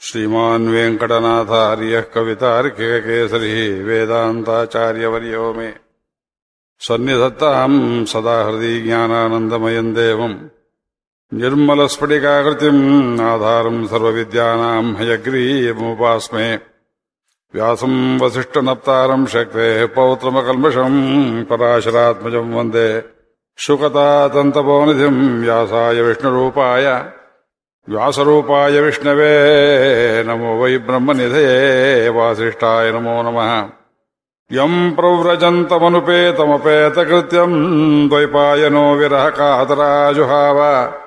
श्रीमान् वेङ्कटनाथार्यः कवितार्किककेसरी वेदान्ताचार्यवर्यो मे सन्निधत्ताम् सदा हृदि ज्ञानानन्दमयम् देवम् निर्मलस्फटिकाकृतिम् आधारम् सर्वविद्यानाम् हयग्रीयमुपास्मे व्यासम् वसिष्ठनप्तारम् शक्तेः पौत्रमकल्मषम् पराशरात्मजम् वन्दे शुकतातन्तपोनिधिम् व्यासाय विष्णुरूपाय व्यासरूपाय विष्णवे नमो वै ब्रह्मनिधये वासिष्ठाय नमो नमः यम् प्रव्रजन्तमनुपेतमपेतकृत्यम् द्वैपायनो विरहकातराजुहाव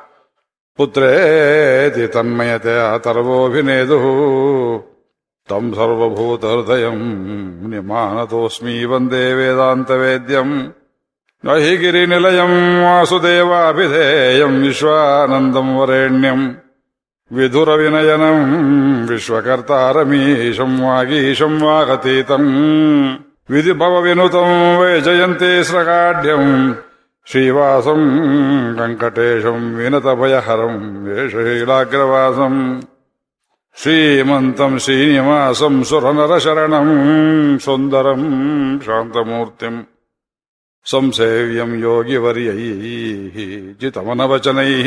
पुत्रेति तन्मयतया तर्वोऽभिनेदुः तम् सर्वभूतहृदयम् निमानतोऽस्मि वन्दे वेदान्तवेद्यम् न हि गिरिनिलयम् वासुदेवाभिधेयम् विश्वानन्दम् वरेण्यम् विधुरविनयनम् विश्वकर्तारमीशम् वागीशम् वागतीतम् विधिभवविनुतम् वैजयन्ती स्रकाढ्यम् श्रीवासम् कङ्कटेशम् विनतभयहरम् वेषशीलाग्रवासम् श्रीमन्तम् श्रीनिवासम् सुरनरशरणम् सुन्दरम् शान्तमूर्तिम् संसेव्यम् योगिवर्यैः जितमनवचनैः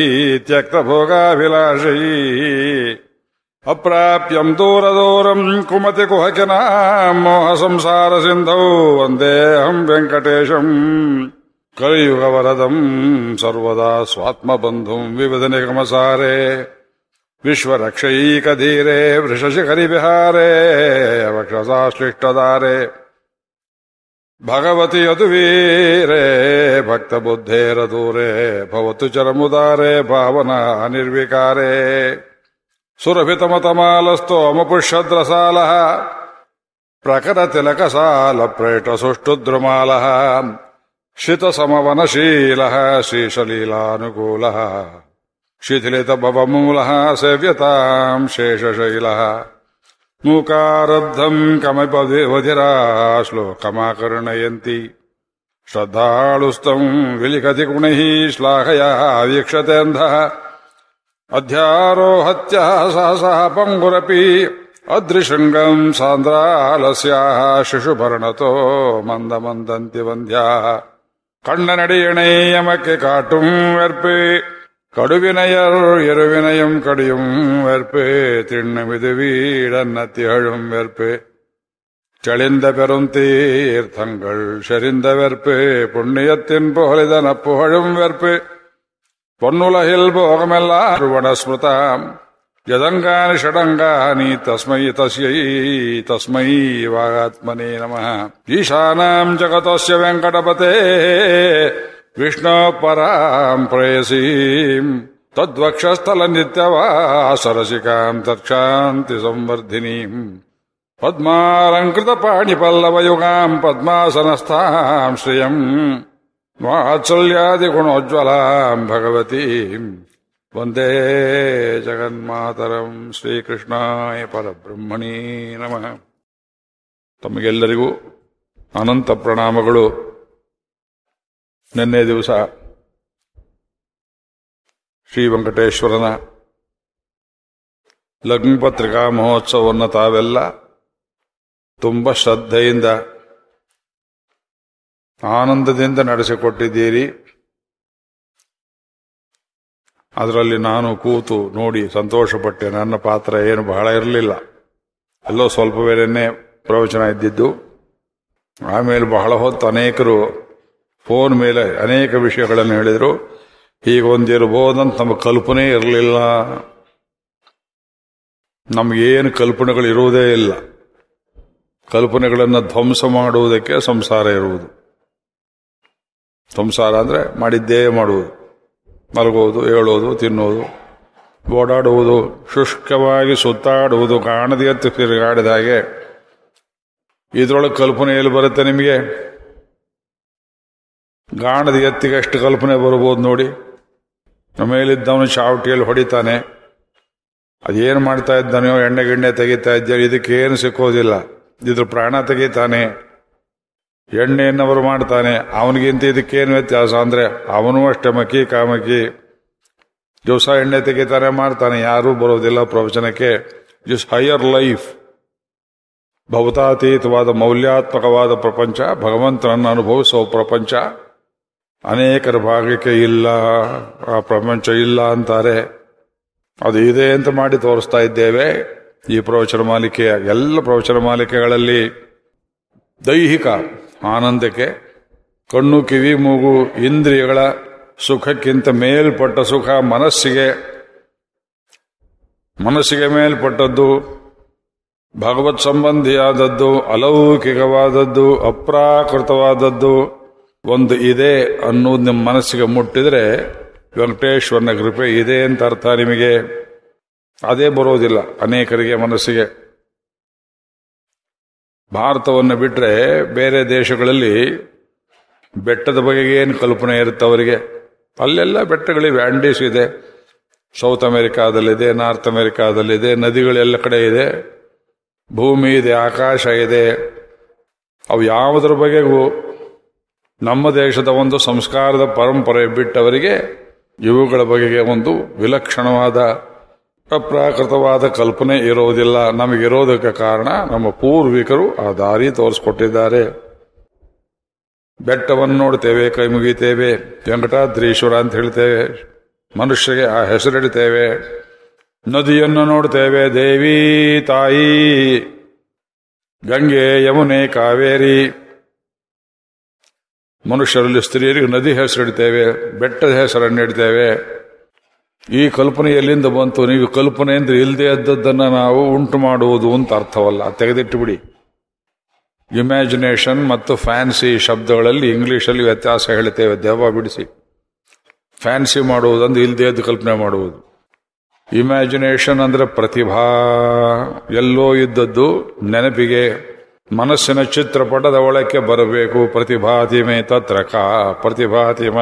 त्यक्तभोगाभिलाषैः अप्राप्यम् दूरदूरम् कुमतिकुहकिनाम् मोहसंसारसिन्धौ वन्देऽहम् वेङ्कटेशम् कलियुगवरदम् सर्वदा स्वात्मबन्धुम् विविधनिगमसारे विश्वरक्षैकधीरे वृषशिखरिविहारे वक्षसाश्लिष्टदारे भगवति यदुवीरे भक्तबुद्धेरदूरे भवतु चरमुदारे भावना निर्विकारे सुरभितमतमालस्तोमपुष्यद्रसालः प्रकरतिलकसालप्रेटसुष्टुद्रुमालः शितसमवनशीलः श्रीशलीलानुकूलः शिथिलितभवमूलः सेव्यताम् शेषशैलः मूकारब्धम् कमपधिरा श्लोकमाकर्णयन्ति श्रद्धाळुस्तम् विलिखति गुणैः श्लाघया वीक्षतेऽन्धः अध्यारोहत्यः सहसः पङ्गुरपि अदृशृङ्गम् सान्द्रालस्याः शिशुभरणतो मन्दमन्दन्ति वन्ध्याः கண்ணனடியணையமக்கு காட்டும் வெற்பு கடுவினையர் இருவினையும் கடியும் வெற்பு திண்ணமிது வீடன்ன திகழும் வெற்பு செழிந்த பெரும் தீர்த்தங்கள் செறிந்த வெற்பு புண்ணியத்தின் புகழிதன புகழும் வெற்பு பொன்னுலகில் போகமெல்லாம் வனஸ்மிருதாம் यदङ्गानि षडङ्गानि तस्मै तस्यै तस्मै वागात्मने नमः ईशानाम् जगतस्य वेङ्कटपते विष्णो पराम् प्रेयसीम् तद्वक्षस्थलनित्यवासरसिकाम् तत्क्षान्ति संवर्धिनीम् पद्मालङ्कृतपाणिपल्लवयुगाम् पद्मासनस्थाम् श्रियम् वात्सल्यादिगुणोज्ज्वलाम् भगवतीम् ವಂದೇ ಜಗನ್ಮಾತರಂ ಶ್ರೀಕೃಷ್ಣಾಯ ಪರಬ್ರಹ್ಮಣೀ ನಮಃ ತಮಗೆಲ್ಲರಿಗೂ ಅನಂತ ಪ್ರಣಾಮಗಳು ನಿನ್ನೆ ದಿವಸ ಶ್ರೀ ವೆಂಕಟೇಶ್ವರನ ಲಗ್ನಪತ್ರಿಕಾ ಮಹೋತ್ಸವವನ್ನು ತಾವೆಲ್ಲ ತುಂಬ ಶ್ರದ್ಧೆಯಿಂದ ಆನಂದದಿಂದ ನಡೆಸಿಕೊಟ್ಟಿದ್ದೀರಿ ಅದರಲ್ಲಿ ನಾನು ಕೂತು ನೋಡಿ ಸಂತೋಷಪಟ್ಟೆ ನನ್ನ ಪಾತ್ರ ಏನು ಬಹಳ ಇರಲಿಲ್ಲ ಎಲ್ಲೋ ಸ್ವಲ್ಪ ವೇಳೆನೇ ಪ್ರವಚನ ಇದ್ದಿದ್ದು ಆಮೇಲೆ ಬಹಳ ಹೊತ್ತು ಅನೇಕರು ಫೋನ್ ಮೇಲೆ ಅನೇಕ ವಿಷಯಗಳನ್ನು ಹೇಳಿದರು ಈಗ ಒಂದಿರಬಹುದಂತ ನಮ್ಮ ಕಲ್ಪನೆ ಇರಲಿಲ್ಲ ನಮಗೇನು ಕಲ್ಪನೆಗಳು ಇರುವುದೇ ಇಲ್ಲ ಕಲ್ಪನೆಗಳನ್ನು ಧ್ವಂಸ ಮಾಡುವುದಕ್ಕೆ ಸಂಸಾರ ಇರುವುದು ಸಂಸಾರ ಅಂದರೆ ಮಾಡಿದ್ದೇ ಮಾಡುವುದು ಮಲಗುವುದು ಏಳೋದು ತಿನ್ನೋದು ಓಡಾಡುವುದು ಶುಷ್ಕವಾಗಿ ಸುತ್ತಾಡುವುದು ಕಾಣದೆ ಎತ್ತು ತಿರುಗಾಡಿದ ಹಾಗೆ ಇದರೊಳಗೆ ಕಲ್ಪನೆ ಎಲ್ಲಿ ಬರುತ್ತೆ ನಿಮಗೆ ಗಾಣದ ಎತ್ತಿಗೆ ಎಷ್ಟು ಕಲ್ಪನೆ ಬರ್ಬೋದು ನೋಡಿ ಮೇಲಿದ್ದವನು ಚಾವಟಿಯಲ್ಲಿ ಹೊಡಿತಾನೆ ಅದೇನು ಮಾಡ್ತಾ ಇದ್ದಾನೆಯೋ ಎಣ್ಣೆ ಗಿಣ್ಣೆ ತೆಗಿತಾ ಇದ್ದಾನೆ ಇದಕ್ಕೇನು ಸಿಕ್ಕೋದಿಲ್ಲ ಇದ್ರ ಪ್ರಾಣ ತೆಗಿತಾನೆ ಎಣ್ಣೆಯನ್ನವರು ಮಾಡ್ತಾನೆ ಅವನಿಗಿಂತ ಇದಕ್ಕೇನು ವ್ಯತ್ಯಾಸ ಅಂದ್ರೆ ಅವನು ಅಷ್ಟೇ ಮಕ್ಕಿ ಕಾಮಕಿ ದಿವಸ ಎಣ್ಣೆ ತೆಗಿತಾನೆ ಮಾಡ್ತಾನೆ ಯಾರೂ ಬರೋದಿಲ್ಲ ಪ್ರವಚನಕ್ಕೆ ದಿಸ್ ಹೈಯರ್ ಲೈಫ್ ಭವತಾತೀತವಾದ ಮೌಲ್ಯಾತ್ಮಕವಾದ ಪ್ರಪಂಚ ಭಗವಂತನನ್ನು ಅನುಭವಿಸುವ ಪ್ರಪಂಚ ಅನೇಕರ ಭಾಗಕ್ಕೆ ಇಲ್ಲ ಆ ಪ್ರಪಂಚ ಇಲ್ಲ ಅಂತಾರೆ ಅದು ಇದೆ ಅಂತ ಮಾಡಿ ತೋರಿಸ್ತಾ ಇದ್ದೇವೆ ಈ ಪ್ರವಚನ ಮಾಲಿಕೆಯ ಎಲ್ಲ ಪ್ರವಚನ ಮಾಲಿಕೆಗಳಲ್ಲಿ ದೈಹಿಕ ಆನಂದಕ್ಕೆ ಕಣ್ಣು ಕಿವಿ ಮೂಗು ಇಂದ್ರಿಯಗಳ ಸುಖಕ್ಕಿಂತ ಮೇಲ್ಪಟ್ಟ ಸುಖ ಮನಸ್ಸಿಗೆ ಮನಸ್ಸಿಗೆ ಮೇಲ್ಪಟ್ಟದ್ದು ಭಗವತ್ ಸಂಬಂಧಿಯಾದದ್ದು ಅಲೌಕಿಕವಾದದ್ದು ಅಪ್ರಾಕೃತವಾದದ್ದು ಒಂದು ಇದೆ ಅನ್ನೋದು ನಿಮ್ಮ ಮನಸ್ಸಿಗೆ ಮುಟ್ಟಿದ್ರೆ ವೆಂಕಟೇಶ್ವರನ ಕೃಪೆ ಇದೆ ಅಂತ ಅರ್ಥ ನಿಮಗೆ ಅದೇ ಬರೋದಿಲ್ಲ ಅನೇಕರಿಗೆ ಮನಸ್ಸಿಗೆ ಭಾರತವನ್ನು ಬಿಟ್ರೆ ಬೇರೆ ದೇಶಗಳಲ್ಲಿ ಬೆಟ್ಟದ ಬಗೆಗೆ ಏನು ಕಲ್ಪನೆ ಇರುತ್ತೆ ಅವರಿಗೆ ಅಲ್ಲೆಲ್ಲ ಬೆಟ್ಟಗಳಿವೆ ಆಂಡೀಸ್ ಇದೆ ಸೌತ್ ಅಮೆರಿಕಾದಲ್ಲಿದೆ ನಾರ್ತ್ ಅಮೆರಿಕಾದಲ್ಲಿದೆ ನದಿಗಳೆಲ್ಲ ಕಡೆ ಇದೆ ಭೂಮಿ ಇದೆ ಆಕಾಶ ಇದೆ ಅವು ಯಾವುದರ ಬಗೆಗೂ ನಮ್ಮ ದೇಶದ ಒಂದು ಸಂಸ್ಕಾರದ ಪರಂಪರೆ ಬಿಟ್ಟವರಿಗೆ ಇವುಗಳ ಬಗೆಗೆ ಒಂದು ವಿಲಕ್ಷಣವಾದ ಅಪ್ರಾಕೃತವಾದ ಕಲ್ಪನೆ ಇರೋದಿಲ್ಲ ನಮಗಿರೋದಕ್ಕೆ ಕಾರಣ ನಮ್ಮ ಪೂರ್ವಿಕರು ಆ ದಾರಿ ತೋರಿಸ್ಕೊಟ್ಟಿದ್ದಾರೆ ಬೆಟ್ಟವನ್ನು ನೋಡ್ತೇವೆ ಕೈ ಮುಗಿತೇವೆ ವೆಂಕಟಾದ್ರೀಶ್ವರ ಅಂತ ಹೇಳ್ತೇವೆ ಮನುಷ್ಯರಿಗೆ ಆ ಹೆಸರಿಡ್ತೇವೆ ನದಿಯನ್ನು ನೋಡ್ತೇವೆ ದೇವಿ ತಾಯಿ ಗಂಗೆ ಯಮುನೆ ಕಾವೇರಿ ಮನುಷ್ಯರಲ್ಲಿ ಸ್ತ್ರೀಯರಿಗೆ ನದಿ ಹೆಸರಿಡ್ತೇವೆ ಬೆಟ್ಟದ ಹೆಸರನ್ನು ಇಡ್ತೇವೆ ಈ ಕಲ್ಪನೆ ಎಲ್ಲಿಂದ ಬಂತು ನೀವು ಕಲ್ಪನೆ ಅಂದ್ರೆ ಇಲ್ಲದೆ ಇದ್ದದ್ದನ್ನು ನಾವು ಉಂಟು ಮಾಡುವುದು ಅಂತ ಅರ್ಥವಲ್ಲ ತೆಗೆದಿಟ್ಟು ಬಿಡಿ ಇಮ್ಯಾಜಿನೇಷನ್ ಮತ್ತು ಫ್ಯಾನ್ಸಿ ಶಬ್ದಗಳಲ್ಲಿ ಇಂಗ್ಲಿಷಲ್ಲಿ ವ್ಯತ್ಯಾಸ ಹೇಳ್ತೇವೆ ದೆವ್ವ ಬಿಡಿಸಿ ಫ್ಯಾನ್ಸಿ ಮಾಡುವುದಂದ್ರೆ ಇಲ್ಲದೆ ಇದ್ದು ಕಲ್ಪನೆ ಮಾಡುವುದು ಇಮ್ಯಾಜಿನೇಷನ್ ಅಂದ್ರೆ ಪ್ರತಿಭಾ ಎಲ್ಲೋ ಇದ್ದದ್ದು ನೆನಪಿಗೆ ಮನಸ್ಸಿನ ಚಿತ್ರಪಟದ ಒಳಕ್ಕೆ ಬರಬೇಕು ಪ್ರತಿಭಾತಿಮೆ ತತ್ರ ಕಾ ಪ್ರತಿಭಾತಿಮ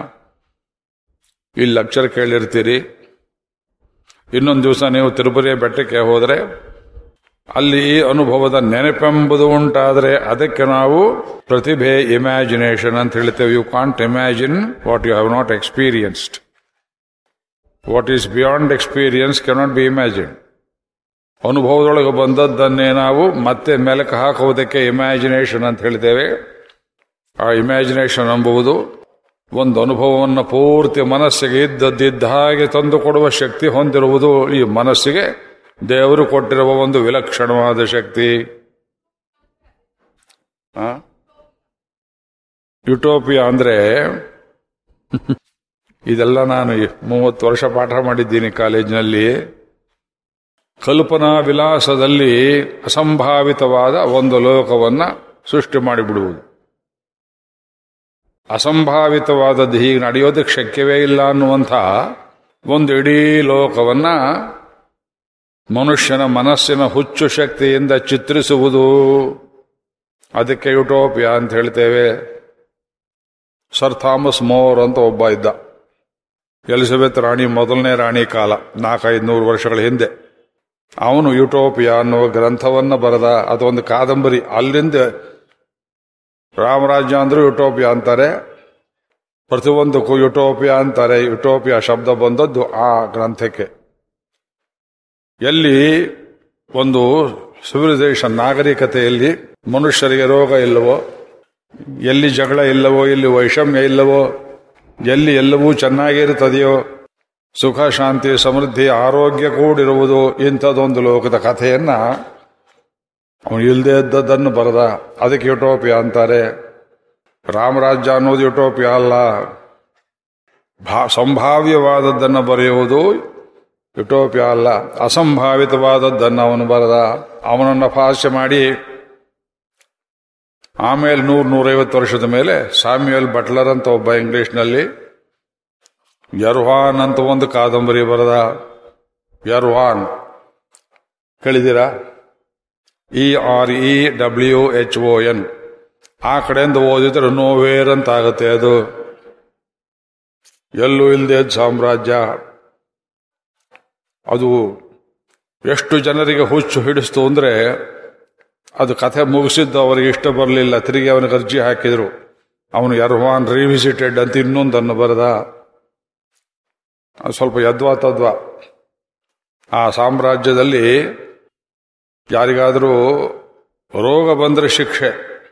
ಇಲ್ಲಿ ಅಕ್ಷರ ಕೇಳಿರ್ತೀರಿ ಇನ್ನೊಂದು ದಿವಸ ನೀವು ತಿರುಪತಿ ಬೆಟ್ಟಕ್ಕೆ ಹೋದರೆ ಅಲ್ಲಿ ಅನುಭವದ ನೆನಪೆಂಬುದು ಉಂಟಾದರೆ ಅದಕ್ಕೆ ನಾವು ಪ್ರತಿಭೆ ಇಮ್ಯಾಜಿನೇಷನ್ ಅಂತ ಹೇಳ್ತೇವೆ you can't imagine what you have not experienced what is beyond experience cannot be imagine ಅನುಭವದೊಳಗೆ ಬಂದದ್ದನ್ನೇ ನಾವು ಮತ್ತೆ ಮೆಲುಕು ಹಾಕುವುದಕ್ಕೆ ಇಮ್ಯಾಜಿನೇಷನ್ ಅಂತ ಹೇಳ್ತೇವೆ ಆ ಇಮ್ಯಾಜಿನೇಷನ್ ಎಂಬುದು ಒಂದು ಅನುಭವವನ್ನು ಪೂರ್ತಿ ಮನಸ್ಸಿಗೆ ಇದ್ದದ್ದಿದ್ದ ಹಾಗೆ ತಂದು ಕೊಡುವ ಶಕ್ತಿ ಹೊಂದಿರುವುದು ಈ ಮನಸ್ಸಿಗೆ ದೇವರು ಕೊಟ್ಟಿರುವ ಒಂದು ವಿಲಕ್ಷಣವಾದ ಶಕ್ತಿ ಆ? ಯುಟೋಪಿಯಾ ಅಂದ್ರೆ ಇದೆಲ್ಲ ನಾನು ಮೂವತ್ತು ವರ್ಷ ಪಾಠ ಮಾಡಿದ್ದೀನಿ ಕಾಲೇಜಿನಲ್ಲಿ ಕಲ್ಪನಾ ವಿಲಾಸದಲ್ಲಿ ಅಸಂಭಾವಿತವಾದ ಒಂದು ಲೋಕವನ್ನ ಸೃಷ್ಟಿ ಮಾಡಿಬಿಡುವುದು ಅಸಂಭಾವಿತವಾದದ್ದು ಹೀಗೆ ನಡೆಯೋದಕ್ಕೆ ಶಕ್ಯವೇ ಇಲ್ಲ ಅನ್ನುವಂಥ ಒಂದು ಇಡೀ ಲೋಕವನ್ನ ಮನುಷ್ಯನ ಮನಸ್ಸಿನ ಹುಚ್ಚು ಶಕ್ತಿಯಿಂದ ಚಿತ್ರಿಸುವುದು ಅದಕ್ಕೆ ಯುಟೋಪಿಯಾ ಅಂತ ಹೇಳ್ತೇವೆ ಸರ್ ಥಾಮಸ್ ಮೋರ್ ಅಂತ ಒಬ್ಬ ಇದ್ದ ಎಲಿಜಬೆತ್ ರಾಣಿ ಮೊದಲನೇ ರಾಣಿ ಕಾಲ ನಾಲ್ಕೈದು ನೂರು ವರ್ಷಗಳ ಹಿಂದೆ ಅವನು ಯುಟೋಪಿಯಾ ಅನ್ನುವ ಗ್ರಂಥವನ್ನ ಬರೆದ ಅದೊಂದು ಕಾದಂಬರಿ ಅಲ್ಲಿಂದ ರಾಮರಾಜ್ಯ ಅಂದ್ರೂ ಯುಟೋಪಿಯಾ ಅಂತಾರೆ ಪ್ರತಿಯೊಂದಕ್ಕೂ ಯುಟೋಪಿಯಾ ಅಂತಾರೆ ಯುಟೋಪಿಯಾ ಶಬ್ದ ಬಂದದ್ದು ಆ ಗ್ರಂಥಕ್ಕೆ ಎಲ್ಲಿ ಒಂದು ಸಿವಿಲೈಸೇಷನ್ ನಾಗರಿಕತೆಯಲ್ಲಿ ಮನುಷ್ಯರಿಗೆ ರೋಗ ಇಲ್ಲವೋ ಎಲ್ಲಿ ಜಗಳ ಇಲ್ಲವೋ ಎಲ್ಲಿ ವೈಷಮ್ಯ ಇಲ್ಲವೋ ಎಲ್ಲಿ ಎಲ್ಲವೂ ಚೆನ್ನಾಗಿರುತ್ತದೆಯೋ ಸುಖ ಶಾಂತಿ ಸಮೃದ್ಧಿ ಆರೋಗ್ಯ ಕೂಡಿರುವುದು ಇಂಥದ್ದೊಂದು ಲೋಕದ ಕಥೆಯನ್ನ ಅವನು ಇಲ್ಲದೆ ಇದ್ದದ್ದನ್ನು ಬರೆದ ಅದಕ್ಕೆ ಯುಟೋಪಿಯಾ ಅಂತಾರೆ ರಾಮರಾಜ್ಯ ಅನ್ನೋದು ಯುಟೋಪಿಯಾ ಅಲ್ಲ ಭಾ ಸಂಭಾವ್ಯವಾದದ್ದನ್ನು ಬರೆಯುವುದು ಯುಟೋಪಿಯಾ ಅಲ್ಲ ಅಸಂಭಾವಿತವಾದದ್ದನ್ನು ಅವನು ಬರೆದ ಅವನನ್ನು ಫಾಸ್ಯ ಮಾಡಿ ಆಮೇಲೆ ನೂರ್ ನೂರೈವತ್ತು ವರ್ಷದ ಮೇಲೆ ಸಾಮ್ಯುಯಲ್ ಬಟ್ಲರ್ ಅಂತ ಒಬ್ಬ ಇಂಗ್ಲಿಷ್ನಲ್ಲಿ ಯರ್ವಾನ್ ಅಂತ ಒಂದು ಕಾದಂಬರಿ ಬರೆದ ಯರ್ವಾನ್ ಕೇಳಿದ್ದೀರಾ E R E W H O N ಆ ಕಡೆಯಿಂದ ಓದಿದ್ರೆ ನೋವೇರ್ ಅಂತ ಆಗುತ್ತೆ ಅದು ಎಲ್ಲೂ ಇಲ್ಲದೆ ಸಾಮ್ರಾಜ್ಯ ಅದು ಎಷ್ಟು ಜನರಿಗೆ ಹುಚ್ಚು ಹಿಡಿಸ್ತು ಅಂದ್ರೆ ಅದು ಕಥೆ ಮುಗಿಸಿದ್ದು ಅವರಿಗೆ ಇಷ್ಟ ಬರಲಿಲ್ಲ ತಿರುಗಿ ಅವನಿಗೆ ಅರ್ಜಿ ಹಾಕಿದ್ರು ಅವನು ಯರ್ವಾನ್ ರಿವಿಸಿಟೆಡ್ ಅಂತ ಇನ್ನೊಂದನ್ನು ಬರೆದ ಅದು ಸ್ವಲ್ಪ ಯದ್ವಾ ತದ್ವಾ ಆ ಸಾಮ್ರಾಜ್ಯದಲ್ಲಿ ಯಾರಿಗಾದರೂ ರೋಗ ಬಂದರೆ ಶಿಕ್ಷೆ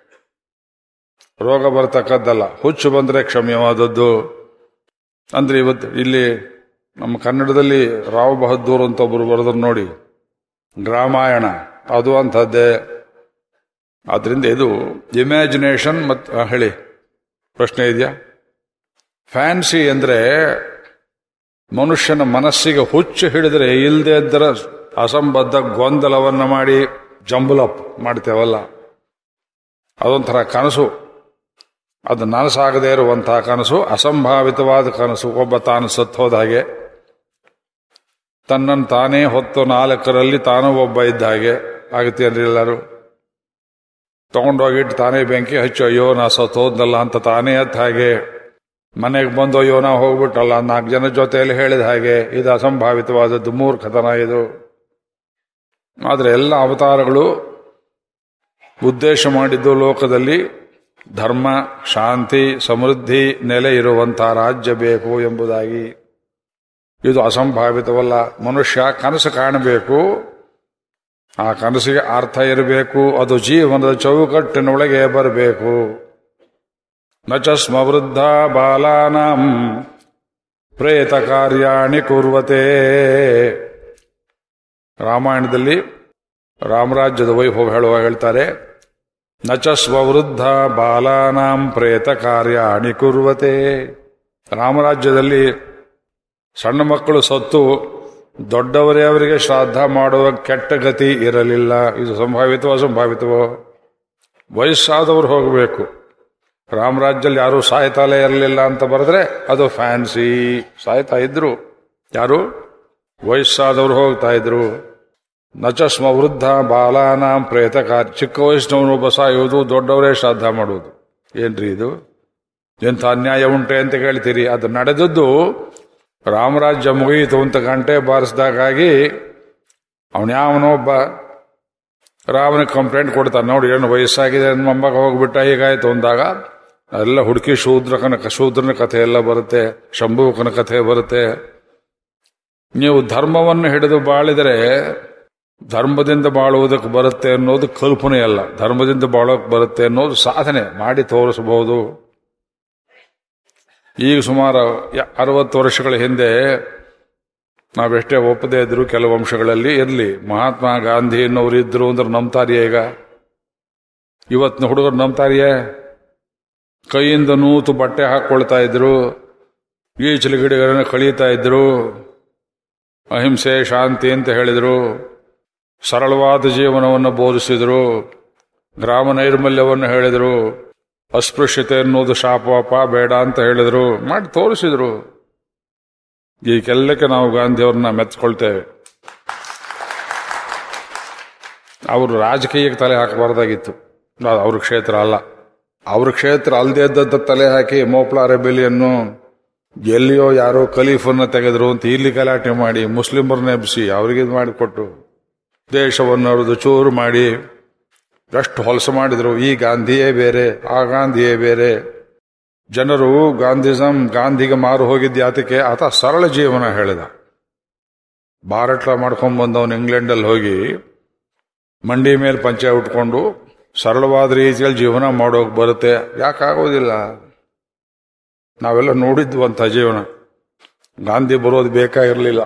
ರೋಗ ಬರ್ತಕ್ಕದ್ದಲ್ಲ ಹುಚ್ಚು ಬಂದರೆ ಕ್ಷಮ್ಯವಾದದ್ದು ಅಂದ್ರೆ ಇವತ್ತು ಇಲ್ಲಿ ನಮ್ಮ ಕನ್ನಡದಲ್ಲಿ ರಾವ್ ಬಹದ್ದೂರ್ ಅಂತ ಒಬ್ಬರು ಬರೆದ್ರು ನೋಡಿ ಗ್ರಾಮಾಯಣ ಅದು ಅಂಥದ್ದೇ ಆದ್ರಿಂದ ಇದು ಇಮ್ಯಾಜಿನೇಷನ್ ಮತ್ತು ಹೇಳಿ ಪ್ರಶ್ನೆ ಇದೆಯಾ ಫ್ಯಾನ್ಸಿ ಅಂದ್ರೆ ಮನುಷ್ಯನ ಮನಸ್ಸಿಗೆ ಹುಚ್ಚು ಹಿಡಿದ್ರೆ ಇಲ್ಲದೆ ಇದ್ದರ ಅಸಂಬದ್ಧ ಗೊಂದಲವನ್ನ ಮಾಡಿ ಜಂಬುಲಪ್ ಮಾಡ್ತೇವಲ್ಲ ಅದೊಂಥರ ಕನಸು ಅದು ನನಸಾಗದೇ ಇರುವಂತಹ ಕನಸು ಅಸಂಭಾವಿತವಾದ ಕನಸು ಒಬ್ಬ ತಾನು ಸತ್ತೋದ ಹಾಗೆ ತನ್ನನ್ನು ತಾನೇ ಹೊತ್ತು ನಾಲ್ಕರಲ್ಲಿ ತಾನು ಒಬ್ಬ ಇದ್ದ ಹಾಗೆ ಆಗುತ್ತೇನ್ರಿ ಎಲ್ಲರೂ ತಗೊಂಡೋಗಿಟ್ಟು ತಾನೇ ಬೆಂಕಿ ಹಚ್ಚು ಅಯ್ಯೋ ನಾ ಸತ್ತೋದ್ನಲ್ಲ ಅಂತ ತಾನೇ ಅತ್ತ ಹಾಗೆ ಮನೆಗೆ ಬಂದು ಅಯ್ಯೋ ನಾ ಹೋಗ್ಬಿಟ್ಟಲ್ಲ ನಾಲ್ಕು ಜನ ಜೊತೆಯಲ್ಲಿ ಹೇಳಿದ ಹಾಗೆ ಇದು ಅಸಂಭಾವಿತವಾದದ್ದು ಮೂರ್ಖತನ ಇದು ಆದರೆ ಎಲ್ಲ ಅವತಾರಗಳು ಉದ್ದೇಶ ಮಾಡಿದ್ದು ಲೋಕದಲ್ಲಿ ಧರ್ಮ ಶಾಂತಿ ಸಮೃದ್ಧಿ ನೆಲೆ ಇರುವಂತಹ ರಾಜ್ಯ ಬೇಕು ಎಂಬುದಾಗಿ ಇದು ಅಸಂಭಾವಿತವಲ್ಲ ಮನುಷ್ಯ ಕನಸು ಕಾಣಬೇಕು ಆ ಕನಸಿಗೆ ಅರ್ಥ ಇರಬೇಕು ಅದು ಜೀವನದ ಚೌಕಟ್ಟಿನೊಳಗೆ ಬರಬೇಕು ನಚ ಸ್ಮವೃದ್ಧ ಬಾಲಾನಾಂ ಪ್ರೇತ ಕಾರ್ಯಾಣಿ ಕುರ್ವತೆ ರಾಮಾಯಣದಲ್ಲಿ ರಾಮರಾಜ್ಯದ ವೈಭವ ಹೇಳುವಾಗ ಹೇಳ್ತಾರೆ ನಚ ಸ್ವವೃದ್ಧ ಬಾಲಾನಾಂ ಪ್ರೇತ ಕಾರ್ಯಾಣಿ ಕುರ್ವತೆ ರಾಮರಾಜ್ಯದಲ್ಲಿ ಸಣ್ಣ ಮಕ್ಕಳು ಸತ್ತು ದೊಡ್ಡವರೇ ಅವರಿಗೆ ಶ್ರಾದ್ದ ಮಾಡುವ ಕೆಟ್ಟ ಗತಿ ಇರಲಿಲ್ಲ ಇದು ಸಂಭಾವಿತವೋ ಅಸಂಭಾವಿತವೋ ವಯಸ್ಸಾದವರು ಹೋಗಬೇಕು ರಾಮರಾಜ್ಯದಲ್ಲಿ ಯಾರು ಸಾಯ್ತಾಲೇ ಇರಲಿಲ್ಲ ಅಂತ ಬರೆದ್ರೆ ಅದು ಫ್ಯಾನ್ಸಿ ಸಾಯ್ತಾ ಇದ್ರು ಯಾರು ವಯಸ್ಸಾದವರು ಹೋಗ್ತಾ ಇದ್ರು ನಚ ಸ್ಮ ವೃದ್ಧ ಬಾಲಾನಾಂ ಪ್ರೇತ ಕಾರ್ಯ ಚಿಕ್ಕ ವಯಸ್ಸಿನವನು ಒಬ್ಬ ಸಾಯುವುದು ದೊಡ್ಡವರೇ ಶ್ರಾದ್ದ ಮಾಡುವುದು ಏನ್ರಿ ಇದು ಎಂಥ ಅನ್ಯಾಯ ಉಂಟೆ ಅಂತ ಕೇಳ್ತೀರಿ ಅದು ನಡೆದದ್ದು ರಾಮರಾಜ್ಯ ಮುಗಿಯಿತು ಅಂತ ಗಂಟೆ ಬಾರಿಸಿದಾಗಾಗಿ ಅವನ್ಯಾವನೋ ಒಬ್ಬ ರಾಮನ ಕಂಪ್ಲೇಂಟ್ ಕೊಡ್ತಾನೆ ನೋಡಿ ಏನು ವಯಸ್ಸಾಗಿದೆ ನನ್ನ ಮೊಮ್ಮಗ ಹೋಗ್ಬಿಟ್ಟ ಹೀಗಾಯ್ತು ಅಂದಾಗ ಎಲ್ಲ ಹುಡುಕಿ ಶೂದ್ರಕನ ಶೂದ್ರನ ಕಥೆ ಎಲ್ಲ ಬರುತ್ತೆ ಶಂಭುಕನ ಕಥೆ ಬರುತ್ತೆ ನೀವು ಧರ್ಮವನ್ನು ಹಿಡಿದು ಬಾಳಿದರೆ ಧರ್ಮದಿಂದ ಬಾಳುವುದಕ್ಕೆ ಬರುತ್ತೆ ಅನ್ನೋದು ಕಲ್ಪನೆ ಅಲ್ಲ ಧರ್ಮದಿಂದ ಬಾಳೋಕೆ ಬರುತ್ತೆ ಅನ್ನೋದು ಸಾಧನೆ ಮಾಡಿ ತೋರಿಸಬಹುದು ಈಗ ಸುಮಾರು ಅರವತ್ತು ವರ್ಷಗಳ ಹಿಂದೆ ನಾವೆಷ್ಟೇ ಒಪ್ಪದೇ ಇದ್ರು ಕೆಲವು ಅಂಶಗಳಲ್ಲಿ ಇರಲಿ ಮಹಾತ್ಮ ಗಾಂಧಿ ಅನ್ನೋರು ಇದ್ರು ಅಂದ್ರೆ ನಂಬ್ತಾರಿಯೇ ಈಗ ಇವತ್ತಿನ ಹುಡುಗರು ನಂಬ್ತಾರಿಯೇ ಕೈಯಿಂದ ನೂತು ಬಟ್ಟೆ ಹಾಕೊಳ್ತಾ ಇದ್ರು ಈಚಲು ಗಿಡಗಳನ್ನು ಕಳೀತಾ ಇದ್ರು ಅಹಿಂಸೆ ಶಾಂತಿ ಅಂತ ಹೇಳಿದ್ರು ಸರಳವಾದ ಜೀವನವನ್ನು ಬೋಧಿಸಿದ್ರು ಗ್ರಾಮ ನೈರ್ಮಲ್ಯವನ್ನು ಹೇಳಿದರು ಅಸ್ಪೃಶ್ಯತೆ ಅನ್ನೋದು ಶಾಪವಾಪ ಬೇಡ ಅಂತ ಹೇಳಿದ್ರು ಮಾಡಿ ತೋರಿಸಿದ್ರು ಈ ಕೆಲ್ಲಕ್ಕೆ ನಾವು ಗಾಂಧಿಯವ್ರನ್ನ ಮೆಚ್ಕೊಳ್ತೇವೆ ಅವರು ರಾಜಕೀಯಕ್ಕೆ ತಲೆ ಹಾಕಬಾರ್ದಾಗಿತ್ತು ಅದು ಅವ್ರ ಕ್ಷೇತ್ರ ಅಲ್ಲ ಅವ್ರ ಕ್ಷೇತ್ರ ಅಲ್ಲದೆ ಇದ್ದದ್ದ ತಲೆ ಹಾಕಿ ಮೋಪ್ಲಾ ರೆಬೆಲಿಯನ್ನು ಎಲ್ಲಿಯೋ ಯಾರೋ ಖಲೀಫನ್ನ ತೆಗೆದ್ರು ಅಂತ ಇಲ್ಲಿ ಗಲಾಟೆ ಮಾಡಿ ಮುಸ್ಲಿಮರನ್ನ ಎಬ್ಬಿಸಿ ಅವ್ರಿಗೆ ಇದು ಮಾಡಿಕೊಟ್ಟು ದೇಶವನ್ನು ಅವ್ರದ್ದು ಚೂರು ಮಾಡಿ ಎಷ್ಟು ಹೊಲಸು ಮಾಡಿದ್ರು ಈ ಗಾಂಧಿಯೇ ಬೇರೆ ಆ ಗಾಂಧಿಯೇ ಬೇರೆ ಜನರು ಗಾಂಧಿಸಂ ಗಾಂಧಿಗೆ ಮಾರು ಹೋಗಿದ್ದ ಯಾತಕ್ಕೆ ಆತ ಸರಳ ಜೀವನ ಹೇಳಿದ ಬಾರಟ್ಲ ಮಾಡ್ಕೊಂಡ್ ಬಂದವನು ಇಂಗ್ಲೆಂಡಲ್ಲಿ ಹೋಗಿ ಮಂಡಿ ಮೇಲೆ ಪಂಚೆ ಉಟ್ಕೊಂಡು ಸರಳವಾದ ರೀತಿಯಲ್ಲಿ ಜೀವನ ಮಾಡೋಕೆ ಬರುತ್ತೆ ಯಾಕಾಗೋದಿಲ್ಲ ನಾವೆಲ್ಲ ನೋಡಿದ್ವು ಅಂತ ಜೀವನ ಗಾಂಧಿ ಬರೋದು ಬೇಕಾಗಿರಲಿಲ್ಲ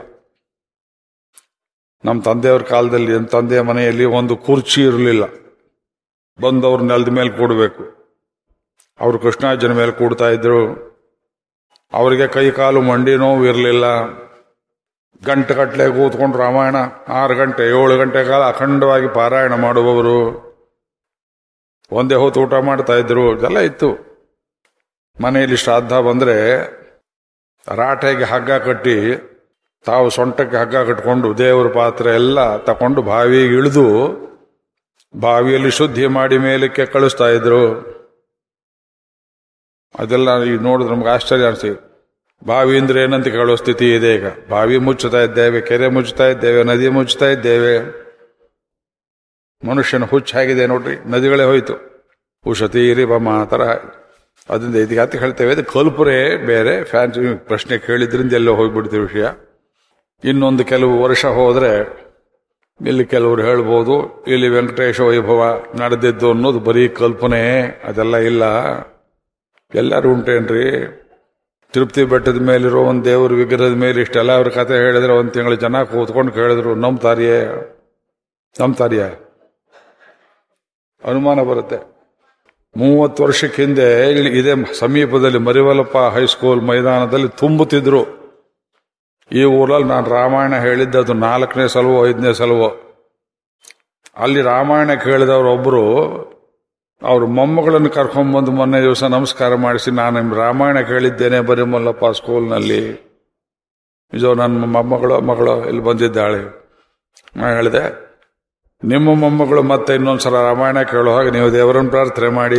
ನಮ್ಮ ತಂದೆಯವ್ರ ಕಾಲದಲ್ಲಿ ನನ್ನ ತಂದೆಯ ಮನೆಯಲ್ಲಿ ಒಂದು ಕುರ್ಚಿ ಇರಲಿಲ್ಲ ಬಂದವ್ರ ನೆಲದ ಮೇಲೆ ಕೂಡಬೇಕು ಅವರು ಕೃಷ್ಣಾರ್ಜುನ ಮೇಲೆ ಕೂಡ್ತಾ ಇದ್ರು ಅವರಿಗೆ ಕೈ ಕಾಲು ಮಂಡಿ ನೋವು ಇರಲಿಲ್ಲ ಗಂಟೆ ಗಟ್ಟಲೆ ಕೂತ್ಕೊಂಡು ರಾಮಾಯಣ ಆರು ಗಂಟೆ ಏಳು ಗಂಟೆ ಕಾಲ ಅಖಂಡವಾಗಿ ಪಾರಾಯಣ ಮಾಡುವವರು ಒಂದೇ ಹೊತ್ತು ಊಟ ಮಾಡ್ತಾ ಇದ್ರು ಇದೆಲ್ಲ ಇತ್ತು ಮನೆಯಲ್ಲಿ ಶ್ರಾದ್ದ ಬಂದ್ರೆ ರಾಟೆಗೆ ಹಗ್ಗ ಕಟ್ಟಿ ತಾವು ಸೊಂಟಕ್ಕೆ ಹಗ್ಗ ಕಟ್ಕೊಂಡು ದೇವರ ಪಾತ್ರೆ ಎಲ್ಲ ತಕೊಂಡು ಬಾವಿಗೆ ಇಳಿದು ಬಾವಿಯಲ್ಲಿ ಶುದ್ಧಿ ಮಾಡಿ ಮೇಲಕ್ಕೆ ಕಳಿಸ್ತಾ ಇದ್ರು ಅದೆಲ್ಲ ಈಗ ನೋಡಿದ್ರೆ ನಮ್ಗೆ ಆಶ್ಚರ್ಯ ಅನಿಸ್ತೀವಿ ಬಾವಿ ಅಂದ್ರೆ ಏನಂತ ಕೇಳೋ ಸ್ಥಿತಿ ಇದೆ ಈಗ ಬಾವಿ ಮುಚ್ಚುತ್ತಾ ಇದ್ದೇವೆ ಕೆರೆ ಮುಚ್ಚುತ್ತಾ ಇದ್ದೇವೆ ನದಿ ಮುಚ್ಚುತ್ತಾ ಇದ್ದೇವೆ ಮನುಷ್ಯನ ಹುಚ್ಚಾಗಿದೆ ನೋಡ್ರಿ ನದಿಗಳೇ ಹೋಯ್ತು ಉಷತೀರಿ ಬಮ್ಮ ಆ ಥರ ಅದರಿಂದ ಇದಕ್ಕೆ ಅಂತ ಹೇಳ್ತೇವೆ ಇದು ಕಲ್ಪನೆ ಬೇರೆ ಫ್ಯಾನ್ಸಿ ಪ್ರಶ್ನೆ ಕೇಳಿದ್ರಿಂದ ಎಲ್ಲೋ ಹೋಗ್ಬಿಡ್ತೀವಿ ವಿಷಯ ಇನ್ನೊಂದು ಕೆಲವು ವರ್ಷ ಹೋದ್ರೆ ಇಲ್ಲಿ ಕೆಲವರು ಹೇಳ್ಬೋದು ಇಲ್ಲಿ ವೆಂಕಟೇಶ ವೈಭವ ನಡೆದಿದ್ದು ಅನ್ನೋದು ಬರೀ ಕಲ್ಪನೆ ಅದೆಲ್ಲ ಇಲ್ಲ ಎಲ್ಲರೂ ಉಂಟೇನ್ರಿ ತಿರುಪತಿ ಬೆಟ್ಟದ ಮೇಲಿರೋ ಒಂದು ದೇವ್ರ ವಿಗ್ರಹದ ಮೇಲೆ ಇಷ್ಟೆಲ್ಲ ಅವ್ರ ಕತೆ ಹೇಳಿದ್ರೆ ಒಂದು ತಿಂಗಳು ಜನ ಕೂತ್ಕೊಂಡು ಕೇಳಿದ್ರು ನಂಬ್ತಾರಿಯೇ ನಂಬ್ತಾರಿಯೇ ಅನುಮಾನ ಬರುತ್ತೆ ಮೂವತ್ತು ವರ್ಷಕ್ಕೆ ಹಿಂದೆ ಇಲ್ಲಿ ಇದೇ ಸಮೀಪದಲ್ಲಿ ಮರಿವಲಪ್ಪ ಹೈಸ್ಕೂಲ್ ಮೈದಾನದಲ್ಲಿ ತುಂಬುತ್ತಿದ್ರು ಈ ಊರಲ್ಲಿ ನಾನು ರಾಮಾಯಣ ಹೇಳಿದ್ದೆ ಅದು ನಾಲ್ಕನೇ ಸಲವೋ ಐದನೇ ಸಲವೋ ಅಲ್ಲಿ ರಾಮಾಯಣ ಕೇಳಿದವರು ಒಬ್ಬರು ಅವ್ರ ಮೊಮ್ಮಗಳನ್ನು ಕರ್ಕೊಂಡ್ಬಂದು ಮೊನ್ನೆ ದಿವಸ ನಮಸ್ಕಾರ ಮಾಡಿಸಿ ನಾನು ನಿಮ್ ರಾಮಾಯಣ ಕೇಳಿದ್ದೇನೆ ಬರೀ ಮಲ್ಲಪ್ಪ ಸ್ಕೂಲ್ನಲ್ಲಿ ಇದು ನನ್ನ ಮೊಮ್ಮಗಳು ಮಗಳು ಇಲ್ಲಿ ಬಂದಿದ್ದಾಳೆ ನಾ ಹೇಳಿದೆ ನಿಮ್ಮ ಮೊಮ್ಮಗಳು ಮತ್ತೆ ಇನ್ನೊಂದ್ಸಲ ರಾಮಾಯಣ ಕೇಳೋ ಹಾಗೆ ನೀವು ದೇವರನ್ನು ಪ್ರಾರ್ಥನೆ ಮಾಡಿ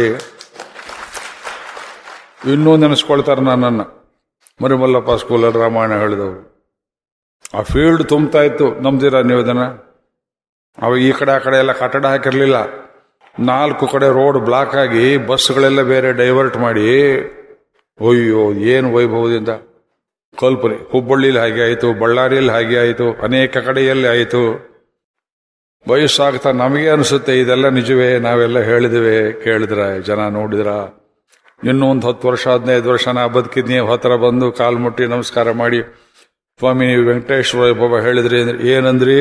ಇನ್ನೂ ನೆನೆಸ್ಕೊಳ್ತಾರೆ ನನ್ನನ್ನು ಮರಿಮಲ್ಲಪ್ಪ ಸ್ಕೂಲಲ್ಲಿ ರಾಮಾಯಣ ಹೇಳಿದವರು ಆ ಫೀಲ್ಡ್ ತುಂಬ್ತಾ ಇತ್ತು ನಂಬ್ದಿರ ನೀವು ಇದನ್ನ ಅವಾಗ ಈ ಕಡೆ ಆ ಕಡೆ ಎಲ್ಲ ಕಟ್ಟಡ ಹಾಕಿರ್ಲಿಲ್ಲ ನಾಲ್ಕು ಕಡೆ ರೋಡ್ ಬ್ಲಾಕ್ ಆಗಿ ಬಸ್ಗಳೆಲ್ಲ ಬೇರೆ ಡೈವರ್ಟ್ ಮಾಡಿ ಅಯ್ಯೋ ಏನು ವೈಭವದಿಂದ ಕಲ್ಪನೆ ಹುಬ್ಬಳ್ಳಿಲಿ ಹಾಗೆ ಆಯಿತು ಬಳ್ಳಾರಿಯಲ್ಲಿ ಹಾಗೆ ಆಯಿತು ಅನೇಕ ಕಡೆಯಲ್ಲಿ ಆಯಿತು ವಯಸ್ಸಾಗ್ತಾ ನಮಗೆ ಅನಿಸುತ್ತೆ ಇದೆಲ್ಲ ನಿಜವೇ ನಾವೆಲ್ಲ ಹೇಳಿದಿವೆ ಕೇಳಿದ್ರ ಜನ ನೋಡಿದ್ರ ಇನ್ನೂ ಒಂದು ಹತ್ತು ವರ್ಷ ಹದಿನೈದು ವರ್ಷ ನಾ ಬದುಕಿದ್ನಿ ಹತ್ರ ಬಂದು ಕಾಲು ಮುಟ್ಟಿ ನಮಸ್ಕಾರ ಮಾಡಿ ಸ್ವಾಮಿ ನೀವು ವೆಂಕಟೇಶ್ವರ ವೈಭವ ಹೇಳಿದ್ರಿ ಅಂದ್ರೆ ಏನಂದ್ರಿ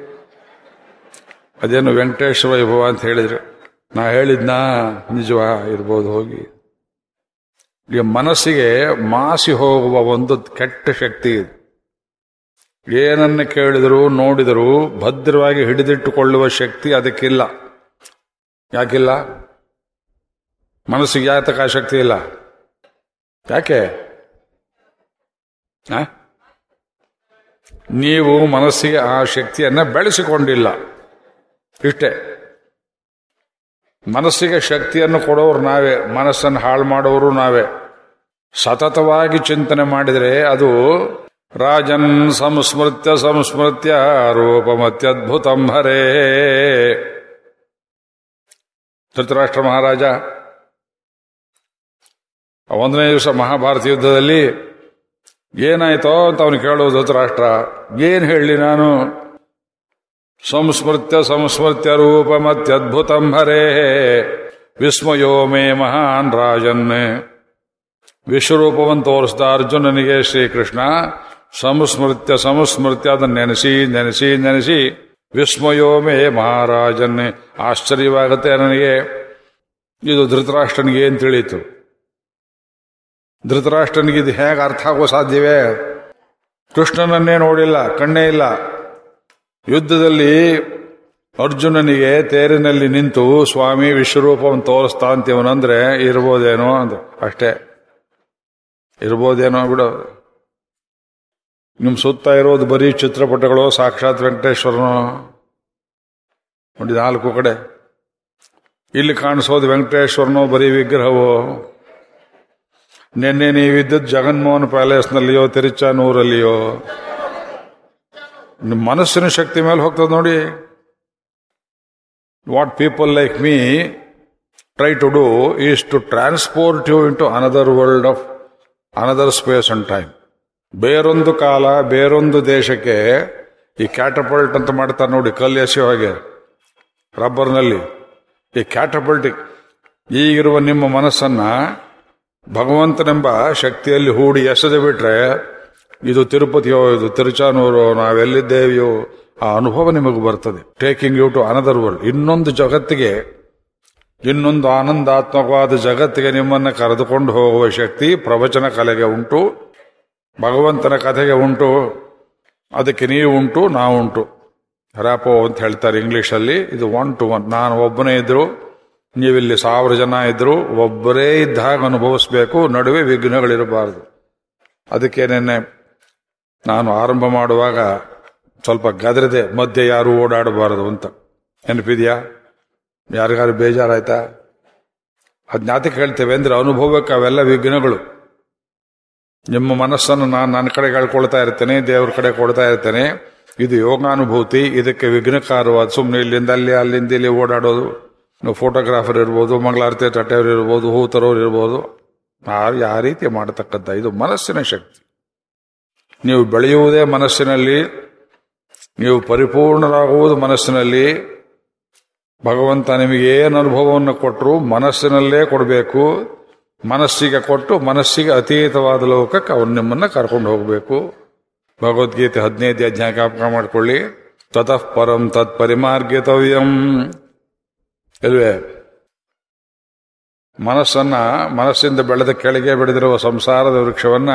ಅದೇನು ವೆಂಕಟೇಶ್ವರ ವೈಭವ ಅಂತ ಹೇಳಿದ್ರಿ ನಾ ಹೇಳಿದ್ನಾ ನಿಜವಾ ಇರ್ಬೋದು ಹೋಗಿ ಈ ಮನಸ್ಸಿಗೆ ಮಾಸಿ ಹೋಗುವ ಒಂದು ಕೆಟ್ಟ ಶಕ್ತಿ ಇದೆ ಏನನ್ನ ಕೇಳಿದರೂ ನೋಡಿದರೂ ಭದ್ರವಾಗಿ ಹಿಡಿದಿಟ್ಟುಕೊಳ್ಳುವ ಶಕ್ತಿ ಅದಕ್ಕಿಲ್ಲ ಯಾಕಿಲ್ಲ ಮನಸ್ಸಿಗೆ ಯಾತಕ ಆ ಶಕ್ತಿ ಇಲ್ಲ ಯಾಕೆ ಆ? ನೀವು ಮನಸ್ಸಿಗೆ ಆ ಶಕ್ತಿಯನ್ನ ಬೆಳೆಸಿಕೊಂಡಿಲ್ಲ ಇಷ್ಟೇ ಮನಸ್ಸಿಗೆ ಶಕ್ತಿಯನ್ನು ಕೊಡೋರು ನಾವೇ ಮನಸ್ಸನ್ನು ಹಾಳು ಮಾಡೋರು ನಾವೇ ಸತತವಾಗಿ ಚಿಂತನೆ ಮಾಡಿದರೆ ಅದು ರಾಜನ್ ಸಂಸ್ಮೃತ್ಯ ಸಂಸ್ಮೃತ್ಯ ರೂಪಮತ್ಯದ್ಭುತಂ ಹರೇ ಧೃತರಾಷ್ಟ್ರ ಮಹಾರಾಜ ಒಂದನೇ ದಿವಸ ಮಹಾಭಾರತ ಯುದ್ಧದಲ್ಲಿ ಏನಾಯ್ತೋ ಅಂತ ಅವನು ಕೇಳೋದು ಧೃತರಾಷ್ಟ್ರ ಏನ್ ಹೇಳಲಿ ನಾನು ಸಂಸ್ಮೃತ್ಯ ಸಂಸ್ಮೃತ್ಯ ರೂಪಮತ್ಯದ್ಭುತಂ ಹರೇ ವಿಸ್ಮಯೋ ಮೇ ಮಹಾನ್ ರಾಜನ್ ವಿಶ್ವರೂಪವನ್ನು ತೋರಿಸಿದ ಅರ್ಜುನನಿಗೆ ಶ್ರೀಕೃಷ್ಣ ಸಂಸ್ಮೃತ್ಯ ಸಂಸ್ಮೃತ್ಯ ಅದನ್ನು ನೆನೆಸಿ ನೆನೆಸಿ ನೆನೆಸಿ ವಿಸ್ಮಯೋ ಮೇ ಮಹಾರಾಜನ್ ಆಶ್ಚರ್ಯವಾಗುತ್ತೆ ನನಗೆ ಇದು ಧೃತರಾಷ್ಟ್ರನಿಗೆ ಏನ್ ತಿಳಿಯಿತು ಧೃತರಾಷ್ಟ್ರನಿಗೆ ಇದು ಹೇಗೆ ಅರ್ಥ ಆಗೋ ಸಾಧ್ಯವೇ ಕೃಷ್ಣನನ್ನೇ ನೋಡಿಲ್ಲ ಕಣ್ಣೇ ಇಲ್ಲ ಯುದ್ಧದಲ್ಲಿ ಅರ್ಜುನನಿಗೆ ತೇರಿನಲ್ಲಿ ನಿಂತು ಸ್ವಾಮಿ ವಿಶ್ವರೂಪವನ್ನು ತೋರಿಸ್ತಾ ಅಂತೀವನಂದ್ರೆ ಇರ್ಬೋದೇನೋ ಅಂದ ಅಷ್ಟೇ ಇರ್ಬೋದೇನೋ ಬಿಡು ನಿಮ್ ಸುತ್ತ ಇರೋದು ಬರೀ ಚಿತ್ರಪಟಗಳು ಸಾಕ್ಷಾತ್ ವೆಂಕಟೇಶ್ವರನು ನೋಡಿ ನಾಲ್ಕು ಕಡೆ ಇಲ್ಲಿ ಕಾಣಿಸೋದು ವೆಂಕಟೇಶ್ವರನು ಬರೀ ವಿಗ್ರಹವು ನಿನ್ನೆ ನೀವಿದ್ದದ್ದು ಜಗನ್ಮೋಹನ್ ಪ್ಯಾಲೇಸ್ನಲ್ಲಿಯೋ ತಿರುಚಾನೂರಲ್ಲಿಯೋ ನಿಮ್ಮ ಮನಸ್ಸಿನ ಶಕ್ತಿ ಮೇಲೆ ಹೋಗ್ತದೆ ನೋಡಿ what people like me try to do is to transport you into another world of another space and time ಬೇರೊಂದು ಕಾಲ ಬೇರೊಂದು ದೇಶಕ್ಕೆ ಈ ಕ್ಯಾಟಪಲ್ಟ್ ಅಂತ ಮಾಡ್ತಾರೆ ನೋಡಿ ಕಲ್ಲು ಎಸೆಯೋ ಹಾಗೆ ರಬ್ಬರ್ನಲ್ಲಿ ಈ ಕ್ಯಾಟಪಲ್ಟಿಕ್ ಈಗಿರುವ ನಿಮ್ಮ ಮನಸ್ಸನ್ನ ಭಗವಂತನೆಂಬ ಶಕ್ತಿಯಲ್ಲಿ ಹೂಡಿ ಎಸೆದು ಬಿಟ್ರೆ ಇದು ತಿರುಪತಿಯೋ ಇದು ತಿರುಚಾನೂರು ನಾವೆಲ್ಲಿದ್ದೇವೆಯೋ ಆ ಅನುಭವ ನಿಮಗೆ ಬರ್ತದೆ taking you to another world ಇನ್ನೊಂದು ಜಗತ್ತಿಗೆ ಇನ್ನೊಂದು ಆನಂದಾತ್ಮಕವಾದ ಜಗತ್ತಿಗೆ ನಿಮ್ಮನ್ನ ಕರೆದುಕೊಂಡು ಹೋಗುವ ಶಕ್ತಿ ಪ್ರವಚನ ಕಲೆಗೆ ಉಂಟು ಭಗವಂತನ ಕಥೆಗೆ ಉಂಟು ಅದಕ್ಕೆ ನೀವು ಉಂಟು ನಾವು ಉಂಟು ರ್ಯಾಪೋ ಅಂತ ಹೇಳ್ತಾರೆ ಇಂಗ್ಲಿಷಲ್ಲಿ ಇದು ಒನ್ ಟು ಒನ್ ನಾನು ಒಬ್ಬನೇ ಇದ್ರು ನೀವಿಲ್ಲಿ ಸಾವಿರ ಜನ ಇದ್ರು ಒಬ್ಬರೇ ಇದ್ದಾಗ ಅನುಭವಿಸ್ಬೇಕು ನಡುವೆ ವಿಘ್ನಗಳಿರಬಾರದು ಅದಕ್ಕೆ ನಿನ್ನೆ ನಾನು ಆರಂಭ ಮಾಡುವಾಗ ಸ್ವಲ್ಪ ಗದರಿದೆ ಮಧ್ಯೆ ಯಾರು ಓಡಾಡಬಾರದು ಅಂತ ನೆನಪಿದ್ಯಾ ಯಾರಿಗಾರು ಬೇಜಾರಾಯ್ತಾ ಅಜ್ಞಾತಕ್ಕೆ ಹೇಳ್ತೇವೆ ಅಂದ್ರೆ ಅನುಭವಕ್ಕೆ ಅವೆಲ್ಲ ವಿಘ್ನಗಳು ನಿಮ್ಮ ಮನಸ್ಸನ್ನು ನಾನು ನನ್ನ ಕಡೆ ಹೇಳ್ಕೊಳ್ತಾ ಇರ್ತೇನೆ ದೇವ್ರ ಕಡೆ ಕೊಡ್ತಾ ಇರ್ತೇನೆ ಇದು ಯೋಗಾನುಭೂತಿ ಇದಕ್ಕೆ ವಿಘ್ನಕಾರವಾದ ಸುಮ್ಮನೆ ಇಲ್ಲಿಂದ ಅಲ್ಲಿ ಅಲ್ಲಿಂದ ಇಲ್ಲಿ ಓಡಾಡೋದು ನೀವು ಫೋಟೋಗ್ರಾಫರ್ ಇರ್ಬೋದು ಮಂಗಳಾರತಿ ತಟ್ಟೆಯವರು ಇರ್ಬೋದು ಹೂ ತರೋರು ಇರ್ಬೋದು ಯಾರು ಯಾವ ರೀತಿ ಮಾಡತಕ್ಕಂಥ ಇದು ಮನಸ್ಸಿನ ಶಕ್ತಿ ನೀವು ಬೆಳೆಯುವುದೇ ಮನಸ್ಸಿನಲ್ಲಿ ನೀವು ಪರಿಪೂರ್ಣರಾಗುವುದು ಮನಸ್ಸಿನಲ್ಲಿ ಭಗವಂತ ನಿಮಗೆ ಏನು ಅನುಭವವನ್ನು ಕೊಟ್ಟರು ಮನಸ್ಸಿನಲ್ಲೇ ಕೊಡಬೇಕು ಮನಸ್ಸಿಗೆ ಕೊಟ್ಟು ಮನಸ್ಸಿಗೆ ಅತೀತವಾದ ಲೋಕಕ್ಕೆ ಅವನು ನಿಮ್ಮನ್ನ ಕರ್ಕೊಂಡು ಹೋಗಬೇಕು ಭಗವದ್ಗೀತೆ ಹದಿನೈದು ಅಧ್ಯಾಯ ಜ್ಞಾಪಕ ಮಾಡಿಕೊಳ್ಳಿ ತತಃ ಪರಂ ತತ್ ಪರಿಮಾರ್ಗಿತವ್ಯಂ ಇಲ್ವೇ ಮನಸ್ಸನ್ನ ಮನಸ್ಸಿಂದ ಬೆಳೆದ ಕೆಳಗೆ ಬೆಳೆದಿರುವ ಸಂಸಾರದ ವೃಕ್ಷವನ್ನ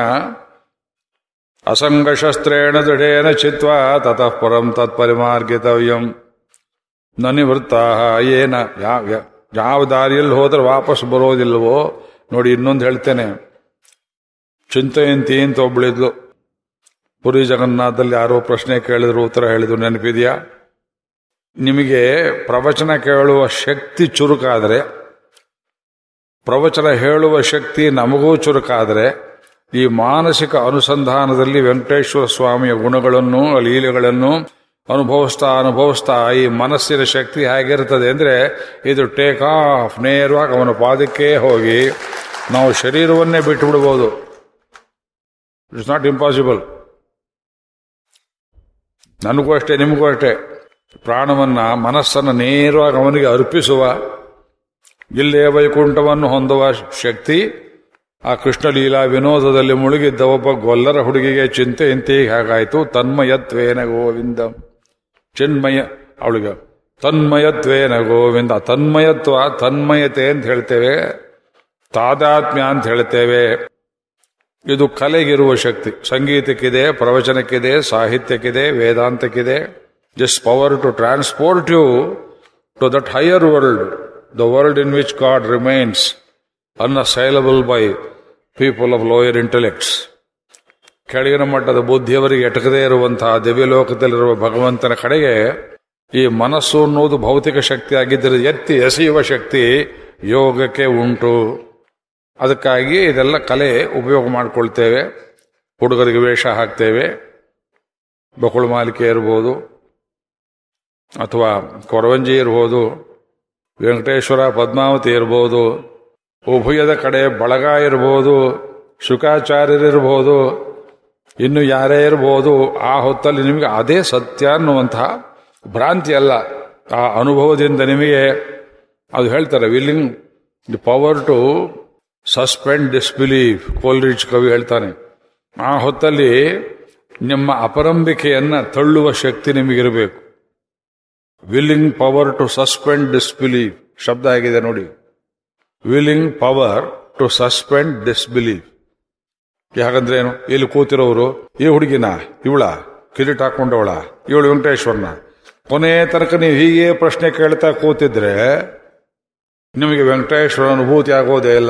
ಅಸಂಗಶಸ್ತ್ರೇಣ ದೃಢೇನ ಚಿತ್ವ ತತಃ ಪರಂ ತತ್ ಪರಿಮಾರ್ಗಿತವ್ಯಂ ನನಿವೃತ್ತ ಏನ ಯಾವ ಯಾವ ದಾರಿಯಲ್ಲಿ ಹೋದ್ರೆ ವಾಪಸ್ ಬರೋದಿಲ್ವೋ ನೋಡಿ ಇನ್ನೊಂದು ಹೇಳ್ತೇನೆ ಚಿಂತೆಯಂತಿ ಅಂತ ಒಬ್ಳಿದ್ಲು ಪುರಿ ಜಗನ್ನಾಥದಲ್ಲಿ ಯಾರೋ ಪ್ರಶ್ನೆ ಕೇಳಿದ್ರು ಉತ್ತರ ಹೇಳಿದ್ರು ನೆನಪಿದೆಯಾ ನಿಮಗೆ ಪ್ರವಚನ ಕೇಳುವ ಶಕ್ತಿ ಚುರುಕಾದರೆ ಪ್ರವಚನ ಹೇಳುವ ಶಕ್ತಿ ನಮಗೂ ಚುರುಕಾದರೆ ಈ ಮಾನಸಿಕ ಅನುಸಂಧಾನದಲ್ಲಿ ವೆಂಕಟೇಶ್ವರ ಸ್ವಾಮಿಯ ಗುಣಗಳನ್ನು ಲೀಲೆಗಳನ್ನು ಅನುಭವಿಸ್ತಾ ಅನುಭವಿಸ್ತಾ ಈ ಮನಸ್ಸಿನ ಶಕ್ತಿ ಹೇಗಿರ್ತದೆ ಅಂದ್ರೆ ಇದು ಟೇಕ್ ಆಫ್ ನೇರವಾಗಿ ಅವನ ಪಾದಕ್ಕೆ ಹೋಗಿ ನಾವು ಶರೀರವನ್ನೇ ಬಿಟ್ಟು ಬಿಡಬಹುದು ಇಟ್ಸ್ ನಾಟ್ ಇಂಪಾಸಿಬಲ್ ನನಗೂ ಅಷ್ಟೇ ನಿಮಗೂ ಅಷ್ಟೇ ಪ್ರಾಣವನ್ನ ಮನಸ್ಸನ್ನು ನೇರವಾಗಿ ಅವನಿಗೆ ಅರ್ಪಿಸುವ ಇಲ್ಲೇ ವೈಕುಂಠವನ್ನು ಹೊಂದುವ ಶಕ್ತಿ ಆ ಕೃಷ್ಣ ಲೀಲಾ ವಿನೋದದಲ್ಲಿ ಮುಳುಗಿದ್ದ ಒಬ್ಬ ಗೊಲ್ಲರ ಹುಡುಗಿಗೆ ಚಿಂತೆ ಇಂತೀಗ ಹಾಗಾಯ್ತು ತನ್ಮಯತ್ವೇನ ಗೋವಿಂದ ಚಿನ್ಮಯ ಅವಳಿಗೆ ತನ್ಮಯತ್ವೇನ ಗೋವಿಂದ ತನ್ಮಯತ್ವ ತನ್ಮಯತೆ ಅಂತ ಹೇಳ್ತೇವೆ ತಾದಾತ್ಮ್ಯ ಅಂತ ಹೇಳ್ತೇವೆ ಇದು ಕಲೆಗಿರುವ ಶಕ್ತಿ ಸಂಗೀತಕ್ಕಿದೆ ಪ್ರವಚನಕ್ಕಿದೆ ಸಾಹಿತ್ಯಕ್ಕಿದೆ ವೇದಾಂತಕ್ಕಿದೆ just power to transport you to that higher world the world in which God remains unassailable by people of lower intellects ಕೆಳಗಿನ ಮಟ್ಟದ ಬುದ್ಧಿಯವರಿಗೆ ಎಟಕದೇ ಇರುವಂತಹ ದಿವ್ಯಲೋಕದಲ್ಲಿರುವ ಭಗವಂತನ ಕಡೆಗೆ ಈ ಮನಸ್ಸು ಅನ್ನೋದು ಭೌತಿಕ ಶಕ್ತಿ ಆಗಿದ್ದರೆ ಎತ್ತಿ ಎಸೆಯುವ ಶಕ್ತಿ ಯೋಗಕ್ಕೆ ಉಂಟು ಅದಕ್ಕಾಗಿ ಇದೆಲ್ಲ ಕಲೆ ಉಪಯೋಗ ಮಾಡಿಕೊಳ್ತೇವೆ ಹುಡುಗರಿಗೆ ವೇಷ ಹಾಕ್ತೇವೆ ಬಕುಳು ಮಾಲಿಕೆ ಇರ್ಬೋದು ಅಥವಾ ಕೊರವಂಜಿ ಇರ್ಬೋದು ವೆಂಕಟೇಶ್ವರ ಪದ್ಮಾವತಿ ಇರ್ಬೋದು ಉಭಯದ ಕಡೆ ಬಳಗ ಇರ್ಬೋದು ಶುಕಾಚಾರ್ಯರಿರ್ಬೋದು ಇನ್ನು ಯಾರೇ ಇರ್ಬೋದು ಆ ಹೊತ್ತಲ್ಲಿ ನಿಮಗೆ ಅದೇ ಸತ್ಯ ಅನ್ನುವಂತಹ ಭ್ರಾಂತಿ ಅಲ್ಲ ಆ ಅನುಭವದಿಂದ ನಿಮಗೆ ಅದು ಹೇಳ್ತಾರೆ willing the power to suspend disbelieve Coleridge ಕವಿ ಹೇಳ್ತಾನೆ ಆ ಹೊತ್ತಲ್ಲಿ ನಿಮ್ಮ ಅಪರಂಬಿಕೆಯನ್ನ ತಳ್ಳುವ ಶಕ್ತಿ ನಿಮಗಿರಬೇಕು willing power to suspend disbelieve ಶಬ್ದ ಆಗಿದೆ ನೋಡಿ willing power to suspend disbelieve ಯಾಕಂದ್ರೆ ಏನು ಇಲ್ಲಿ ಕೂತಿರೋರು ಈ ಹುಡುಗಿನ ಇವಳ ಕಿರೀಟ ಹಾಕೊಂಡವಳ ಇವಳು ವೆಂಕಟೇಶ್ವರನ ಕೊನೆ ತನಕ ನೀವು ಹೀಗೆ ಪ್ರಶ್ನೆ ಕೇಳ್ತಾ ಕೂತಿದ್ರೆ ನಿಮಗೆ ವೆಂಕಟೇಶ್ವರ ಅನುಭೂತಿ ಆಗೋದೇ ಇಲ್ಲ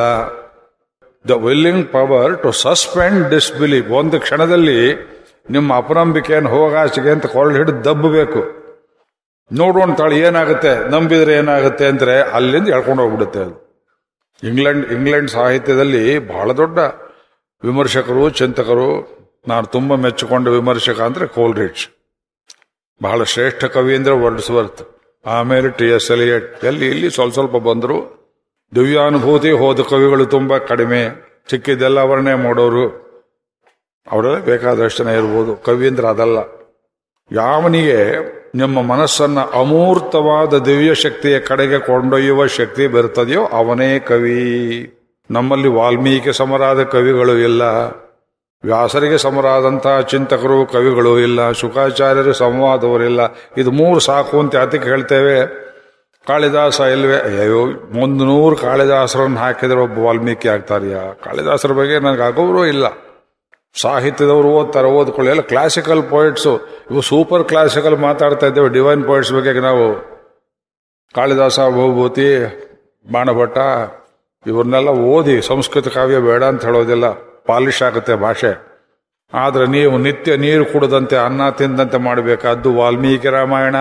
the willing power to suspend disbelieve ಒಂದು ಕ್ಷಣದಲ್ಲಿ ನಿಮ್ಮ ಅಪನಂಬಿಕೆಯನ್ನು ಹೋಗಾಚಿಗೆ ಅಂತ ಕೊರಳು ಹಿಡಿದು ದಬ್ಬಬೇಕು ನೋಡೋಣ ತಾಳು ಏನಾಗುತ್ತೆ ನಂಬಿದ್ರೆ ಏನಾಗುತ್ತೆ ಅಂದ್ರೆ ಅಲ್ಲಿಂದ ಎಳ್ಕೊಂಡು ಹೋಗ್ಬಿಡುತ್ತೆ ಅದು ಇಂಗ್ಲೆಂಡ್ ಇಂಗ್ಲೆಂಡ್ ಸಾಹಿತ್ಯದಲ್ಲಿ ಬಹಳ ದೊಡ್ಡ ವಿಮರ್ಶಕರು ಚಿಂತಕರು ನಾನು ತುಂಬ ಮೆಚ್ಚಿಕೊಂಡ ವಿಮರ್ಶಕ ಅಂದ್ರೆ ಕೋಲ್ರಿಚ್ ಬಹಳ ಶ್ರೇಷ್ಠ ಕವಿ ಅಂದ್ರೆ ವರ್ಡ್ಸ್ವರ್ತ್ ಆಮೇಲೆ ಟಿ ಎಸ್ ಎಲಿಯಟ್ ಎಲ್ಲಿ ಇಲ್ಲಿ ಸ್ವಲ್ಪ ಸ್ವಲ್ಪ ಬಂದರು ದಿವ್ಯಾನುಭೂತಿ ಹೋದ ಕವಿಗಳು ತುಂಬಾ ಕಡಿಮೆ ಚಿಕ್ಕಿದ್ದೆಲ್ಲ ವರ್ಣನೆ ಮಾಡೋರು ಅವರೆಲ್ಲ ಬೇಕಾದಷ್ಟು ಜನ ಇರ್ಬೋದು ಕವಿ ಅಂದ್ರೆ ಅದಲ್ಲ ಯಾವನಿಗೆ ನಿಮ್ಮ ಮನಸ್ಸನ್ನ ಅಮೂರ್ತವಾದ ದಿವ್ಯ ಶಕ್ತಿಯ ಕಡೆಗೆ ಕೊಂಡೊಯ್ಯುವ ಶಕ್ತಿ ಬರ್ತದೆಯೋ ಅವನೇ ಕವಿ ನಮ್ಮಲ್ಲಿ ವಾಲ್ಮೀಕಿ ಸಮರಾದ ಕವಿಗಳು ಇಲ್ಲ ವ್ಯಾಸರಿಗೆ ಸಮರಾದಂತಹ ಚಿಂತಕರು ಕವಿಗಳು ಇಲ್ಲ ಶುಕಾಚಾರ್ಯರು ಸಂವಾದವರಿಲ್ಲ ಇದು ಮೂರು ಸಾಕು ಅಂತ ಯಾತಕ್ಕೆ ಹೇಳ್ತೇವೆ ಕಾಳಿದಾಸ ಇಲ್ವೇ ಅಯ್ಯೋ ಒಂದು ನೂರು ಕಾಳಿದಾಸರನ್ನು ಹಾಕಿದ್ರೆ ಒಬ್ಬ ವಾಲ್ಮೀಕಿ ಆಗ್ತಾರ್ಯಾ ಕಾಳಿದಾಸರ ಬಗ್ಗೆ ನನಗೆ ಅಗೌರವ ಇಲ್ಲ ಸಾಹಿತ್ಯದವರು ಓದ್ತಾರೆ ಓದ್ಕೊಳ್ಳಿ ಎಲ್ಲ ಕ್ಲಾಸಿಕಲ್ ಪೋಯಿಟ್ಸು ಇವು ಸೂಪರ್ ಕ್ಲಾಸಿಕಲ್ ಮಾತಾಡ್ತಾ ಇದ್ದೇವೆ ಡಿವೈನ್ ಪೋಯಿಟ್ಸ್ ಬಗ್ಗೆ ನಾವು ಕಾಳಿದಾಸ ಭೂಭೂತಿ ಬಾಣಭಟ್ಟ ಇವ್ರನ್ನೆಲ್ಲ ಓದಿ ಸಂಸ್ಕೃತ ಕಾವ್ಯ ಬೇಡ ಅಂತ ಹೇಳೋದಿಲ್ಲ ಪಾಲಿಶ್ ಆಗುತ್ತೆ ಭಾಷೆ ಆದ್ರೆ ನೀವು ನಿತ್ಯ ನೀರು ಕುಡದಂತೆ ಅನ್ನ ತಿಂದಂತೆ ಮಾಡಬೇಕಾದ್ದು ವಾಲ್ಮೀಕಿ ರಾಮಾಯಣ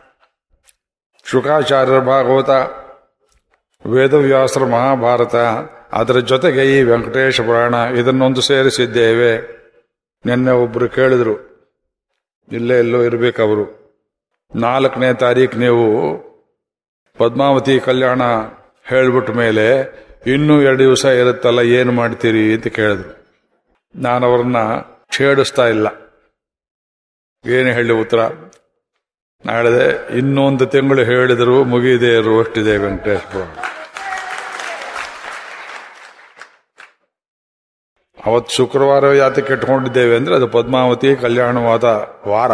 ಶುಕಾಚಾರ್ಯರ ಭಾಗವತ ವೇದವ್ಯಾಸರ ಮಹಾಭಾರತ ಅದರ ಜೊತೆಗೆ ಈ ವೆಂಕಟೇಶ ಪುರಾಣ ಇದನ್ನೊಂದು ಸೇರಿಸಿದ್ದೇವೆ ನಿನ್ನೆ ಒಬ್ರು ಕೇಳಿದ್ರು ಇಲ್ಲೇ ಎಲ್ಲೋ ಇರಬೇಕವರು ನಾಲ್ಕನೇ ತಾರೀಕು ನೀವು ಪದ್ಮಾವತಿ ಕಲ್ಯಾಣ ಹೇಳ್ಬಿಟ್ಟ ಮೇಲೆ ಇನ್ನೂ ಎರಡು ದಿವಸ ಇರುತ್ತಲ್ಲ ಏನು ಮಾಡ್ತೀರಿ ಅಂತ ಕೇಳಿದ್ರು ನಾನು ಅವ್ರನ್ನ ಛೇಡಿಸ್ತಾ ಇಲ್ಲ ಏನು ಹೇಳಿ ಉತ್ತರ ನಾಳೆ ಇನ್ನೊಂದು ತಿಂಗಳು ಹೇಳಿದ್ರು ಮುಗಿದೇ ಇರುವಷ್ಟಿದೆ ವೆಂಕಟೇಶ್ ಪುರಾಣ ಅವತ್ತು ಶುಕ್ರವಾರ ಯಾತಕ್ಕೆ ಇಟ್ಕೊಂಡಿದ್ದೇವೆ ಅಂದ್ರೆ ಅದು ಪದ್ಮಾವತಿ ಕಲ್ಯಾಣವಾದ ವಾರ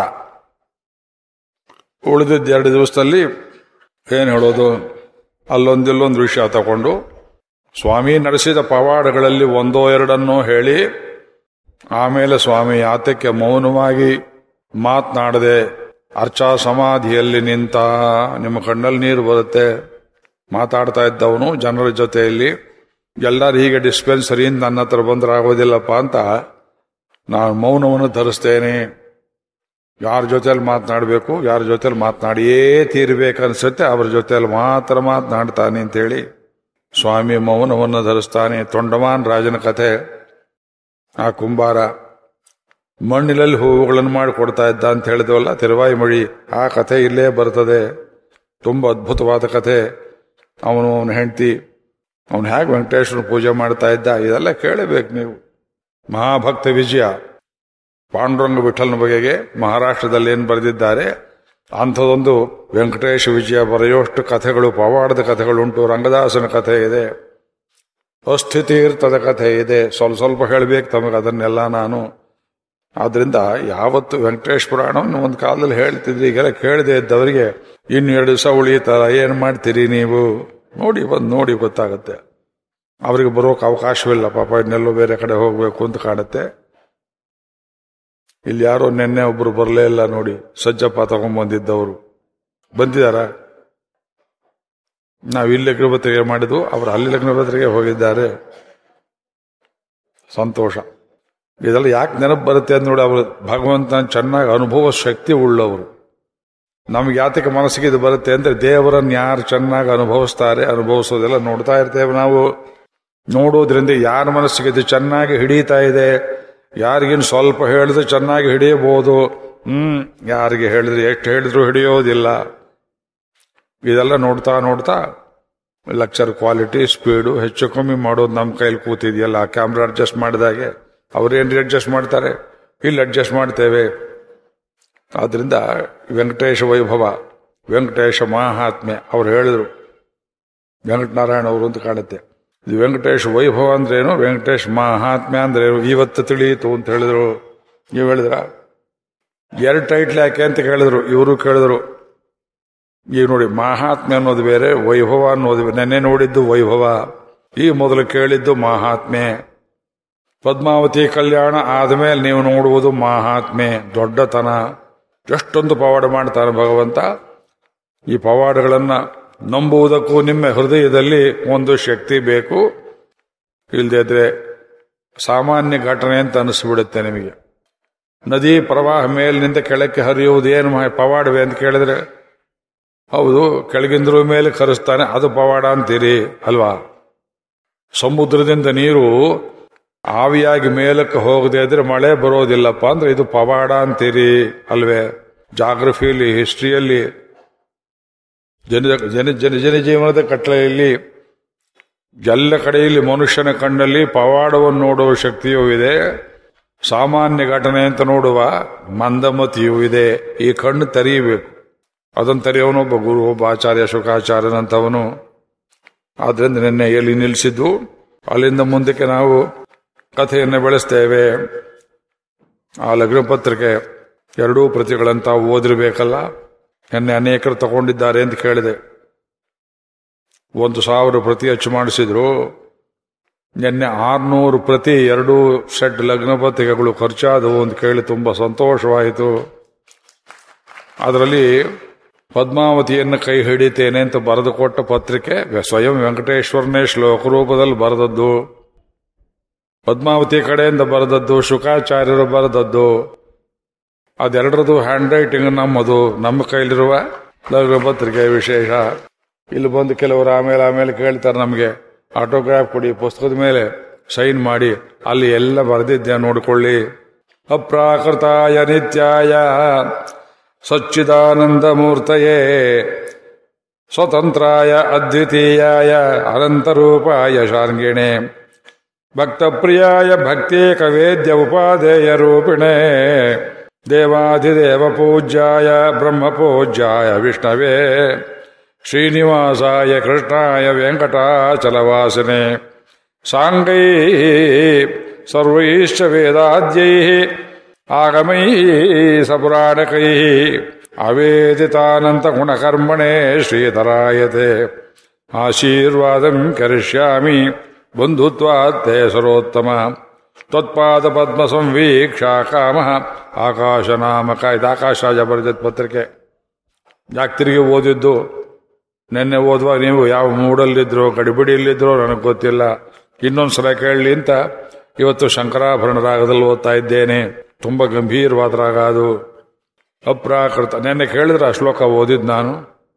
ಉಳಿದಿದ್ದ ಎರಡು ದಿವಸದಲ್ಲಿ ಏನು ಹೇಳೋದು ಅಲ್ಲೊಂದಿಲ್ಲೊಂದು ವಿಷಯ ತಗೊಂಡು ಸ್ವಾಮಿ ನಡೆಸಿದ ಪವಾಡಗಳಲ್ಲಿ ಒಂದೋ ಎರಡನ್ನೋ ಹೇಳಿ ಆಮೇಲೆ ಸ್ವಾಮಿ ಯಾತಕ್ಕೆ ಮೌನವಾಗಿ ಮಾತನಾಡದೆ ಅರ್ಚಾ ಸಮಾಧಿಯಲ್ಲಿ ನಿಂತ ನಿಮ್ಮ ಕಣ್ಣಲ್ಲಿ ನೀರು ಬರುತ್ತೆ ಮಾತಾಡ್ತಾ ಇದ್ದವನು ಜನರ ಜೊತೆಯಲ್ಲಿ ಎಲ್ಲರೂ ಹೀಗೆ ಡಿಸ್ಪೆನ್ಸರಿಯಿಂದ ನನ್ನ ಹತ್ರ ಬಂದ್ರೆ ಆಗೋದಿಲ್ಲಪ್ಪ ಅಂತ ನಾನು ಮೌನವನ್ನು ಧರಿಸ್ತೇನೆ ಯಾರ ಜೊತೆಯಲ್ಲಿ ಮಾತನಾಡಬೇಕು ಯಾರ ಜೊತೆಯಲ್ಲಿ ಮಾತನಾಡಿಯೇ ತೀರ್ಬೇಕನ್ಸುತ್ತೆ ಅವ್ರ ಜೊತೆಯಲ್ಲಿ ಮಾತ್ರ ಮಾತನಾಡ್ತಾನೆ ಅಂತೇಳಿ ಸ್ವಾಮಿ ಮೌನವನ್ನು ಧರಿಸ್ತಾನೆ ತೊಂಡಮಾನ್ ರಾಜನ ಕಥೆ ಆ ಕುಂಬಾರ ಮಣ್ಣಿನಲ್ಲಿ ಹೂವುಗಳನ್ನು ಮಾಡಿ ಕೊಡ್ತಾ ಇದ್ದ ಅಂತ ಹೇಳಿದ್ವಲ್ಲ ತಿರುವಾಯಿ ಮಳಿ ಆ ಕಥೆ ಇಲ್ಲೇ ಬರ್ತದೆ ತುಂಬ ಅದ್ಭುತವಾದ ಕಥೆ ಅವನು ಅವನ ಹೆಂಡತಿ ಅವನು ಹೇಗೆ ವೆಂಕಟೇಶ್ವರ ಪೂಜೆ ಮಾಡ್ತಾ ಇದ್ದ ಇದೆಲ್ಲ ಕೇಳಬೇಕು ನೀವು ಮಹಾಭಕ್ತ ವಿಜಯ ಪಾಂಡುರಂಗ ವಿಠಲನ ಬಗೆಗೆ ಮಹಾರಾಷ್ಟ್ರದಲ್ಲಿ ಏನು ಬರೆದಿದ್ದಾರೆ ಅಂಥದೊಂದು ವೆಂಕಟೇಶ ವಿಜಯ ಬರೆಯುವಷ್ಟು ಕಥೆಗಳು ಪವಾಡದ ಕಥೆಗಳುಂಟು ರಂಗದಾಸನ ಕಥೆ ಇದೆ ಅಸ್ಥಿತೀರ್ಥದ ಕಥೆ ಇದೆ ಸ್ವಲ್ಪ ಸ್ವಲ್ಪ ಹೇಳಬೇಕು ತಮಗೆ ಅದನ್ನೆಲ್ಲ ನಾನು ಆದ್ರಿಂದ ಯಾವತ್ತು ವೆಂಕಟೇಶ್ ಪುರಾಣವನ್ನು ಒಂದು ಕಾಲದಲ್ಲಿ ಹೇಳ್ತಿದ್ರಿ ಈಗೆಲ್ಲ ಕೇಳದೆ ಇದ್ದವರಿಗೆ ಇನ್ನು ಎರಡು ದಿವಸ ಉಳಿಯುತ್ತಾರ ಏನು ಮಾಡ್ತೀರಿ ನೀವು ನೋಡಿ ಬಂದು ನೋಡಿ ಗೊತ್ತಾಗುತ್ತೆ ಅವರಿಗೆ ಬರೋಕೆ ಅವಕಾಶವಿಲ್ಲ ಪಾಪ ಇನ್ನೆಲ್ಲೋ ಬೇರೆ ಕಡೆ ಹೋಗಬೇಕು ಅಂತ ಕಾಣುತ್ತೆ ಇಲ್ಲಿ ಯಾರೋ ನಿನ್ನೆ ಒಬ್ರು ಬರಲೇ ಇಲ್ಲ ನೋಡಿ ಸಜ್ಜಪ್ಪ ತಗೊಂಡ್ಬಂದಿದ್ದವರು ಬಂದಿದಾರ ನಾವು ಇಲ್ಲಿ ಲಗ್ನಪತ್ರಿಕೆ ಮಾಡಿದ್ವು ಅವರು ಅಲ್ಲಿ ಲಗ್ನಪತ್ರಿಕೆ ಹೋಗಿದ್ದಾರೆ ಸಂತೋಷ ಇದೆಲ್ಲ ಯಾಕೆ ನೆನಪು ಬರುತ್ತೆ ಅಂತ ನೋಡಿ ಅವರು ಭಗವಂತನ ಚೆನ್ನಾಗಿ ಅನುಭವ ಶಕ್ತಿ ಉಳ್ಳವರು ನಮ್ಗೆ ಯಾತಕ್ಕೆ ಮನಸ್ಸಿಗೆ ಇದು ಬರುತ್ತೆ ಅಂದ್ರೆ ದೇವರನ್ನ ಯಾರು ಚೆನ್ನಾಗಿ ಅನುಭವಿಸ್ತಾರೆ ಅನುಭವಿಸೋದೆಲ್ಲ ನೋಡ್ತಾ ಇರ್ತೇವೆ ನಾವು ನೋಡೋದ್ರಿಂದ ಯಾರ ಮನಸ್ಸಿಗೆ ಇದು ಚೆನ್ನಾಗಿ ಹಿಡಿತಾ ಇದೆ ಯಾರಿಗಿನ್ ಸ್ವಲ್ಪ ಹೇಳಿದ್ರೆ ಚೆನ್ನಾಗಿ ಹಿಡಿಯಬಹುದು ಹ್ಮ್ ಯಾರಿಗೆ ಹೇಳಿದ್ರೆ ಎಷ್ಟು ಹೇಳಿದ್ರು ಹಿಡಿಯೋದಿಲ್ಲ ಇದೆಲ್ಲ ನೋಡ್ತಾ ನೋಡ್ತಾ ಲೆಕ್ಚರ್ ಕ್ವಾಲಿಟಿ ಸ್ಪೀಡು ಹೆಚ್ಚು ಕಮ್ಮಿ ಮಾಡೋದು ನಮ್ಮ ಕೈಲಿ ಕೂತಿದೆಯಲ್ಲ ಕ್ಯಾಮ್ರಾ ಅಡ್ಜಸ್ಟ್ ಮಾಡಿದಾಗೆ ಅವ್ರೇನು ಅಡ್ಜಸ್ಟ್ ಮಾಡ್ತಾರೆ ಇಲ್ಲಿ ಅಡ್ಜಸ್ಟ್ ಮಾಡ್ತೇವೆ ಆದ್ರಿಂದ ವೆಂಕಟೇಶ ವೈಭವ ವೆಂಕಟೇಶ ಮಹಾತ್ಮೆ ಅವ್ರು ಹೇಳಿದ್ರು ವೆಂಕಟನಾರಾಯಣ ಅವರು ಅಂತ ಕಾಣುತ್ತೆ ಇದು ವೆಂಕಟೇಶ ವೈಭವ ಅಂದ್ರೇನು ವೆಂಕಟೇಶ್ ಮಹಾತ್ಮ್ಯ ಅಂದ್ರೇನು ಇವತ್ತು ತಿಳಿಯಿತು ಅಂತ ಹೇಳಿದ್ರು ನೀವು ಹೇಳಿದ್ರ ಎರಡು ಟೈಟ್ಲ್ ಯಾಕೆ ಅಂತ ಕೇಳಿದ್ರು ಇವರು ಕೇಳಿದ್ರು ಈಗ ನೋಡಿ ಮಹಾತ್ಮೆ ಅನ್ನೋದು ಬೇರೆ ವೈಭವ ಅನ್ನೋದು ಬೇರೆ ನೆನ್ನೆ ನೋಡಿದ್ದು ವೈಭವ ಈ ಮೊದಲು ಕೇಳಿದ್ದು ಮಹಾತ್ಮೆ ಪದ್ಮಾವತಿ ಕಲ್ಯಾಣ ಆದಮೇಲೆ ನೀವು ನೋಡುವುದು ಮಹಾತ್ಮೆ ದೊಡ್ಡತನ ಎಷ್ಟೊಂದು ಪವಾಡ ಮಾಡ್ತಾನೆ ಭಗವಂತ ಈ ಪವಾಡಗಳನ್ನ ನಂಬುವುದಕ್ಕೂ ನಿಮ್ಮ ಹೃದಯದಲ್ಲಿ ಒಂದು ಶಕ್ತಿ ಬೇಕು ಇಲ್ಲದೆ ಇದ್ರೆ ಸಾಮಾನ್ಯ ಘಟನೆ ಅಂತ ಅನಿಸ್ಬಿಡುತ್ತೆ ನಿಮಗೆ ನದಿ ಪ್ರವಾಹ ಮೇಲಿನಿಂದ ಕೆಳಕ್ಕೆ ಹರಿಯುವುದು ಏನು ಮಾ- ಪವಾಡವೇ ಅಂತ ಕೇಳಿದ್ರೆ ಹೌದು ಕೆಳಗಿಂದ್ರ ಮೇಲೆ ಕರೆಸ್ತಾನೆ ಅದು ಪವಾಡ ಅಂತೀರಿ ಅಲ್ವಾ ಸಮುದ್ರದಿಂದ ನೀರು ಆವಿಯಾಗಿ ಮೇಲಕ್ಕೆ ಹೋಗದೆ ಇದ್ರೆ ಮಳೆ ಬರೋದಿಲ್ಲಪ್ಪ ಅಂದ್ರೆ ಇದು ಪವಾಡ ಅಂತೀರಿ ಅಲ್ವೇ ಜಾಗ್ರಫಿಯಲ್ಲಿ ಹಿಸ್ಟ್ರಿಯಲ್ಲಿ ಜನ ಜನ ಜನ ಜನಜೀವನದ ಕಟ್ಟಲೆಯಲ್ಲಿ ಎಲ್ಲ ಕಡೆಯಲ್ಲಿ ಮನುಷ್ಯನ ಕಣ್ಣಲ್ಲಿ ಪವಾಡವನ್ನು ನೋಡುವ ಶಕ್ತಿಯೂ ಇದೆ ಸಾಮಾನ್ಯ ಘಟನೆ ಅಂತ ನೋಡುವ ಮಂದಮತಿಯೂ ಇದೆ ಈ ಕಣ್ಣು ತೆರೆಯಬೇಕು ಅದನ್ನು ತೆರೆಯವನು ಒಬ್ಬ ಗುರು ಒಬ್ಬ ಆಚಾರ್ಯ ಶುಕಾಚಾರ್ಯನಂತವನು ಆದ್ರಿಂದ ನಿನ್ನೆ ಎಲ್ಲಿ ನಿಲ್ಲಿಸಿದ್ದು ಅಲ್ಲಿಂದ ಮುಂದಕ್ಕೆ ನಾವು ಕಥೆಯನ್ನು ಬೆಳೆಸ್ತೇವೆ ಆ ಲಗ್ನ ಪತ್ರಿಕೆ ಎರಡೂ ಪ್ರತಿಗಳಂತ ಓದಿರ್ಬೇಕಲ್ಲ ನಿನ್ನೆ ಅನೇಕರು ತಗೊಂಡಿದ್ದಾರೆ ಅಂತ ಕೇಳಿದೆ ಒಂದು ಸಾವಿರ ಪ್ರತಿ ಅಚ್ಚು ಮಾಡಿಸಿದ್ರು ನಿನ್ನೆ ಆರ್ನೂರು ಪ್ರತಿ ಎರಡು ಸೆಟ್ ಲಗ್ನ ಪತ್ರಿಕೆಗಳು ಖರ್ಚಾದವು ಅಂತ ಕೇಳಿ ತುಂಬಾ ಸಂತೋಷವಾಯಿತು ಅದರಲ್ಲಿ ಪದ್ಮಾವತಿಯನ್ನು ಕೈ ಹಿಡಿತೇನೆ ಅಂತ ಬರೆದು ಕೊಟ್ಟ ಪತ್ರಿಕೆ ಸ್ವಯಂ ವೆಂಕಟೇಶ್ವರನೇ ಶ್ಲೋಕ ರೂಪದಲ್ಲಿ ಬರೆದದ್ದು ಪದ್ಮಾವತಿ ಕಡೆಯಿಂದ ಬರೆದದ್ದು ಶುಕಾಚಾರ್ಯರು ಬರೆದದ್ದು ಅದೆರಡರದು ಹ್ಯಾಂಡ್ ರೈಟಿಂಗ್ ನಮ್ಮದು ನಮ್ಮ ಕೈಲಿರುವ ಲಘು ಪತ್ರಿಕೆ ವಿಶೇಷ ಇಲ್ಲಿ ಬಂದು ಕೆಲವರು ಆಮೇಲೆ ಆಮೇಲೆ ಕೇಳ್ತಾರೆ ನಮಗೆ ಆಟೋಗ್ರಾಫ್ ಕೊಡಿ ಪುಸ್ತಕದ ಮೇಲೆ ಸೈನ್ ಮಾಡಿ ಅಲ್ಲಿ ಎಲ್ಲ ಬರೆದಿದ್ದೆ ನೋಡಿಕೊಳ್ಳಿ ಅಪ್ರಾಕೃತಾಯ ನಿತ್ಯಾಯ ಸಚ್ಚಿದಾನಂದ ಮೂರ್ತಯೇ ಸ್ವತಂತ್ರಾಯ ಅದ್ವಿತೀಯಾಯ ಅನಂತರೂಪಾಯ ಶಾರ್ಗಿಣೆ ಭಕ್ತಪ್ರಿಯಾಯ ಭಕ್ತೇಕ ವೇದ್ಯ ಉಪಾದೇಯ ರೂಪಿಣೆ ದೇವಾಧಿದೇವ ಪೂಜ್ಯಾಯ ಬ್ರಹ್ಮ ಪೂಜ್ಯಾಯ ವಿಷ್ಣವೇ ಶ್ರೀನಿವಾಸಾಯ ಕೃಷ್ಣಾಯ ವೆಂಕಟಾಚಲವಾಸಿನೇ ಸಾಂಗೈ ಸರ್ವೈಶ್ಚ ವೇದಾದ್ಯೈ ಆಗಮೈ ಸಪುರಾಣಕೈ ಅವೇದಿತಾನಂತ ಗುಣಕರ್ಮಣೆ ಶ್ರೀಧರಾಯತೆ ಆಶೀರ್ವಾದಂ ಕರಿಷ್ಯಾಮಿ ಬಂಧುತ್ವಾತ್ತೇ ಸರೋತ್ತಮ ತ್ವತ್ಪಾದ ಪದ್ಮ ಸಂವೀಕ್ಷ ಕಾಮ ಆಕಾಶ ನಾಮಕ ಇದು ಆಕಾಶರಾಜ ಬರೆದಿದ್ದ ಪತ್ರಿಕೆ ಯಾಕೆ ತಿರುಗಿ ಓದಿದ್ದು ನಿನ್ನೆ ಓದುವಾಗ ನೀವು ಯಾವ ಮೂಡಲ್ಲಿದ್ರೋ ಗಡಿಬಿಡಿಯಲ್ಲಿದ್ರೋ ನನಗೆ ಗೊತ್ತಿಲ್ಲ ಇನ್ನೊಂದು ಸಲ ಕೇಳಲಿ ಅಂತ ಇವತ್ತು ಶಂಕರಾಭರಣ ರಾಗದಲ್ಲಿ ಓದ್ತಾ ಇದ್ದೇನೆ ತುಂಬ ಗಂಭೀರವಾದ ರಾಗ ಅದು ಅಪ್ರಾಕೃತ ನಿನ್ನೆ ಕೇಳಿದ್ರ ಆ ಶ್ಲೋಕ ಓದಿದ್ ನಾನು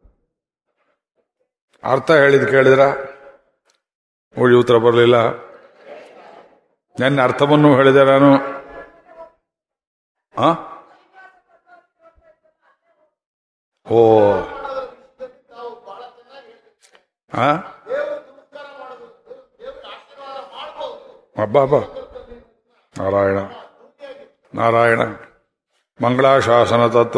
ಅರ್ಥ ಹೇಳಿದ್ ಕೇಳಿದ್ರ ಉಳಿ ಉತ್ತರ ಬರಲಿಲ್ಲ ನೆನ್ನೆ ಅರ್ಥವನ್ನು ಹೇಳಿದೆ ನಾನು ಆ ಓ ಆ ಹಬ್ಬ ಹಬ್ಬ ನಾರಾಯಣ ನಾರಾಯಣ ಮಂಗಳಾಶಾಸನ ತತ್ವ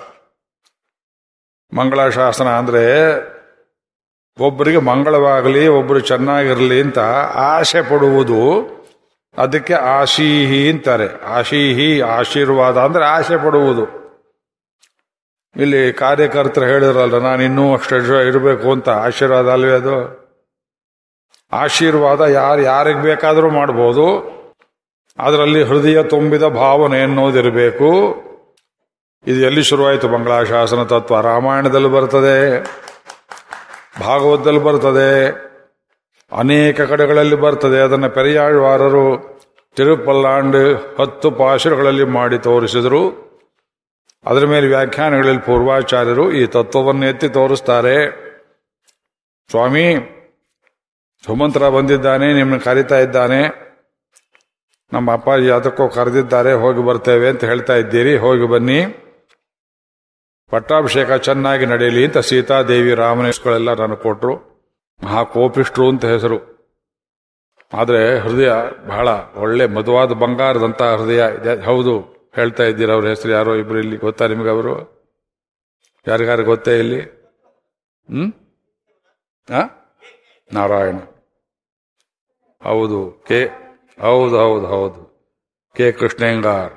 ಮಂಗಳಾಶಾಸನ ಅಂದ್ರೆ ಒಬ್ಬರಿಗೆ ಮಂಗಳವಾಗಲಿ ಒಬ್ಬರು ಚೆನ್ನಾಗಿರಲಿ ಅಂತ ಆಸೆ ಪಡುವುದು ಅದಕ್ಕೆ ಆಶೀಹಿ ಅಂತಾರೆ ಆಶೀಹಿ ಆಶೀರ್ವಾದ ಅಂದ್ರೆ ಆಸೆ ಪಡುವುದು ಇಲ್ಲಿ ಕಾರ್ಯಕರ್ತರು ಹೇಳಿದ್ರಲ್ಲ ನಾನು ಇನ್ನೂ ಅಷ್ಟು ಇರಬೇಕು ಅಂತ ಆಶೀರ್ವಾದ ಅಲ್ವೇ ಅದು ಆಶೀರ್ವಾದ ಯಾರು ಯಾರಿಗೆ ಬೇಕಾದರೂ ಮಾಡ್ಬೋದು ಅದರಲ್ಲಿ ಹೃದಯ ತುಂಬಿದ ಭಾವನೆ ಅನ್ನೋದಿರಬೇಕು ಇದು ಎಲ್ಲಿ ಶುರುವಾಯಿತು ಮಂಗಳಾಶಾಸನ ತತ್ವ ರಾಮಾಯಣದಲ್ಲಿ ಬರ್ತದೆ ಭಾಗವತದಲ್ಲಿ ಬರ್ತದೆ ಅನೇಕ ಕಡೆಗಳಲ್ಲಿ ಬರ್ತದೆ ಅದನ್ನು ಪೆರಿಯಾಳ್ವಾರರು ತಿರುಪಲ್ಲಾಂಡ್ ಹತ್ತು ಪಾಶುರಗಳಲ್ಲಿ ಮಾಡಿ ತೋರಿಸಿದರು ಅದರ ಮೇಲೆ ವ್ಯಾಖ್ಯಾನಗಳಲ್ಲಿ ಪೂರ್ವಾಚಾರ್ಯರು ಈ ತತ್ವವನ್ನು ಎತ್ತಿ ತೋರಿಸ್ತಾರೆ ಸ್ವಾಮಿ ಸುಮಂತ್ರ ಬಂದಿದ್ದಾನೆ ನಿಮ್ಮನ್ನು ಕರಿತಾ ಇದ್ದಾನೆ ನಮ್ಮ ಅಪ್ಪಾಜಿ ಅದಕ್ಕೋ ಕರೆದಿದ್ದಾರೆ ಹೋಗಿ ಬರ್ತೇವೆ ಅಂತ ಹೇಳ್ತಾ ಇದ್ದೀರಿ ಹೋಗಿ ಬನ್ನಿ ಪಟ್ಟಾಭಿಷೇಕ ಚೆನ್ನಾಗಿ ನಡೆಯಲಿ ಅಂತ ಸೀತಾದೇವಿ ರಾಮನೇಶ್ಗಳೆಲ್ಲ ನನಗೆ ಕೊಟ್ಟರು ಮಹಾಕೋಪಿಷ್ಟ್ರು ಅಂತ ಹೆಸರು ಆದರೆ ಹೃದಯ ಬಹಳ ಒಳ್ಳೆ ಮಧುವಾದ ಬಂಗಾರದಂತ ಹೃದಯ ಇದೆ ಹೌದು ಹೇಳ್ತಾ ಇದ್ದೀರ ಅವ್ರ ಹೆಸರು ಯಾರೋ ಇಬ್ರು ಇಲ್ಲಿ ಗೊತ್ತಾ ನಿಮಗೆ ಅವರು ಯಾರಿಗಾರು ಗೊತ್ತೇ ಇಲ್ಲಿ ಹ್ಮ್ ಆ ನಾರಾಯಣ ಹೌದು ಕೆ ಹೌದು ಹೌದು ಹೌದು ಕೆ ಕೃಷ್ಣೇಂಗಾರ್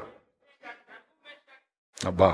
ಅಬ್ಬಾ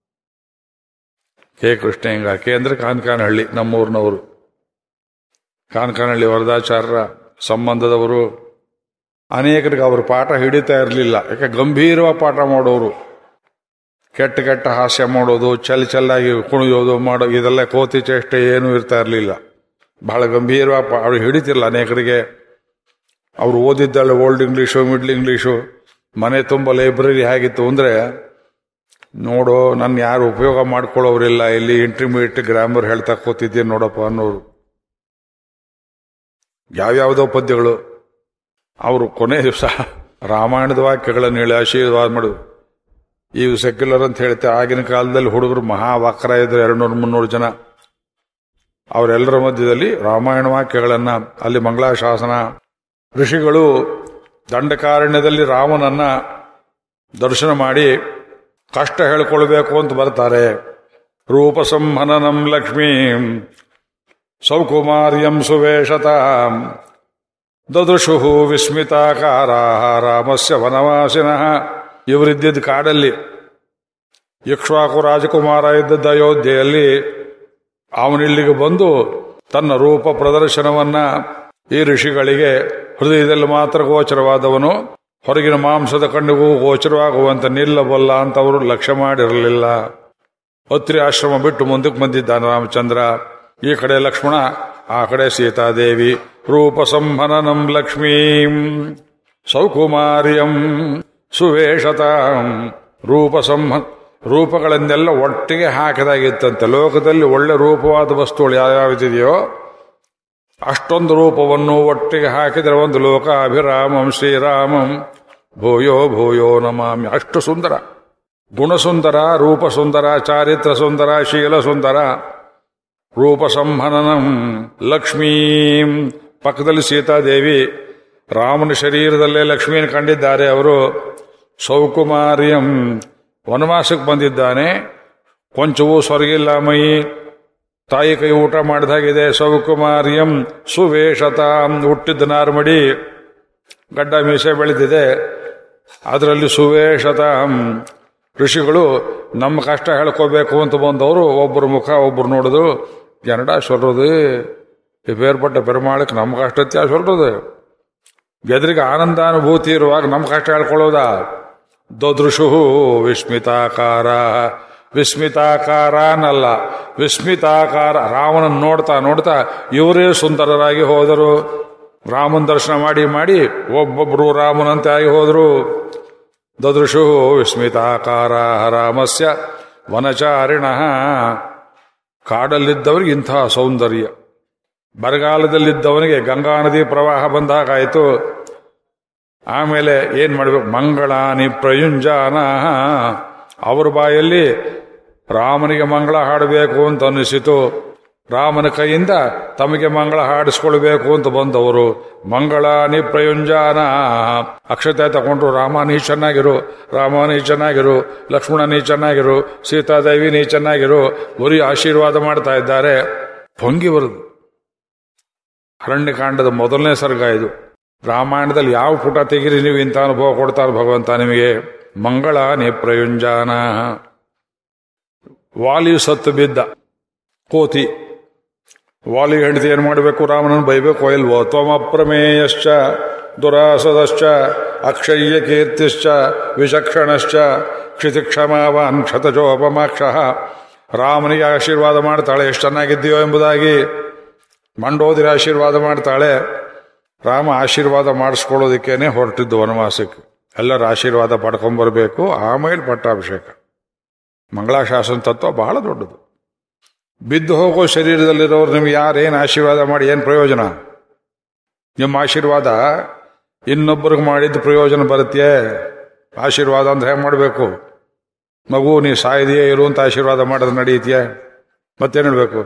ಕೆ ಕೃಷ್ಣೇಂಗಾರ್ ಕೆ ಅಂದ್ರೆ ಕಾನ್ಕಾನಹಳ್ಳಿ ನಮ್ಮೂರಿನವರು ಕಾನ್ಕಾನಹಳ್ಳಿ ವರದಾಚಾರ್ಯರ ಸಂಬಂಧದವರು ಅನೇಕರಿಗೆ ಅವರು ಪಾಠ ಹಿಡಿತಾ ಇರಲಿಲ್ಲ ಯಾಕೆ ಗಂಭೀರವ ಪಾಠ ಮಾಡೋರು ಕೆಟ್ಟ ಕೆಟ್ಟ ಹಾಸ್ಯ ಮಾಡೋದು ಚಲ್ ಚಲ್ಲಾಗಿ ಕುಣಿಯೋದು ಮಾಡೋ ಇದೆಲ್ಲ ಕೋತಿ ಚೇಷ್ಟೆ ಏನೂ ಇರ್ತಾ ಇರಲಿಲ್ಲ ಬಹಳ ಗಂಭೀರವ ಅವ್ರು ಹಿಡಿತಿರಲ್ಲ ಅನೇಕರಿಗೆ ಅವ್ರು ಓದಿದ್ದಲ್ಲ ಓಲ್ಡ್ ಇಂಗ್ಲೀಷು ಮಿಡ್ಲ್ ಇಂಗ್ಲೀಷು ಮನೆ ತುಂಬ ಲೈಬ್ರರಿ ಹೇಗಿತ್ತು ಅಂದರೆ ನೋಡು ನನ್ನ ಯಾರು ಉಪಯೋಗ ಮಾಡ್ಕೊಳ್ಳೋರಿಲ್ಲ ಇಲ್ಲಿ ಇಂಟರ್ಮೀಡಿಯೇಟ್ ಗ್ರಾಮರ್ ಹೇಳ್ತಾ ಕೂತಿದ್ದೀನಿ ನೋಡಪ್ಪ ಅನ್ನೋರು ಯಾವ್ಯಾವುದೋ ಪದ್ಯಗಳು ಅವರು ಕೊನೆ ದಿವಸ ರಾಮಾಯಣದ ವಾಕ್ಯಗಳನ್ನು ಹೇಳಿ ಆಶೀರ್ವಾದ ಮಾಡು ಈಗ ಸೆಕ್ಯುಲರ್ ಅಂತ ಹೇಳ್ತೆ ಆಗಿನ ಕಾಲದಲ್ಲಿ ಹುಡುಗರು ಮಹಾವಕ್ರ ಇದ್ರು ಎರಡು ನೂರು ಮುನ್ನೂರು ಜನ ಅವರೆಲ್ಲರ ಮಧ್ಯದಲ್ಲಿ ರಾಮಾಯಣ ವಾಕ್ಯಗಳನ್ನ ಅಲ್ಲಿ ಮಂಗಳಾಶಾಸನ ಋಷಿಗಳು ದಂಡಕಾರಣ್ಯದಲ್ಲಿ ರಾಮನನ್ನ ದರ್ಶನ ಮಾಡಿ ಕಷ್ಟ ಹೇಳ್ಕೊಳ್ಬೇಕು ಅಂತ ಬರ್ತಾರೆ ರೂಪ ಸಂಹನನಂ ಲಕ್ಷ್ಮೀಂ ಸೌಕುಮಾರ್ಯಂ ಸುವೇಶತಾಂ ದದೃಶು ವಿಸ್ಮಿತಾಕಾರ ರಾಮಸ್ಯ ವನವಾಸಿನಃ ಇವರಿದ್ದಿದ್ದ ಕಾಡಲ್ಲಿ ಇಕ್ಷ್ವಾಕು ರಾಜಕುಮಾರ ಇದ್ದದ್ದ ಅಯೋಧ್ಯೆಯಲ್ಲಿ ಅವನಿಲ್ಲಿಗೆ ಬಂದು ತನ್ನ ರೂಪ ಪ್ರದರ್ಶನವನ್ನ ಈ ಋಷಿಗಳಿಗೆ ಹೃದಯದಲ್ಲಿ ಮಾತ್ರ ಗೋಚರವಾದವನು ಹೊರಗಿನ ಮಾಂಸದ ಕಣ್ಣಿಗೂ ಗೋಚರವಾಗುವಂತ ನಿಲ್ಲಬಲ್ಲ ಅಂತ ಅವರು ಲಕ್ಷ್ಯ ಮಾಡಿರಲಿಲ್ಲ ಅತ್ರಿ ಆಶ್ರಮ ಬಿಟ್ಟು ಮುಂದಕ್ಕೆ ಬಂದಿದ್ದಾನೆ ರಾಮಚಂದ್ರ ಈ ಕಡೆ ಲಕ್ಷ್ಮಣ ಆ ಕಡೆ ಸೀತಾದೇವಿ ರೂಪ ಸಂಹನನಂ ಲಕ್ಷ್ಮೀಂ ಸೌಕುಮಾರ್ಯಂ ಸುವೇಶತಾಂ ರೂಪ ಸಂಹ ರೂಪಗಳನ್ನೆಲ್ಲ ಒಟ್ಟಿಗೆ ಹಾಕಿದಾಗಿತ್ತಂತೆ ಲೋಕದಲ್ಲಿ ಒಳ್ಳೆ ರೂಪವಾದ ವಸ್ತುಗಳು ಯಾವ್ಯಾವಿದೆಯೋ ಅಷ್ಟೊಂದು ರೂಪವನ್ನು ಒಟ್ಟಿಗೆ ಹಾಕಿದರೆ ಒಂದು ಲೋಕ ಅಭಿರಾಮಂ ಶ್ರೀರಾಮಂ ಭೂಯೋ ಭೂಯೋ ನಮಾಮಿ ಅಷ್ಟು ಸುಂದರ ಗುಣಸುಂದರ ರೂಪ ಸುಂದರ ಚಾರಿತ್ರ ಸುಂದರ ಶೀಲ ಸುಂದರ ರೂಪ ಸಂಹನನಂ ಲಕ್ಷ್ಮೀಂ ಪಕ್ಕದಲ್ಲಿ ಸೀತಾದೇವಿ ರಾಮನ ಶರೀರದಲ್ಲೇ ಲಕ್ಷ್ಮಿಯನ್ನು ಕಂಡಿದ್ದಾರೆ ಅವರು ಸೌಕುಮಾರ್ಯಂ ವನವಾಸಕ್ಕೆ ಬಂದಿದ್ದಾನೆ ಕೊಂಚವೂ ಸ್ವರ್ಗಿಲ್ಲ ಮೈ ತಾಯಿ ಕೈ ಊಟ ಮಾಡಿದಾಗಿದೆ ಸೌಕುಮಾರ್ಯಂ ಸುವೇಷತಾಂ ಹುಟ್ಟಿದ್ದ ನಾರ್ಮಡಿ ಗಡ್ಡ ಮೀಸೆ ಬೆಳೆದಿದೆ ಅದರಲ್ಲಿ ಸುವೇಷತಾಂ ಋಷಿಗಳು ನಮ್ಮ ಕಷ್ಟ ಹೇಳ್ಕೋಬೇಕು ಅಂತ ಬಂದವರು ಒಬ್ಬರು ಮುಖ ಒಬ್ಬರು ನೋಡಿದ್ರು ಜನಡ சொல்றது ಬೇರ್ಪಟ್ಟ ಪೆರುಮಾಳಕ್ಕೆ ನಮ್ಮ ಕಷ್ಟತ್ಯ சொல்றது ಎದುರಿಗೆ ಆನಂದಾನುಭೂತಿ ಇರುವಾಗ ನಮ್ಮ ಕಷ್ಟ ಹೇಳ್ಕೊಳ್ಳೋದ ದೊದೃಶು ವಿಸ್ಮಿತಾಕಾರ ವಿಸ್ಮಿತಾಕಾರನಲ್ಲ ವಿಸ್ಮಿತಾಕಾರ ರಾಮನ ನೋಡ್ತಾ ನೋಡ್ತಾ ಇವರೇ ಸುಂದರರಾಗಿ ಹೋದರು ರಾಮನ ದರ್ಶನ ಮಾಡಿ ಮಾಡಿ ಒಬ್ಬೊಬ್ರು ರಾಮನಂತೆ ಆಗಿ ಹೋದರು ದದೃಶು ವಿಸ್ಮಿತಾಕಾರ ರಾಮಸ್ಯ ವನಚಾರಿಣ ಕಾಡಲ್ಲಿದ್ದವರಿಗೆ ಇಂತಹ ಸೌಂದರ್ಯ ಬರಗಾಲದಲ್ಲಿದ್ದವನಿಗೆ ಗಂಗಾ ನದಿ ಪ್ರವಾಹ ಬಂದಾಗಾಯಿತು ಆಮೇಲೆ ಏನ್ ಮಾಡ್ಬೇಕು ಮಂಗಳಾನಿ ಪ್ರಯುಂಜಾನ ಅವ್ರ ಬಾಯಲ್ಲಿ ರಾಮನಿಗೆ ಮಂಗಳ ಹಾಡಬೇಕು ಅಂತ ಅನ್ನಿಸಿತು ರಾಮನ ಕೈಯಿಂದ ತಮಗೆ ಮಂಗಳ ಹಾಡಿಸ್ಕೊಳ್ಬೇಕು ಅಂತ ಬಂದವರು ಮಂಗಳಾನಿ ಪ್ರಯುಂಜಾನ ಅಕ್ಷತೆ ತಗೊಂಡ್ರು ರಾಮ ನೀ ಚೆನ್ನಾಗಿರು ರಾಮ ನೀ ಚೆನ್ನಾಗಿರು ಲಕ್ಷ್ಮಣ ನೀ ಚೆನ್ನಾಗಿರು ಸೀತಾದೇವಿ ನೀ ಚೆನ್ನಾಗಿರು ಬರೀ ಆಶೀರ್ವಾದ ಮಾಡ್ತಾ ಇದ್ದಾರೆ ಪೊಂಗಿ ಬರುದು ಅರಣ್ಯಕಾಂಡದ ಮೊದಲನೇ ಸರ್ಗ ಇದು ರಾಮಾಯಣದಲ್ಲಿ ಯಾವ ಪುಟ ತೆಗಿರಿ ನೀವು ಇಂಥ ಅನುಭವ ಕೊಡ್ತಾನೆ ಭಗವಂತ ನಿಮಗೆ ಮಂಗಳ ಪ್ರಯುಂಜಾನ ವಾಲಿ ಸತ್ತು ಬಿದ್ದ ಕೋತಿ ವಾಲಿ ಹೆಂಡತಿ ಏನ್ ಮಾಡಬೇಕು ರಾಮನನ್ನು ಬೈಬೇಕು ಇಲ್ವೋ ತ್ವಮಪ್ರಮೇಯಶ್ಚ ದುರಾಸದಶ್ಚ ಅಕ್ಷಯ್ಯ ಕೀರ್ತಿಶ್ಚ ವಿಚಕ್ಷಣಶ್ಚ ಕ್ಷಿತಿಕ್ಷಮಾವಾನ್ ಕ್ಷತಜೋಪಮಾಕ್ಷ ರಾಮನಿಗೆ ಆಶೀರ್ವಾದ ಮಾಡ್ತಾಳೆ ಎಷ್ಟು ಚೆನ್ನಾಗಿದ್ದೀಯೋ ಎಂಬುದಾಗಿ ಮಂಡೋದಿರ ಆಶೀರ್ವಾದ ಮಾಡ್ತಾಳೆ ರಾಮ ಆಶೀರ್ವಾದ ಮಾಡಿಸ್ಕೊಳ್ಳೋದಕ್ಕೇನೆ ಹೊರಟಿದ್ದು ವನವಾಸಕ್ಕೆ ಎಲ್ಲರ ಆಶೀರ್ವಾದ ಪಡ್ಕೊಂಬರ್ಬೇಕು ಆಮೇಲೆ ಪಟ್ಟಾಭಿಷೇಕ ಮಂಗಳಾಶಾಸನ ತತ್ವ ಬಹಳ ದೊಡ್ಡದು ಬಿದ್ದು ಹೋಗೋ ಶರೀರದಲ್ಲಿರೋರು ನಿಮ್ಗೆ ಯಾರೇನು ಆಶೀರ್ವಾದ ಮಾಡಿ ಏನು ಪ್ರಯೋಜನ ನಿಮ್ಮ ಆಶೀರ್ವಾದ ಇನ್ನೊಬ್ಬರಿಗೆ ಮಾಡಿದ ಪ್ರಯೋಜನ ಬರುತ್ತೆ ಆಶೀರ್ವಾದ ಅಂದ್ರೆ ಹೇಗೆ ಮಾಡಬೇಕು ಮಗು ನೀ ಸಾಯದೆಯೇ ಇರು ಅಂತ ಆಶೀರ್ವಾದ ಮಾಡೋದು ನಡೆಯುತ್ತೀಯ ಮತ್ತೇನು ಹೇಳ್ಬೇಕು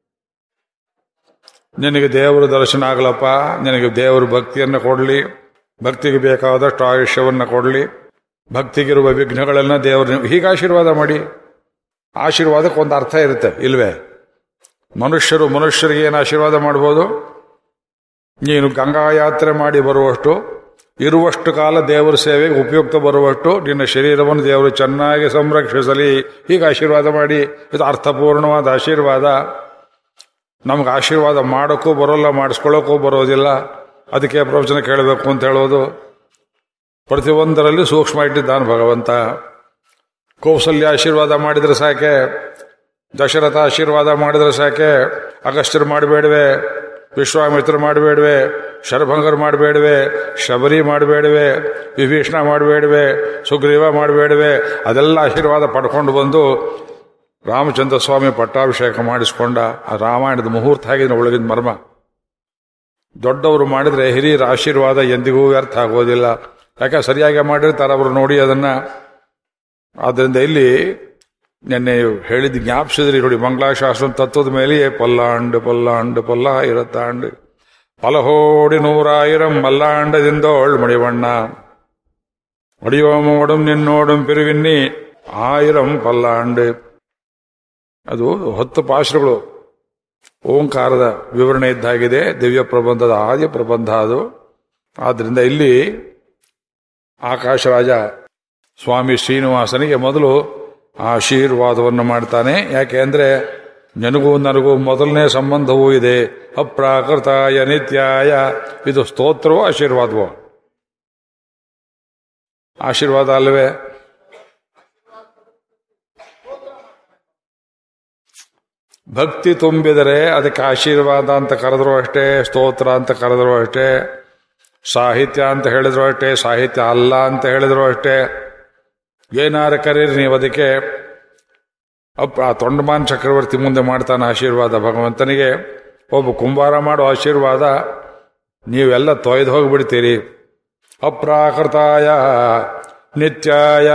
ನಿನಗೆ ದೇವರ ದರ್ಶನ ಆಗಲಪ್ಪ ನಿನಗೆ ದೇವರ ಭಕ್ತಿಯನ್ನು ಕೊಡಲಿ ಭಕ್ತಿಗೆ ಬೇಕಾದಷ್ಟು ಆಯುಷ್ಯವನ್ನು ಕೊಡಲಿ ಭಕ್ತಿಗಿರುವ ವಿಘ್ನಗಳನ್ನ ದೇವರು ಹೀಗೆ ಆಶೀರ್ವಾದ ಮಾಡಿ ಆಶೀರ್ವಾದಕ್ಕೆ ಒಂದು ಅರ್ಥ ಇರುತ್ತೆ ಇಲ್ವೇ ಮನುಷ್ಯರು ಮನುಷ್ಯರಿಗೆ ಏನು ಆಶೀರ್ವಾದ ಮಾಡ್ಬೋದು ನೀನು ಗಂಗಾ ಯಾತ್ರೆ ಮಾಡಿ ಬರುವಷ್ಟು ಇರುವಷ್ಟು ಕಾಲ ದೇವರ ಸೇವೆಗೆ ಉಪಯುಕ್ತ ಬರುವಷ್ಟು ನಿನ್ನ ಶರೀರವನ್ನು ದೇವರು ಚೆನ್ನಾಗಿ ಸಂರಕ್ಷಿಸಲಿ ಹೀಗೆ ಆಶೀರ್ವಾದ ಮಾಡಿ ಇದು ಅರ್ಥಪೂರ್ಣವಾದ ಆಶೀರ್ವಾದ ನಮ್ಗೆ ಆಶೀರ್ವಾದ ಮಾಡೋಕ್ಕೂ ಬರೋಲ್ಲ ಮಾಡಿಸ್ಕೊಳ್ಳೋಕ್ಕೂ ಬರೋದಿಲ್ಲ ಅದಕ್ಕೆ ಪ್ರವಚನ ಕೇಳಬೇಕು ಅಂತ ಹೇಳೋದು ಪ್ರತಿಯೊಂದರಲ್ಲಿ ಸೂಕ್ಷ್ಮ ಇಟ್ಟಿದ್ದಾನೆ ಭಗವಂತ ಕೌಸಲ್ಯ ಆಶೀರ್ವಾದ ಮಾಡಿದ್ರೆ ಸಾಕೆ ದಶರಥ ಆಶೀರ್ವಾದ ಮಾಡಿದ್ರೆ ಸಾಕೆ ಅಗಸ್ತ್ಯರು ಮಾಡಬೇಡವೆ ವಿಶ್ವಾಮಿತ್ರ ಮಾಡಬೇಡವೆ ಶರಭಂಗರ್ ಮಾಡಬೇಡವೆ ಶಬರಿ ಮಾಡಬೇಡವೆ ವಿಭೀಷಣ ಮಾಡಬೇಡವೆ ಸುಗ್ರೀವ ಮಾಡಬೇಡವೆ ಅದೆಲ್ಲ ಆಶೀರ್ವಾದ ಪಡ್ಕೊಂಡು ಬಂದು ರಾಮಚಂದ್ರ ಸ್ವಾಮಿ ಪಟ್ಟಾಭಿಷೇಕ ಮಾಡಿಸ್ಕೊಂಡ ಆ ರಾಮಾಯಣದ ಮುಹೂರ್ತ ಆಗಿದೆ ಒಳಗಿನ ಮರ್ಮ ದೊಡ್ಡವರು ಮಾಡಿದ್ರೆ ಹಿರಿಯರ ಆಶೀರ್ವಾದ ಎಂದಿಗೂ ವ್ಯರ್ಥ ಆಗೋದಿಲ್ಲ ಯಾಕೆ ಸರಿಯಾಗಿ ಮಾಡಿರ್ತಾರೆ ಅವರು ನೋಡಿ ಅದನ್ನ ಆದ್ದರಿಂದ ಇಲ್ಲಿ ನಿನ್ನೆ ಹೇಳಿದ ಜ್ಞಾಪಿಸಿದ್ರಿ ನೋಡಿ ಮಂಗಳಾಶಾಸ್ತ್ರ ತತ್ವದ ಮೇಲೆ ಪಲ್ಲಾಂಡ್ ಪಲ್ಲಾಂಡ್ ಪಲ್ಲ ಇರತ್ತಾಂಡ್ ಪಲಹೋಡಿ ನೂರಾಯಿರಂ ಮಲ್ಲಾಂಡದಿಂದೋಳ್ ಮಡಿವಣ್ಣ ಒಡಿಯೋಮೋಡಂ ನಿನ್ನೋಡಂ ಪಿರುವಿನ್ನಿ ಆಯಿರಂ ಪಲ್ಲಾಂಡ್ ಅದು ಹತ್ತು ಪಾಶ್ರಗಳು ಓಂಕಾರದ ವಿವರಣೆ ಇದ್ದಾಗಿದೆ ದಿವ್ಯ ಪ್ರಬಂಧದ ಆದಿ ಪ್ರಬಂಧ ಅದು ಆದ್ರಿಂದ ಇಲ್ಲಿ ಆಕಾಶರಾಜ ಸ್ವಾಮಿ ಶ್ರೀನಿವಾಸನಿಗೆ ಮೊದಲು ಆಶೀರ್ವಾದವನ್ನು ಮಾಡ್ತಾನೆ ಯಾಕೆ ಅಂದ್ರೆ ನನಗೂ ನನಗೂ ಮೊದಲನೇ ಸಂಬಂಧವೂ ಇದೆ ಅಪ್ರಾಕೃತಾಯ ನಿತ್ಯಾಯ ಇದು ಸ್ತೋತ್ರವೋ ಆಶೀರ್ವಾದವೋ ಆಶೀರ್ವಾದ ಅಲ್ಲವೇ ಭಕ್ತಿ ತುಂಬಿದರೆ ಅದಕ್ಕೆ ಆಶೀರ್ವಾದ ಅಂತ ಕರೆದ್ರು ಅಷ್ಟೇ ಸ್ತೋತ್ರ ಅಂತ ಕರೆದ್ರು ಅಷ್ಟೇ ಸಾಹಿತ್ಯ ಅಂತ ಹೇಳಿದ್ರು ಅಷ್ಟೇ ಸಾಹಿತ್ಯ ಅಲ್ಲ ಅಂತ ಹೇಳಿದ್ರು ಅಷ್ಟೇ ಏನಾರ ಕರೀರಿ ನೀವು ಅದಕ್ಕೆ ಅಪ್ಪ ಆ ತೊಂಡಮಾನ್ ಚಕ್ರವರ್ತಿ ಮುಂದೆ ಮಾಡ್ತಾನೆ ಆಶೀರ್ವಾದ ಭಗವಂತನಿಗೆ ಒಬ್ಬ ಕುಂಬಾರ ಮಾಡೋ ಆಶೀರ್ವಾದ ನೀವೆಲ್ಲ ತೊಯ್ದು ಹೋಗ್ಬಿಡ್ತೀರಿ ಅಪ್ರಾಕೃತಾಯ ನಿತ್ಯಾಯ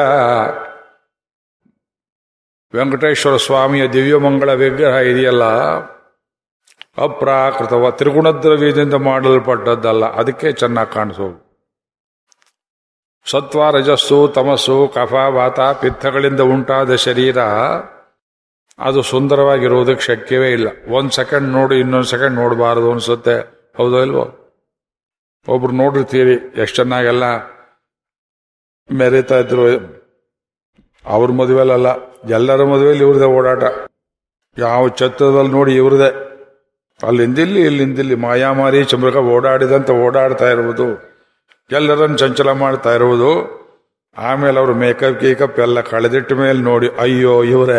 ವೆಂಕಟೇಶ್ವರ ಸ್ವಾಮಿಯ ದಿವ್ಯಮಂಗಳ ವಿಗ್ರಹ ಇದೆಯಲ್ಲ ಅಪ್ರಾಕೃತವ ತ್ರಿಗುಣದ್ರವ್ಯದಿಂದ ಮಾಡಲ್ಪಟ್ಟದ್ದಲ್ಲ ಅದಕ್ಕೆ ಚೆನ್ನಾಗಿ ಕಾಣಿಸೋದು ಸತ್ವ ರಜಸ್ಸು ತಮಸ್ಸು ಕಫ ವಾತ ಪಿತ್ತಗಳಿಂದ ಉಂಟಾದ ಶರೀರ ಅದು ಸುಂದರವಾಗಿರುವುದಕ್ಕೆ ಶಕ್ಯವೇ ಇಲ್ಲ ಒಂದ್ ಸೆಕೆಂಡ್ ನೋಡಿ ಇನ್ನೊಂದು ಸೆಕೆಂಡ್ ನೋಡಬಾರದು ಅನ್ಸುತ್ತೆ ಹೌದೋ ಇಲ್ವೋ ಒಬ್ರು ನೋಡಿರ್ತೀರಿ ಎಷ್ಟು ಚೆನ್ನಾಗೆಲ್ಲ ಮೆರೀತಾ ಇದ್ರು ಅವ್ರ ಮದುವೆಲಲ್ಲ ಎಲ್ಲರ ಮದುವೆಯಲ್ಲಿ ಇವ್ರದೇ ಓಡಾಟ ಯಾವ ಛತ್ರದಲ್ಲಿ ನೋಡಿ ಇವ್ರದೇ ಅಲ್ಲಿಂದಿಲ್ಲಿ ಇಲ್ಲಿಂದಿಲ್ಲಿ ಮಾಯಾಮಾರಿ ಚಮೃಗ ಓಡಾಡಿದಂತೆ ಓಡಾಡ್ತಾ ಇರುವುದು ಎಲ್ಲರನ್ನು ಚಂಚಲ ಮಾಡ್ತಾ ಇರುವುದು ಆಮೇಲೆ ಅವರು ಮೇಕಪ್ ಗೀಕಪ್ ಎಲ್ಲ ಕಳೆದಿಟ್ಟ ಮೇಲೆ ನೋಡಿ ಅಯ್ಯೋ ಇವರೇ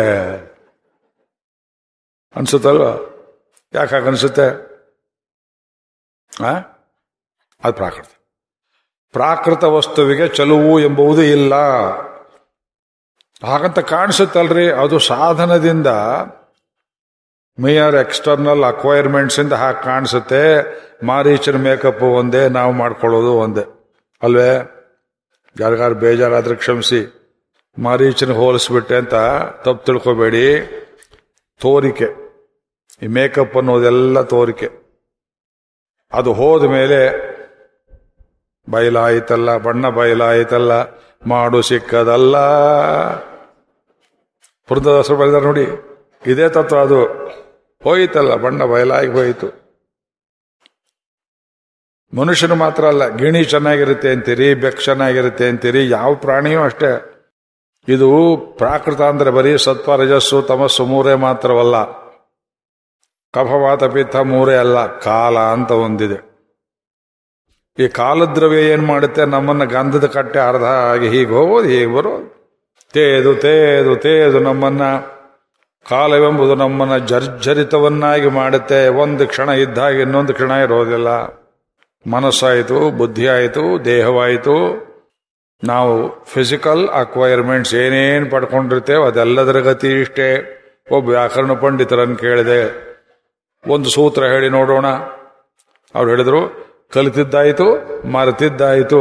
ಅನ್ಸುತ್ತಲ್ವಾ ಯಾಕೆ ಹಾಗೆ ಅನ್ಸುತ್ತೆ ಆ ಅದು ಪ್ರಾಕೃತ ಪ್ರಾಕೃತ ವಸ್ತುವಿಗೆ ಚಲುವು ಎಂಬುದು ಇಲ್ಲ ಹಾಗಂತ ಕಾಣಿಸುತ್ತಲ್ರಿ ಅದು ಸಾಧನದಿಂದ ಮೇಯರ್ ಎಕ್ಸ್ಟರ್ನಲ್ ಅಕ್ವೈರ್ಮೆಂಟ್ಸ್ ಇಂದ ಹಾಗೆ ಕಾಣಿಸುತ್ತೆ ಮಾರೀಚನ ಮೇಕಪ್ ಒಂದೇ ನಾವು ಮಾಡ್ಕೊಳ್ಳೋದು ಒಂದೇ ಅಲ್ವೇ ಯಾರಿಗಾರು ಬೇಜಾರಾದ್ರೆ ಕ್ಷಮಿಸಿ ಮಾರೀಚನ ಹೋಲಿಸ್ಬಿಟ್ಟೆ ಅಂತ ತಪ್ಪು ತಿಳ್ಕೊಬೇಡಿ ತೋರಿಕೆ ಈ ಮೇಕಪ್ ಅನ್ನೋದೆಲ್ಲ ತೋರಿಕೆ ಅದು ಹೋದ ಮೇಲೆ ಬಯಲಾಯಿತಲ್ಲ ಬಣ್ಣ ಬಯಲಾಯಿತಲ್ಲ ಮಾಡು ಸಿಕ್ಕದಲ್ಲ ಪುರಂದದಾಸರು ಬರೆದಾರೆ ನೋಡಿ ಇದೇ ತತ್ವ ಅದು ಹೋಯಿತಲ್ಲ ಬಣ್ಣ ಬಯಲಾಗಿ ಹೋಯಿತು ಮನುಷ್ಯನು ಮಾತ್ರ ಅಲ್ಲ ಗಿಣಿ ಚೆನ್ನಾಗಿರುತ್ತೆ ಅಂತೀರಿ ಬೆಕ್ ಚೆನ್ನಾಗಿರುತ್ತೆ ಅಂತೀರಿ ಯಾವ ಪ್ರಾಣಿಯೂ ಅಷ್ಟೇ ಇದು ಪ್ರಾಕೃತ ಅಂದ್ರೆ ಬರೀ ಸತ್ವ ರಜಸ್ಸು ತಮಸ್ಸು ಮೂರೇ ಮಾತ್ರವಲ್ಲ ಕಫವಾತ ಪಿತ್ತ ಮೂರೇ ಅಲ್ಲ ಕಾಲ ಅಂತ ಒಂದಿದೆ ಈ ಕಾಲದ್ರವ್ಯ ಏನ್ ಮಾಡುತ್ತೆ ನಮ್ಮನ್ನ ಗಂಧದ ಕಟ್ಟೆ ಅರ್ಧ ಆಗಿ ಹೀಗೆ ಹೋಗೋದು ಹೀಗೆ ಬರೋದು ತೇದು ತೇದು ತೇದು ನಮ್ಮನ್ನ ಕಾಲವೆಂಬುದು ನಮ್ಮನ್ನ ಜರ್ಜರಿತವನ್ನಾಗಿ ಮಾಡುತ್ತೆ ಒಂದು ಕ್ಷಣ ಇದ್ದಾಗ ಇನ್ನೊಂದು ಕ್ಷಣ ಇರೋದಿಲ್ಲ ಮನಸ್ಸಾಯಿತು ಬುದ್ಧಿ ಆಯಿತು ದೇಹವಾಯಿತು ನಾವು ಫಿಸಿಕಲ್ ಅಕ್ವೈರ್ಮೆಂಟ್ಸ್ ಏನೇನು ಪಡ್ಕೊಂಡಿರ್ತೇವೆ ಅದೆಲ್ಲದರ ಗತಿ ಇಷ್ಟೇ ಒಬ್ಬ ವ್ಯಾಕರಣ ಪಂಡಿತರನ್ನು ಕೇಳಿದೆ ಒಂದು ಸೂತ್ರ ಹೇಳಿ ನೋಡೋಣ ಅವ್ರು ಹೇಳಿದ್ರು ಕಲಿತಿದ್ದಾಯಿತು ಮರೆತಿದ್ದಾಯಿತು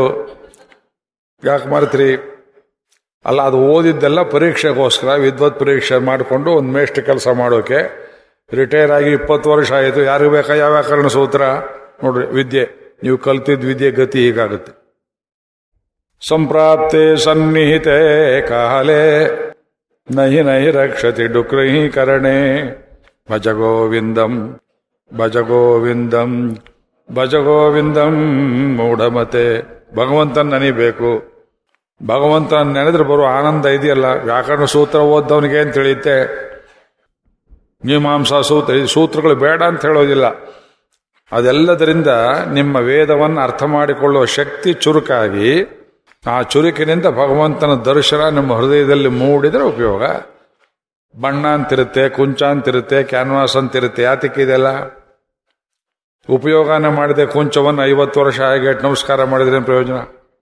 ಯಾಕೆ ಮರೆತ್ರಿ ಅಲ್ಲ ಅದು ಓದಿದ್ದೆಲ್ಲ ಪರೀಕ್ಷೆಗೋಸ್ಕರ ವಿದ್ವತ್ ಪರೀಕ್ಷೆ ಮಾಡಿಕೊಂಡು ಒಂದು ಮೇಷ್ಟ್ ಕೆಲಸ ಮಾಡೋಕೆ ರಿಟೈರ್ ಆಗಿ ಇಪ್ಪತ್ತು ವರ್ಷ ಆಯಿತು ಯಾರಿಗೆ ಬೇಕಾ ಯಾವ ವ್ಯಾಕರಣ ಸೂತ್ರ ನೋಡ್ರಿ ವಿದ್ಯೆ ನೀವು ಕಲ್ತಿದ್ದ ವಿದ್ಯೆ ಗತಿ ಹೀಗಾಗುತ್ತೆ ಸಂಪ್ರಾಪ್ತೆ ಸನ್ನಿಹಿತೆ ಕಾಲೇ ನಹಿ ನಹಿ ರಕ್ಷತಿ ಡುಕ್ರಹೀಕರಣೆ ಭಜ ಗೋವಿಂದಂ ಭಜ ಗೋವಿಂದಂ ಭಜ ಗೋವಿಂದಂ ಮೂಢಮತೆ ಭಗವಂತನ ನೆನಿಬೇಕು ಭಗವಂತನ ನೆನೆದ್ರೆ ಬರೋ ಆನಂದ ಇದೆಯಲ್ಲ ವ್ಯಾಕರಣ ಸೂತ್ರ ಓದ್ದವನಿಗೆ ಅಂತ ತಿಳಿಯುತ್ತೆ ಮೀಮಾಂಸಾ ಸೂತ್ರ ಈ ಸೂತ್ರಗಳು ಬೇಡ ಅಂತ ಹೇಳೋದಿಲ್ಲ ಅದೆಲ್ಲದರಿಂದ ನಿಮ್ಮ ವೇದವನ್ನು ಅರ್ಥ ಮಾಡಿಕೊಳ್ಳುವ ಶಕ್ತಿ ಚುರುಕಾಗಿ ಆ ಚುರುಕಿನಿಂದ ಭಗವಂತನ ದರ್ಶನ ನಿಮ್ಮ ಹೃದಯದಲ್ಲಿ ಮೂಡಿದ್ರೆ ಉಪಯೋಗ ಬಣ್ಣ ಅಂತಿರುತ್ತೆ ಕುಂಚ ಅಂತಿರುತ್ತೆ ಕ್ಯಾನ್ವಾಸ್ ಅಂತಿರುತ್ತೆ ಯಾತಕ್ಕೆ ಇದೆಲ್ಲ ಉಪಯೋಗನೇ ಮಾಡಿದೆ ಕುಂಚವನ್ನು ಐವತ್ತು ವರ್ಷ ಹಾಗೆ ಇಟ್ಟು ನಮಸ್ಕಾರ ಮಾಡಿದ್ರೆ ಏನ್ ಪ್ರಯೋಜನ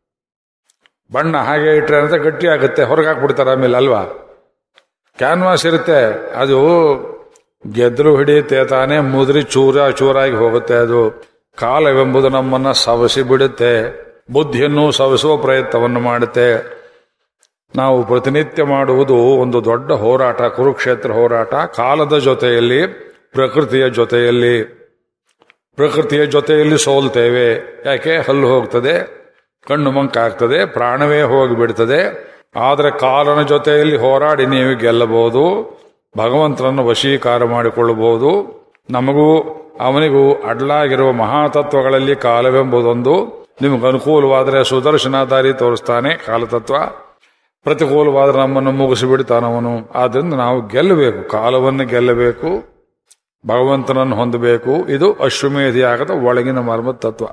ಬಣ್ಣ ಹಾಗೆ ಇಟ್ರೆ ಅಂತ ಗಟ್ಟಿ ಆಗುತ್ತೆ ಹೊರಗೆ ಹಾಕ್ಬಿಡ್ತಾರೆ ಆಮೇಲೆ ಅಲ್ವಾ ಕ್ಯಾನ್ವಾಸ್ ಇರುತ್ತೆ ಅದು ಗೆದ್ರು ಹಿಡಿಯುತ್ತೆ ತಾನೇ ಮುದ್ರಿ ಚೂರ ಚೂರಾಗಿ ಹೋಗುತ್ತೆ ಅದು ಕಾಲವೆಂಬುದು ನಮ್ಮನ್ನ ಸವಸಿ ಬಿಡುತ್ತೆ ಬುದ್ಧಿಯನ್ನು ಸವಸುವ ಪ್ರಯತ್ನವನ್ನು ಮಾಡುತ್ತೆ ನಾವು ಪ್ರತಿನಿತ್ಯ ಮಾಡುವುದು ಒಂದು ದೊಡ್ಡ ಹೋರಾಟ ಕುರುಕ್ಷೇತ್ರ ಹೋರಾಟ ಕಾಲದ ಜೊತೆಯಲ್ಲಿ ಪ್ರಕೃತಿಯ ಜೊತೆಯಲ್ಲಿ ಪ್ರಕೃತಿಯ ಜೊತೆಯಲ್ಲಿ ಸೋಲ್ತೇವೆ ಯಾಕೆ ಹಲ್ಲು ಹೋಗ್ತದೆ ಕಣ್ಣು ಮಂಕಾಗ್ತದೆ ಪ್ರಾಣವೇ ಹೋಗಿಬಿಡ್ತದೆ ಆದರೆ ಕಾಲನ ಜೊತೆಯಲ್ಲಿ ಹೋರಾಡಿ ನೀವು ಗೆಲ್ಲಬಹುದು ಭಗವಂತನನ್ನು ವಶೀಕಾರ ಮಾಡಿಕೊಳ್ಳಬಹುದು ನಮಗೂ ಅವನಿಗೂ ಅಡ್ಲಾಗಿರುವ ಮಹಾತತ್ವಗಳಲ್ಲಿ ಕಾಲವೆಂಬುದೊಂದು ನಿಮಗೆ ಅನುಕೂಲವಾದರೆ ಸುದರ್ಶನ ದಾರಿ ತೋರಿಸ್ತಾನೆ ಕಾಲತತ್ವ ಪ್ರತಿಕೂಲವಾದರೆ ನಮ್ಮನ್ನು ಮುಗಿಸಿಬಿಡ್ತಾನವನು ಆದ್ರಿಂದ ನಾವು ಗೆಲ್ಲಬೇಕು ಕಾಲವನ್ನು ಗೆಲ್ಲಬೇಕು ಭಗವಂತನನ್ನು ಹೊಂದಬೇಕು ಇದು ಅಶ್ವಮೇಧಿಯಾಗದ ಒಳಗಿನ ಮರ್ಮ ತತ್ವ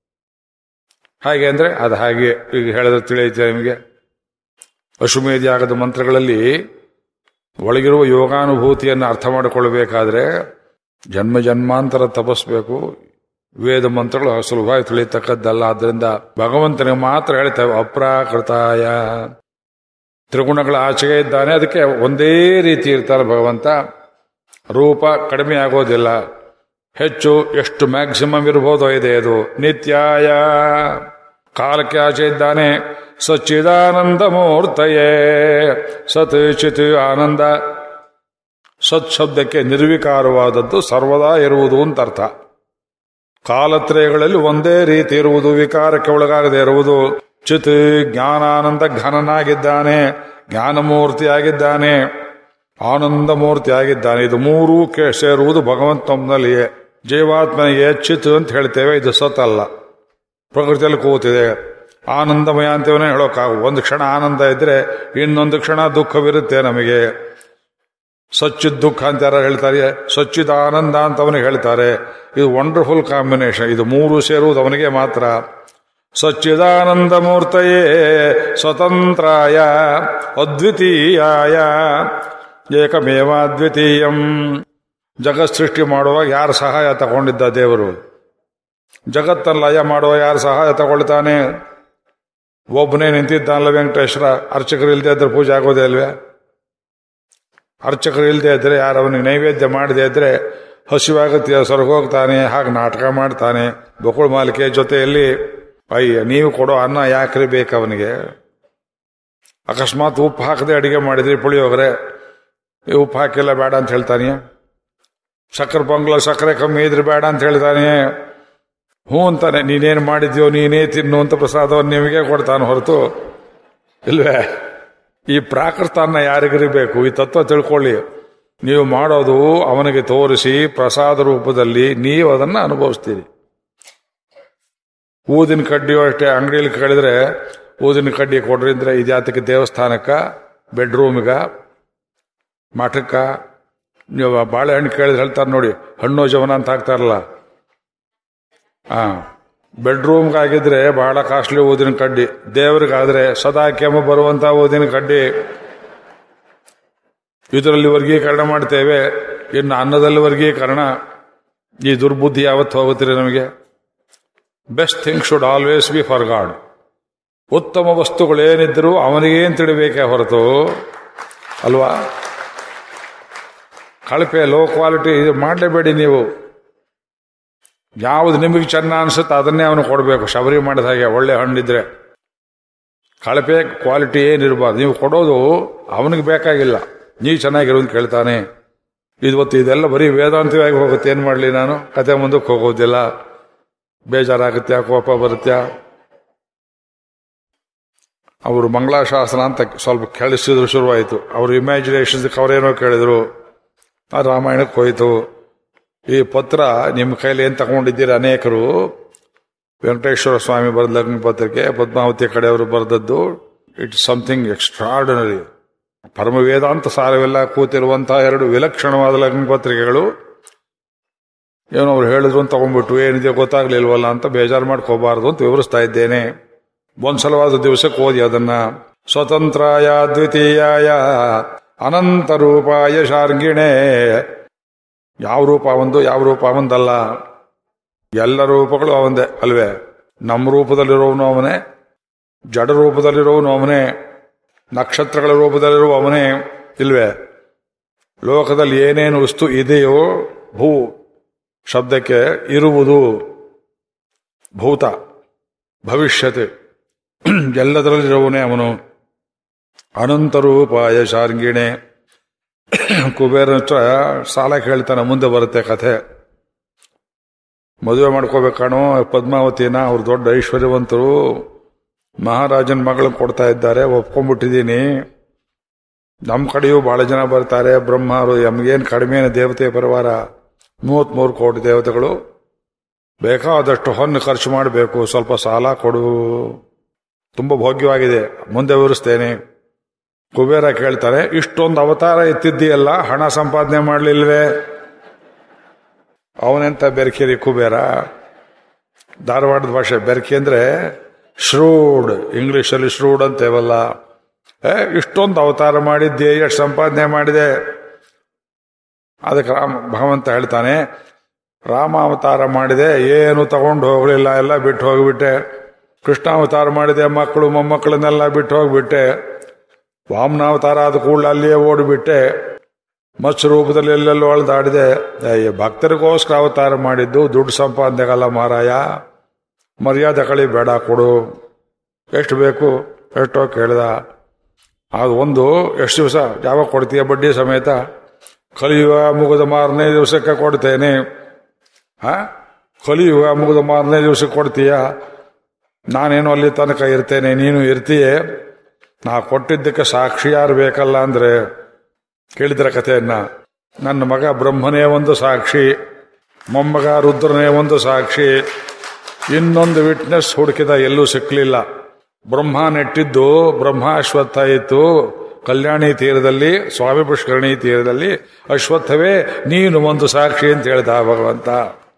ಹಾಗೆ ಅಂದ್ರೆ ಅದು ಹಾಗೆ ಈಗ ಹೇಳಿದ್ರೆ ತಿಳಿಯುತ್ತೆ ನಿಮಗೆ ಅಶ್ವಮೇಧಿಯಾಗದ ಮಂತ್ರಗಳಲ್ಲಿ ಒಳಗಿರುವ ಯೋಗಾನುಭೂತಿಯನ್ನು ಅರ್ಥ ಮಾಡಿಕೊಳ್ಳಬೇಕಾದ್ರೆ ಜನ್ಮ ಜನ್ಮಾಂತರ ತಪಸ್ಬೇಕು ವೇದ ಮಂತ್ರಗಳು ಸುಲಭವಾಗಿ ತಿಳಿಯತಕ್ಕದ್ದಲ್ಲ ಆದ್ರಿಂದ ಭಗವಂತನಿಗೆ ಮಾತ್ರ ಹೇಳ್ತೇವೆ ಅಪ್ರಾಕೃತಾಯ ತ್ರಿಗುಣಗಳ ಆಚೆಗೆ ಇದ್ದಾನೆ ಅದಕ್ಕೆ ಒಂದೇ ರೀತಿ ಇರ್ತಾನೆ ಭಗವಂತ ರೂಪ ಕಡಿಮೆ ಆಗೋದಿಲ್ಲ ಹೆಚ್ಚು ಎಷ್ಟು ಮ್ಯಾಕ್ಸಿಮಮ್ ಇರಬಹುದೋ ಇದೆ ಅದು ನಿತ್ಯಾಯ ಕಾಲಕ್ಕೆ ಆಚೆ ಇದ್ದಾನೆ ಸಚ್ಚಿದಾನಂದ ಮೂರ್ತಯೇ ಸತ್ ಚಿತ್ ಆನಂದ ಸತ್ ಶಬ್ದಕ್ಕೆ ನಿರ್ವಿಕಾರವಾದದ್ದು ಸರ್ವದಾ ಇರುವುದು ಅಂತ ಅರ್ಥ ಕಾಲತ್ರಯಗಳಲ್ಲಿ ಒಂದೇ ರೀತಿ ಇರುವುದು ವಿಕಾರಕ್ಕೆ ಒಳಗಾಗದೆ ಇರುವುದು ಚಿತ್ ಜ್ಞಾನಾನಂದ ಘನನಾಗಿದ್ದಾನೆ ಜ್ಞಾನಮೂರ್ತಿಯಾಗಿದ್ದಾನೆ ಆನಂದ ಮೂರ್ತಿಯಾಗಿದ್ದಾನೆ ಇದು ಮೂರೂ ಕೆ ಸೇರುವುದು ಭಗವಂತನಲ್ಲಿಯೇ ಜೀವಾತ್ಮನಿಗೆ ಚಿತ್ ಅಂತ ಹೇಳ್ತೇವೆ ಇದು ಸತ್ ಅಲ್ಲ ಪ್ರಕೃತಿಯಲ್ಲಿ ಕೂತಿದೆ ಆನಂದಮಯ ಅಂತೇವನೇ ಹೇಳೋಕ್ಕಾಗ ಒಂದು ಕ್ಷಣ ಆನಂದ ಇದ್ರೆ ಇನ್ನೊಂದು ಕ್ಷಣ ದುಃಖವಿರುತ್ತೆ ನಮಗೆ ಸಚ್ಚಿದ್ ದುಃಖ ಅಂತ ಯಾರು ಹೇಳ್ತಾರೆ ಸಚ್ಚಿದ ಆನಂದ ಅಂತ ಅವನಿಗೆ ಹೇಳ್ತಾರೆ ಇದು ವಂಡರ್ಫುಲ್ ಕಾಂಬಿನೇಷನ್ ಇದು ಮೂರು ಸೇರುವುದು ಅವನಿಗೆ ಮಾತ್ರ ಸಚ್ಚಿದಾನಂದ ಮೂರ್ತಯೇ ಸ್ವತಂತ್ರಾಯ ಅದ್ವಿತೀಯಾಯ ಏಕಮೇವ ಅದ್ವಿತೀಯಂ ಜಗತ್ ಸೃಷ್ಟಿ ಮಾಡುವಾಗ ಯಾರು ಸಹಾಯ ತಗೊಂಡಿದ್ದ ದೇವರು ಜಗತ್ತನ್ನು ಲಯ ಮಾಡುವ ಯಾರು ಸಹಾಯ ತಗೊಳ್ತಾನೆ ಒಬ್ಬನೇ ನಿಂತಿದ್ದಾನಲ್ಲ ವೆಂಕಟೇಶ್ವರ ಅರ್ಚಕರು ಇಲ್ಲದೆ ಇದ್ರೆ ಪೂಜೆ ಆಗೋದೇ ಅಲ್ವೇ ಅರ್ಚಕರು ಇಲ್ಲದೆ ಇದ್ರೆ ಯಾರು ಅವನಿಗೆ ನೈವೇದ್ಯ ಮಾಡದೇ ಇದ್ರೆ ಹಸಿವಾಗುತ್ತೆ ಹೊರಗೋಗ್ತಾನೆ ಹಾಗೆ ನಾಟಕ ಮಾಡ್ತಾನೆ ಬಕುಳ ಮಾಲಿಕೆ ಜೊತೆಯಲ್ಲಿ ಅಯ್ಯ ನೀವು ಕೊಡೋ ಅನ್ನ ಯಾಕ್ರಿ ಬೇಕು ಅವನಿಗೆ ಅಕಸ್ಮಾತ್ ಉಪ್ಪು ಹಾಕದೆ ಅಡಿಗೆ ಮಾಡಿದ್ರಿ ಪುಳಿಯೋಗರೆ ಈ ಉಪ್ಪು ಹಾಕಿಲ್ಲ ಬೇಡ ಅಂತ ಹೇಳ್ತಾನೆ ಸಕ್ಕರೆ ಪೊಂಗಲ ಸಕ್ಕರೆ ಕಮ್ಮಿ ಇದ್ರೆ ಬೇಡ ಅಂತ ಹೇಳ್ತಾನೆ ಹ್ಞೂ ಅಂತಾನೆ ನೀನೇನು ಮಾಡಿದ್ಯೋ ನೀನೇ ತಿನ್ನು ಅಂತ ಪ್ರಸಾದವನ್ನು ನಿಮಗೆ ಕೊಡ್ತಾನೆ ಹೊರತು ಇಲ್ವೇ ಈ ಪ್ರಾಕೃತಾನ್ನ ಯಾರಿಗಿರಬೇಕು ಈ ತತ್ವ ತಿಳ್ಕೊಳ್ಳಿ ನೀವು ಮಾಡೋದು ಅವನಿಗೆ ತೋರಿಸಿ ಪ್ರಸಾದ ರೂಪದಲ್ಲಿ ನೀವು ಅದನ್ನ ಅನುಭವಿಸ್ತೀರಿ ಊದಿನ ಕಡ್ಡಿಯೋ ಅಷ್ಟೇ ಅಂಗಡಿಯಲ್ಲಿ ಕೇಳಿದ್ರೆ ಊದಿನ ಕಡ್ಡಿ ಕೊಡ್ರಿ ಅಂದ್ರೆ ಇದ್ಯಾತಕ್ಕೆ ದೇವಸ್ಥಾನಕ್ಕ ಬೆಡ್ರೂಮ್ಗ ಮಠಕ್ಕ ನೀವು ಬಾಳೆಹಣ್ಣು ಕೇಳಿದ್ರೆ ಹೇಳ್ತಾರೆ ನೋಡಿ ಹಣ್ಣು ಜವನ ಅಂತ ಹಾಕ್ತಾರಲ್ಲ ಆ ಬೆಡ್ರೂಮ್ಗಾಗಿದ್ರೆ ಬಹಳ ಕಾಸ್ಟ್ಲಿ ಊದಿನ ಕಡ್ಡಿ ದೇವ್ರಿಗಾದ್ರೆ ಸದಾ ಕೆಮ್ಮು ಬರುವಂತ ಊದಿನ ಕಡ್ಡಿ ಇದರಲ್ಲಿ ವರ್ಗೀಕರಣ ಮಾಡ್ತೇವೆ ಇನ್ನು ಅನ್ನದಲ್ಲಿ ವರ್ಗೀಕರಣ ಈ ದುರ್ಬುದ್ಧಿ ಯಾವತ್ತು ಹೋಗುತ್ತೀರಿ ನಮಗೆ best thing should always be for God ಉತ್ತಮ ವಸ್ತುಗಳೇನಿದ್ದರೂ ಅವನಿಗೇನು ತಿಳಿಬೇಕೇ ಹೊರತು ಅಲ್ವಾ ಕಳಪೆ ಲೋ ಕ್ವಾಲಿಟಿ ಇದು ಮಾಡಲೇಬೇಡಿ ನೀವು ಯಾವುದು ನಿಮಗೆ ಚೆನ್ನ ಅನ್ಸುತ್ತೆ ಅದನ್ನೇ ಅವನು ಕೊಡಬೇಕು ಶಬರಿ ಮಾಡಿದ ಹಾಗೆ ಒಳ್ಳೆ ಹಣ್ಣಿದ್ರೆ ಕಳಪೆ ಕ್ವಾಲಿಟಿ ಏನಿರಬಾರ್ದು ನೀವು ಕೊಡೋದು ಅವನಿಗೆ ಬೇಕಾಗಿಲ್ಲ ನೀವು ಚೆನ್ನಾಗಿರೋದು ಕೇಳ್ತಾನೆ ಇವತ್ತು ಇದೆಲ್ಲ ಬರೀ ವೇದಾಂತವಾಗಿ ಹೋಗುತ್ತೆ ಏನು ಮಾಡಲಿ ನಾನು ಕತೆ ಮುಂದಕ್ಕೆ ಹೋಗೋದಿಲ್ಲ ಬೇಜಾರಾಗುತ್ತೆ ಕೋಪ ಬರುತ್ತೆ ಅವರು ಮಂಗಳಾಶಾಸನ ಅಂತ ಸ್ವಲ್ಪ ಕೇಳಿಸಿದ್ರು ಶುರುವಾಯಿತು ಅವ್ರ ಇಮ್ಯಾಜಿನೇಷನ್ಸ್ ಅವರೇನೋ ಕೇಳಿದ್ರು ಆ ರಾಮಾಯಣಕ್ಕೆ ಹೋಯಿತು ಈ ಪತ್ರ ನಿಮ್ಮ ಕೈಲಿ ಏನು ತಗೊಂಡಿದ್ದೀರಿ ಅನೇಕರು ವೆಂಕಟೇಶ್ವರ ಸ್ವಾಮಿ ಬರೆದ ಲಗ್ನ ಪತ್ರಿಕೆ ಪದ್ಮಾವತಿ ಕಡೆಯವರು ಬರೆದದ್ದು ಇಟ್ಸ್ ಸಮಥಿಂಗ್ ಎಕ್ಸ್ಟ್ರಾರ್ಡಿನರಿ ಪರಮ ವೇದಾಂತ ಸಾರವೆಲ್ಲ ಕೂತಿರುವಂತಹ ಎರಡು ವಿಲಕ್ಷಣವಾದ ಲಗ್ನ ಪತ್ರಿಕೆಗಳು ಏನೋ ಅವ್ರು ಹೇಳಿದ್ರು ಅಂತ ತಗೊಂಡ್ಬಿಟ್ಟು ಏನಿದೆ ಗೊತ್ತಾಗ್ಲಿಲ್ವಲ್ಲ ಅಂತ ಬೇಜಾರು ಮಾಡ್ಕೋಬಾರ್ದು ಅಂತ ವಿವರಿಸ್ತಾ ಇದ್ದೇನೆ ಒಂದ್ಸಲವಾದ ದಿವಸಕ್ಕೆ ಓದಿ ಅದನ್ನ ಸ್ವತಂತ್ರಾಯ ದ್ವಿತೀಯಾಯ ಅನಂತ ರೂಪಾಯ ಶಾರ್ಗಿಣೆ ಯಾವ ರೂಪ ಒಂದು ಯಾವ ರೂಪ ಒಂದಲ್ಲ ಎಲ್ಲ ರೂಪಗಳು ಅವಂದೇ ಅಲ್ವೇ ನಮ್ಮ ರೂಪದಲ್ಲಿರೋವನು ಅವನೇ ಜಡ ರೂಪದಲ್ಲಿರೋವನು ಅವನೇ ನಕ್ಷತ್ರಗಳ ರೂಪದಲ್ಲಿರುವ ಅವನೇ ಇಲ್ವೇ ಲೋಕದಲ್ಲಿ ಏನೇನು ವಸ್ತು ಇದೆಯೋ ಭೂ ಶಬ್ದಕ್ಕೆ ಇರುವುದು ಭೂತ ಭವಿಷ್ಯತೆ ಎಲ್ಲದರಲ್ಲಿರುವವನೇ ಅವನು ಅನಂತ ರೂಪಾಯ ಶಾರ್ಗಿಣೆ ಕುಬೇರನ ಹತ್ರ ಸಾಲ ಕೇಳ್ತಾನೆ ಮುಂದೆ ಬರುತ್ತೆ ಕಥೆ ಮದುವೆ ಮಾಡ್ಕೋಬೇಕಣೋ ಪದ್ಮಾವತಿನ ಅವ್ರು ದೊಡ್ಡ ಐಶ್ವರ್ಯವಂತರು ಮಹಾರಾಜನ ಮಗಳನ್ನ ಕೊಡ್ತಾ ಇದ್ದಾರೆ ಒಪ್ಕೊಂಡ್ಬಿಟ್ಟಿದ್ದೀನಿ ನಮ್ಮ ಕಡೆಯೂ ಬಹಳ ಜನ ಬರ್ತಾರೆ ಬ್ರಹ್ಮರು ನಮಗೇನು ಕಡಿಮೆ ದೇವತೆ ಪರಿವಾರ ಮೂವತ್ಮೂರು ಕೋಟಿ ದೇವತೆಗಳು ಬೇಕಾದಷ್ಟು ಹೊನ್ನು ಖರ್ಚು ಮಾಡಬೇಕು ಸ್ವಲ್ಪ ಸಾಲ ಕೊಡು ತುಂಬ ಭೋಗ್ಯವಾಗಿದೆ ಮುಂದೆ ವಿವರಿಸ್ತೇನೆ ಕುಬೇರ ಕೇಳ್ತಾರೆ ಇಷ್ಟೊಂದು ಅವತಾರ ಎತ್ತಿದ್ದೀಯಲ್ಲ ಹಣ ಸಂಪಾದನೆ ಮಾಡಲಿಲ್ವೇ ಅವನೆಂತ ಬೆರ್ಕಿರಿ ಕುಬೇರ ಧಾರವಾಡದ ಭಾಷೆ ಬೆರ್ಕಿ ಅಂದ್ರೆ ಶ್ರೂಡ್ ಇಂಗ್ಲಿಷಲ್ಲಿ ಶ್ರೂಡ್ ಅಂತೇವಲ್ಲ ಏ ಇಷ್ಟೊಂದು ಅವತಾರ ಮಾಡಿದ್ದೆ ಎಷ್ಟು ಸಂಪಾದನೆ ಮಾಡಿದೆ ಅದಕ್ಕೆ ರಾಮ ಭಗವಂತ ಹೇಳ್ತಾನೆ ರಾಮ ಅವತಾರ ಮಾಡಿದೆ ಏನು ತಗೊಂಡು ಹೋಗಲಿಲ್ಲ ಎಲ್ಲ ಬಿಟ್ಟು ಹೋಗಿಬಿಟ್ಟೆ ಕೃಷ್ಣ ಅವತಾರ ಮಾಡಿದೆ ಮಕ್ಕಳು ಮೊಮ್ಮಕ್ಕಳನ್ನೆಲ್ಲ ಬಿಟ್ಟು ಹೋಗ್ಬಿಟ್ಟೆ ವಾಮನಾವತಾರ ಆದ ಕೂಡಲೇ ಅಲ್ಲಿಯೇ ಓಡಿಬಿಟ್ಟೆ ಮತ್ಸ್ಯ ರೂಪದಲ್ಲಿ ಎಲ್ಲೆಲ್ಲೋ ಅಳ್ದಾಡಿದೆ ಅಯ್ಯ ಭಕ್ತರಿಗೋಸ್ಕರ ಅವತಾರ ಮಾಡಿದ್ದು ದುಡ್ಡು ಸಂಪಾದನೆಗಲ್ಲ ಮಾರಾಯ ಮರ್ಯಾದೆ ಕಳಿ ಬೇಡ ಕೊಡು ಎಷ್ಟು ಬೇಕು ಎಷ್ಟೋ ಕೇಳ್ದ ಅದು ಒಂದು ಎಷ್ಟು ದಿವಸ ಯಾವಾಗ ಕೊಡ್ತೀಯ ಬಡ್ಡಿ ಸಮೇತ ಕಲಿಯುವ ಮುಗಿದ ಮಾರನೇ ದಿವಸಕ್ಕೆ ಕೊಡ್ತೇನೆ ಹಾ ಕಲಿಯುವ ಮುಗಿದ ಮಾರನೇ ದಿವಸಕ್ಕೆ ಕೊಡ್ತೀಯ ನಾನೇನು ಅಲ್ಲಿ ತನಕ ಇರ್ತೇನೆ ನೀನು ಇರ್ತೀಯೇ ನಾ ಕೊಟ್ಟಿದ್ದಕ್ಕೆ ಸಾಕ್ಷಿ ಯಾರು ಬೇಕಲ್ಲ ಅಂದ್ರೆ ಕೇಳಿದ್ರ ಕಥೆಯನ್ನ ನನ್ನ ಮಗ ಬ್ರಹ್ಮನೇ ಒಂದು ಸಾಕ್ಷಿ ಮೊಮ್ಮಗ ರುದ್ರನೇ ಒಂದು ಸಾಕ್ಷಿ ಇನ್ನೊಂದು ವಿಟ್ನೆಸ್ ಹುಡುಕಿದ ಎಲ್ಲೂ ಸಿಕ್ಕಲಿಲ್ಲ ಬ್ರಹ್ಮ ನೆಟ್ಟಿದ್ದು ಬ್ರಹ್ಮಾಶ್ವತ್ಥ ಇತ್ತು ಕಲ್ಯಾಣಿ ತೀರದಲ್ಲಿ ಸ್ವಾಮಿ ಪುಷ್ಕರಣಿ ತೀರದಲ್ಲಿ ಅಶ್ವತ್ಥವೇ ನೀನು ಒಂದು ಸಾಕ್ಷಿ ಅಂತ ಹೇಳ್ದ ಭಗವಂತ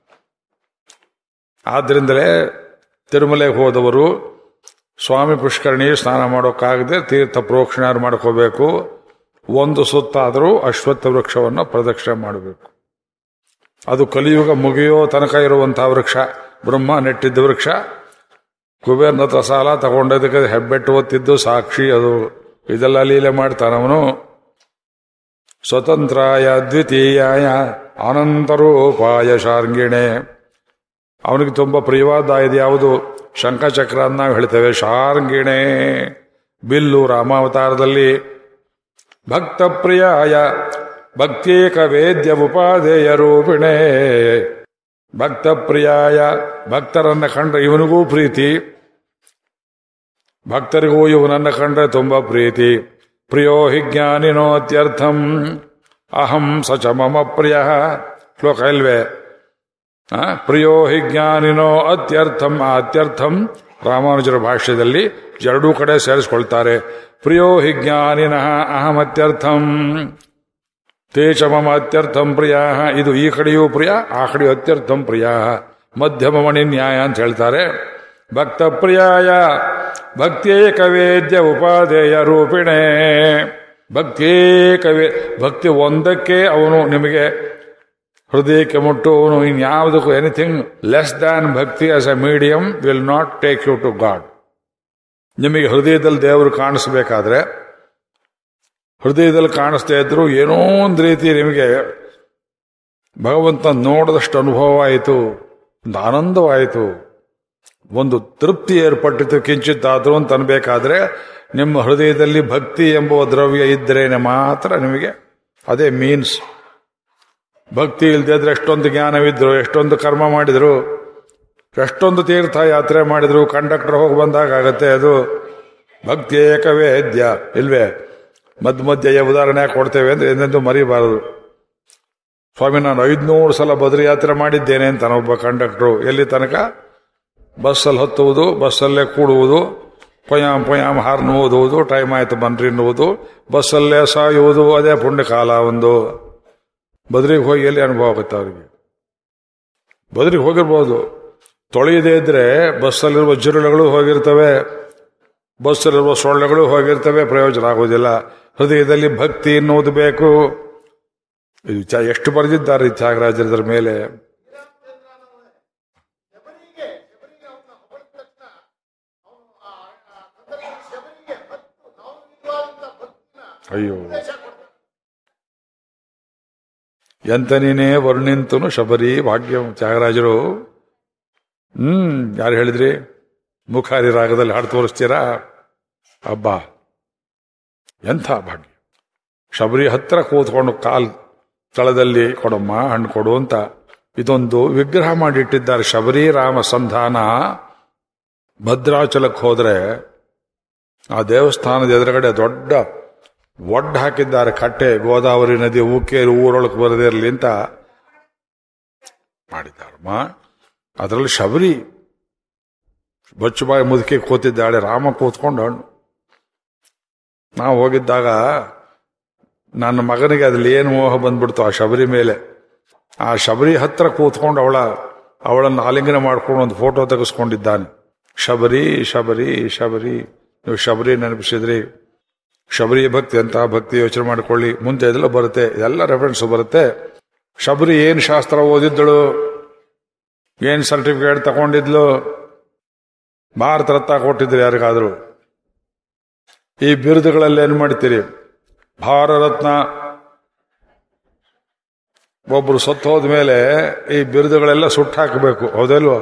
ಆದ್ರಿಂದಲೇ ತಿರುಮಲೆಗೆ ಹೋದವರು ಸ್ವಾಮಿ ಪುಷ್ಕರಣಿ ಸ್ನಾನ ಮಾಡೋಕ್ಕಾಗದೆ ತೀರ್ಥ ಪ್ರೋಕ್ಷಣಾರ್ ಮಾಡ್ಕೋಬೇಕು ಒಂದು ಸುತ್ತಾದರೂ ಅಶ್ವತ್ಥ ವೃಕ್ಷವನ್ನು ಪ್ರದಕ್ಷಿಣೆ ಮಾಡಬೇಕು ಅದು ಕಲಿಯುಗ ಮುಗಿಯೋ ತನಕ ಇರುವಂತಹ ವೃಕ್ಷ ಬ್ರಹ್ಮ ನೆಟ್ಟಿದ್ದ ವೃಕ್ಷ ಕುಬೇರ್ನ ಹತ್ರ ಸಾಲ ತಗೊಂಡದಕ್ಕೆ ಹೆಬ್ಬೆಟ್ಟು ಒತ್ತಿದ್ದು ಸಾಕ್ಷಿ ಅದು ಇದೆಲ್ಲ ಲೀಲೆ ಮಾಡ್ತಾನವನು ಸ್ವತಂತ್ರಾಯ ದ್ವಿತೀಯಾಯ ಅನಂತರೂಪಾಯ ಶಾರ್ಗಿಣೆ ಅವನಿಗೆ ತುಂಬ ಪ್ರಿಯವಾದ ಇದು ಯಾವುದು ಶಂಖಚಕ್ರ ಅಂತ ನಾವು ಹೇಳ್ತೇವೆ ಶಾರ್ಗಿಣೆ ಬಿಲ್ಲು ರಾಮಾವತಾರದಲ್ಲಿ ಭಕ್ತ ಪ್ರಿಯಾಯ ಭಕ್ತೇಕ ವೇದ್ಯ ಉಪಾದೇಯ ರೂಪಿಣೆ ಭಕ್ತ ಪ್ರಿಯಾಯ ಭಕ್ತರನ್ನ ಕಂಡ್ರೆ ಇವನಿಗೂ ಪ್ರೀತಿ ಭಕ್ತರಿಗೂ ಇವನನ್ನ ಕಂಡ್ರೆ ತುಂಬಾ ಪ್ರೀತಿ ಪ್ರಿಯೋ ಹಿ ಜ್ಞಾನಿನೋತ್ಯರ್ಥಂ ಅಹಂ ಸ ಚ ಮಮ ಪ್ರಿಯ ಶ್ಲೋಕ ಇಲ್ವೇ ಆ, ಪ್ರಿಯೋ ಹಿ ಜ್ಞಾನಿನೋ ಅತ್ಯರ್ಥಂ ಆ ಅತ್ಯರ್ಥಂ ರಾಮಾನುಜರ ಭಾಷ್ಯದಲ್ಲಿ ಎರಡೂ ಕಡೆ ಸೇರಿಸ್ಕೊಳ್ತಾರೆ ಪ್ರಿಯೋ ಹಿ ಜ್ಞಾನಿನಃ ಅಹಂ ಅತ್ಯರ್ಥಂ ತೇ ಚ ಮಮ ಅತ್ಯರ್ಥಂ ಪ್ರಿಯ ಇದು ಈ ಕಡೆಯೂ ಪ್ರಿಯ ಆ ಕಡೆಯೂ ಅತ್ಯರ್ಥಂ ಪ್ರಿಯ ಮಧ್ಯಮ ಮಣಿ ನ್ಯಾಯ ಅಂತ ಹೇಳ್ತಾರೆ ಭಕ್ತ ಪ್ರಿಯಾಯ ಭಕ್ತೇಕ ವೇದ್ಯ ಉಪಾದೇಯ ರೂಪಿಣೆ ಭಕ್ತೇಕ ವೇ ಭಕ್ತಿ ಒಂದಕ್ಕೆ ಅವನು ನಿಮಗೆ ಹೃದಯಕ್ಕೆ ಮುಟ್ಟುವನು ಇನ್ಯಾವುದಕ್ಕೂ anything less than bhakti as a medium will not take you to God ನಿಮಗೆ ಹೃದಯದಲ್ಲಿ ದೇವರು ಕಾಣಿಸ್ಬೇಕಾದ್ರೆ ಹೃದಯದಲ್ಲಿ ಕಾಣಿಸ್ತಾ ಇದ್ರು ಏನೋ ಒಂದು ರೀತಿ ನಿಮಗೆ ಭಗವಂತ ನೋಡಿದಷ್ಟು ಅನುಭವ ಆಯಿತು ಒಂದು ಆನಂದವಾಯಿತು ಒಂದು ತೃಪ್ತಿ ಏರ್ಪಟ್ಟಿತು ಕಿಂಚಿತ್ತಾದರೂ ಅಂತ ಅನ್ಬೇಕಾದ್ರೆ ನಿಮ್ಮ ಹೃದಯದಲ್ಲಿ ಭಕ್ತಿ ಎಂಬುವ ದ್ರವ್ಯ ಇದ್ರೇನೆ ಮಾತ್ರ ನಿಮಗೆ ಅದೇ ಮೀನ್ಸ್ ಭಕ್ತಿ ಇಲ್ಲದೆ ಇದ್ರೆ ಎಷ್ಟೊಂದು ಜ್ಞಾನವಿದ್ರು ಎಷ್ಟೊಂದು ಕರ್ಮ ಮಾಡಿದ್ರು ಎಷ್ಟೊಂದು ತೀರ್ಥ ಯಾತ್ರೆ ಮಾಡಿದ್ರು ಕಂಡಕ್ಟರ್ ಹೋಗಿ ಬಂದಾಗ ಆಗತ್ತೆ ಅದು ಭಕ್ತಿ ಏಕವೇದ್ಯ ಇಲ್ವೇ ಮಧ್ಯ ಮಧ್ಯ ಉದಾಹರಣೆ ಕೊಡ್ತೇವೆ ಅಂದ್ರೆ ಎಂದೆಂದು ಮರಿಬಾರದು ಸ್ವಾಮಿ ನಾನು ಐದ್ನೂರು ಸಲ ಬದ್ರಿ ಯಾತ್ರೆ ಮಾಡಿದ್ದೇನೆ ಅಂತ ಒಬ್ಬ ಕಂಡಕ್ಟ್ರು ಎಲ್ಲಿ ತನಕ ಬಸ್ಸಲ್ಲಿ ಹತ್ತುವುದು ಬಸ್ಸಲ್ಲೇ ಕೂಡುವುದು ಪೊಯಾಮ್ ಪೊಯಾಮ್ ಹಾರ್ನ್ ಓದುವುದು ಟೈಮ್ ಆಯ್ತು ಬನ್ರಿ ಎನ್ನುವುದು ಬಸ್ಸಲ್ಲೇ ಸಾಯುವುದು ಅದೇ ಪುಣ್ಯಕಾಲ ಒಂದು ಬದ್ರಿಗೆ ಹೋಗಿ ಎಲ್ಲಿ ಅನುಭವ ಆಗುತ್ತೆ ಅವರಿಗೆ ಬದ್ರಿಗೆ ಹೋಗಿರ್ಬೋದು ತೊಳೆಯದೇ ಇದ್ರೆ ಬಸ್ಸಲ್ಲಿರುವ ಜಿರುಳೆಗಳು ಹೋಗಿರ್ತವೆ ಬಸ್ಸಲ್ಲಿರುವ ಸೊಳ್ಳೆಗಳು ಹೋಗಿರ್ತವೆ ಪ್ರಯೋಜನ ಆಗೋದಿಲ್ಲ ಹೃದಯದಲ್ಲಿ ಭಕ್ತಿ ಎನ್ನುವುದು ಬೇಕು ಇದು ಚ- ಎಷ್ಟು ಬರೆದಿದ್ದಾರೆ ಈ ತ್ಯಾಗರಾಜರ ಮೇಲೆ ಶಬರಿಗೆ ಶಬರಿಗೆ ಅವನ್ನ ಹೊಗಳಿದ ತಕ್ಷಣ ಅವನು ಆ ಆ ಸಂದರ್ಭದಲ್ಲಿ ಶಬರಿಗೆ ಭಕ್ತು ನಾವು ನಿಜವಾದಂತ ಭಕ್ತಿನ ಅಯ್ಯೋ ಉಪದೇಶ ಕೊಡ್ತಾನೆ ಎಂತ ನೀನೇ ವರ್ಣಿಂತನು ಶಬರಿ ಭಾಗ್ಯಂ ತ್ಯಾಗರಾಜರು ಹ್ಮ್ ಯಾರು ಹೇಳಿದ್ರಿ ಮುಖಾರಿ ರಾಗದಲ್ಲಿ ಹಾಡು ತೋರಿಸ್ತೀರಾ ಅಬ್ಬಾ ಎಂಥ ಭಾಗ್ಯ ಶಬರಿ ಹತ್ರ ಕೂತ್ಕೊಂಡು ಕಾಲ್ ತಳದಲ್ಲಿ ಕೊಡಮ್ಮ ಹಣ್ಣು ಕೊಡು ಅಂತ ಇದೊಂದು ವಿಗ್ರಹ ಮಾಡಿಟ್ಟಿದ್ದಾರೆ ಶಬರಿ ರಾಮ ಸಂಧಾನ ಭದ್ರಾಚಲಕ್ಕೆ ಹೋದ್ರೆ ಆ ದೇವಸ್ಥಾನದ ಎದುರುಗಡೆ ದೊಡ್ಡ ಒಡ್ಡು ಹಾಕಿದ್ದಾರೆ ಕಟ್ಟೆ ಗೋದಾವರಿ ನದಿ ಉಕ್ಕೇರಿ ಊರೊಳಗೆ ಬರದೇ ಇರಲಿ ಅಂತ ಮಾಡಿದ್ದಾರಮ್ಮ ಅದರಲ್ಲಿ ಶಬರಿ ಬಚ್ಚುಬಾಯಿ ಮುದುಕಿ ಕೂತಿದ್ದಾಳೆ ರಾಮ ಕೂತ್ಕೊಂಡು ಹಣ್ಣು ನಾವು ಹೋಗಿದ್ದಾಗ ನನ್ನ ಮಗನಿಗೆ ಅದ್ರಲ್ಲಿ ಏನು ಮೋಹ ಬಂದ್ಬಿಡ್ತು ಆ ಶಬರಿ ಮೇಲೆ ಆ ಶಬರಿ ಹತ್ರ ಕೂತ್ಕೊಂಡು ಅವಳ ಅವಳನ್ನು ಆಲಿಂಗನ ಮಾಡ್ಕೊಂಡು ಒಂದು ಫೋಟೋ ತೆಗೆಸ್ಕೊಂಡಿದ್ದಾನೆ ಶಬರಿ ಶಬರಿ ಶಬರಿ ನೀವು ಶಬರಿ ನೆನಪಿಸಿದ್ರಿ ಶಬರಿ ಭಕ್ತಿ ಅಂತ ಭಕ್ತಿ ಯೋಚನೆ ಮಾಡಿಕೊಳ್ಳಿ ಮುಂದೆ ಇದೆಲ್ಲ ಬರುತ್ತೆ ಎಲ್ಲ ರೆಫರೆನ್ಸ್ ಬರುತ್ತೆ ಶಬರಿ ಏನ್ ಶಾಸ್ತ್ರ ಓದಿದ್ದಳು ಏನ್ ಸರ್ಟಿಫಿಕೇಟ್ ತಗೊಂಡಿದ್ಲು ಭಾರತ ರತ್ನ ಕೊಟ್ಟಿದ್ರು ಯಾರಿಗಾದ್ರು ಈ ಬಿರುದುಗಳಲ್ಲಿ ಏನ್ ಮಾಡ್ತೀರಿ ಭಾರರತ್ನ ಒಬ್ರು ಸತ್ತು ಹೋದ ಮೇಲೆ ಈ ಬಿರುದುಗಳೆಲ್ಲ ಸುಟ್ಟು ಹಾಕಬೇಕು ಹೌದಲ್ವ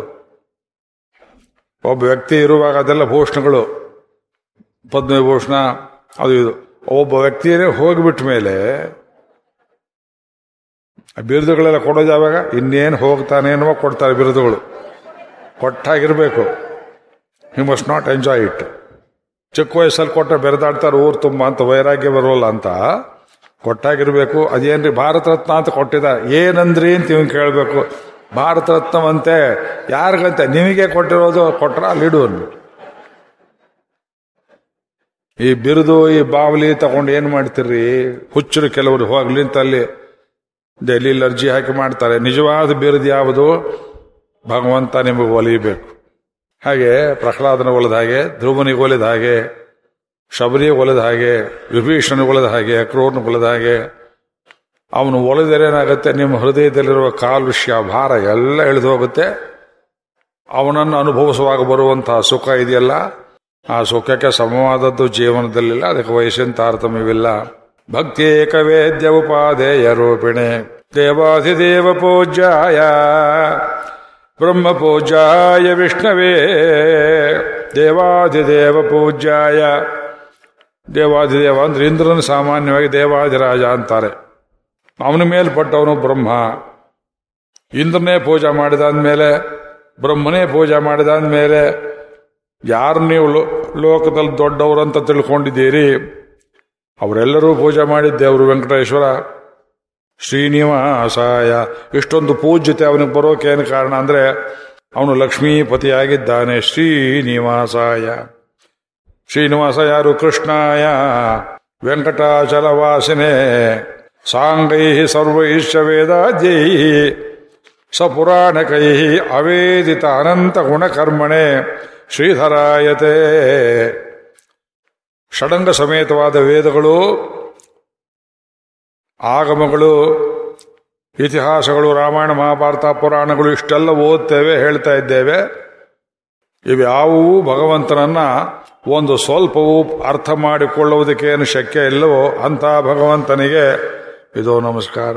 ಒಬ್ಬ ವ್ಯಕ್ತಿ ಇರುವಾಗ ಅದೆಲ್ಲ ಭೂಷಣಗಳು ಪದ್ಮವಿಭೂಷಣ ಅದು ಇದು ಒಬ್ಬ ವ್ಯಕ್ತಿಯೇ ಹೋಗ್ಬಿಟ್ಟ ಮೇಲೆ ಆ ಬಿರುದುಗಳೆಲ್ಲ ಕೊಡೋದು ಯಾವಾಗ ಇನ್ನೇನು ಹೋಗ್ತಾನೆ ಅನ್ನುವ ಕೊಡ್ತಾರೆ ಬಿರುದುಗಳು ಕೊಟ್ಟಾಗಿರ್ಬೇಕು he must not enjoy it ಚಿಕ್ಕ ವಯಸ್ಸಲ್ಲಿ ಕೊಟ್ಟರೆ ಬೆರೆದಾಡ್ತಾರೆ ಊರು ತುಂಬ ಅಂತ ವೈರಾಗ್ಯ ಬರೋಲ್ಲ ಅಂತ ಕೊಟ್ಟಾಗಿರ್ಬೇಕು ಅದೇನ್ರಿ ಭಾರತ ರತ್ನ ಅಂತ ಕೊಟ್ಟಿದ ಏನಂದ್ರಿ ಅಂತ ಇವ್ನು ಕೇಳಬೇಕು ಭಾರತ ರತ್ನವಂತೆ ಯಾರಿಗಂತೆ ನಿಮಗೆ ಕೊಟ್ಟಿರೋದು ಕೊಟ್ರ ಅಲ್ಲಿಡು ಅಂದ್ಬಿಟ್ಟು ಈ ಬಿರುದು ಈ ಬಾವಲಿ ತಗೊಂಡು ಏನ್ ಮಾಡ್ತೀರಿ ಹುಚ್ಚರು ಕೆಲವರು ಹೋಗ್ಲಿ ಅಂತ ಅಲ್ಲಿ ಡೆಲ್ಲಿಲಿ ಅರ್ಜಿ ಹಾಕಿ ಮಾಡ್ತಾರೆ ನಿಜವಾದ ಬಿರುದು ಯಾವುದು ಭಗವಂತ ನಿಮಗೆ ಒಲಿಯಬೇಕು ಹಾಗೆ ಪ್ರಹ್ಲಾದನ ಒಲಿದ ಹಾಗೆ ಧ್ರುವನಿಗೆ ಒಲಿದ ಹಾಗೆ ಶಬರಿ ಒಲಿದ ಹಾಗೆ ವಿಭೀಷಣ ಒಲಿದ ಹಾಗೆ ಅಕ್ರೂರ್ನ ಒಲಿದ ಹಾಗೆ ಅವನು ಒಲಿದರೆ ಏನಾಗುತ್ತೆ ನಿಮ್ಮ ಹೃದಯದಲ್ಲಿರುವ ಕಾಲುಷ್ಯ ಭಾರ ಎಲ್ಲ ಇಳಿದು ಹೋಗುತ್ತೆ ಅವನನ್ನು ಅನುಭವಿಸುವಾಗ ಬರುವಂತಹ ಸುಖ ಇದೆಯಲ್ಲ ಆ ಸುಖಕ್ಕೆ ಸಮವಾದದ್ದು ಜೀವನದಲ್ಲಿಲ್ಲ ಅದಕ್ಕೆ ವಯಸ್ಸಿನ ತಾರತಮ್ಯವಿಲ್ಲ ಭಕ್ತಿ ಏಕವೇದ್ಯ ಉಪಾದೇಯ ರೂಪಿಣೆ ದೇವಾಧಿದೇವ ಪೂಜ್ಯಾಯ ಬ್ರಹ್ಮ ಪೂಜ್ಯಾಯ ವಿಷ್ಣವೇ ದೇವಾಧಿದೇವ ಪೂಜ್ಯಾಯ ದೇವಾಧಿದೇವ ಅಂದ್ರೆ ಇಂದ್ರನ ಸಾಮಾನ್ಯವಾಗಿ ದೇವಾಧಿರಾಜ ಅಂತಾರೆ ಅವನ ಮೇಲ್ಪಟ್ಟವನು ಬ್ರಹ್ಮ ಇಂದ್ರನೇ ಪೂಜೆ ಮಾಡಿದಾದ್ಮೇಲೆ ಬ್ರಹ್ಮನೇ ಪೂಜೆ ಮಾಡಿದಾದ್ಮೇಲೆ ಯಾರು ನೀವು ಲೋ- ಲೋಕದಲ್ಲಿ ದೊಡ್ಡವರು ಅಂತ ತಿಳ್ಕೊಂಡಿದ್ದೀರಿ ಅವರೆಲ್ಲರೂ ಪೂಜೆ ಮಾಡಿದ್ದೇವರು ವೆಂಕಟೇಶ್ವರ ಶ್ರೀನಿವಾಸಾಯ ಇಷ್ಟೊಂದು ಪೂಜ್ಯತೆ ಅವನಿಗೆ ಬರೋಕೆ ಏನು ಕಾರಣ ಅಂದ್ರೆ ಅವನು ಲಕ್ಷ್ಮೀಪತಿಯಾಗಿದ್ದಾನೆ ಶ್ರೀನಿವಾಸಾಯ ಶ್ರೀನಿವಾಸ ಯಾರು ಕೃಷ್ಣಾಯ ವೆಂಕಟಾಚಲವಾಸಿನೇ ಸಾಂಗೈ ಸರ್ವೈಶ್ಚ ವೇದಾದ್ಯೈ ಸಪುರಾಣಕೈ ಅವೇದಿತ ಅನಂತ ಗುಣಕರ್ಮಣೆ ಶ್ರೀಧರಾಯತೆ ಷಡಂಗ ಸಮೇತವಾದ ವೇದಗಳು ಆಗಮಗಳು ಇತಿಹಾಸಗಳು ರಾಮಾಯಣ ಮಹಾಭಾರತ ಪುರಾಣಗಳು ಇಷ್ಟೆಲ್ಲ ಓದ್ತೇವೆ ಹೇಳ್ತಾ ಇದ್ದೇವೆ ಇವ್ಯಾವೂ ಭಗವಂತನನ್ನ ಒಂದು ಸ್ವಲ್ಪವೂ ಅರ್ಥ ಮಾಡಿಕೊಳ್ಳುವುದಕ್ಕೇನು ಶಕ್ಯ ಇಲ್ಲವೋ ಅಂತ ಭಗವಂತನಿಗೆ ಇದು ನಮಸ್ಕಾರ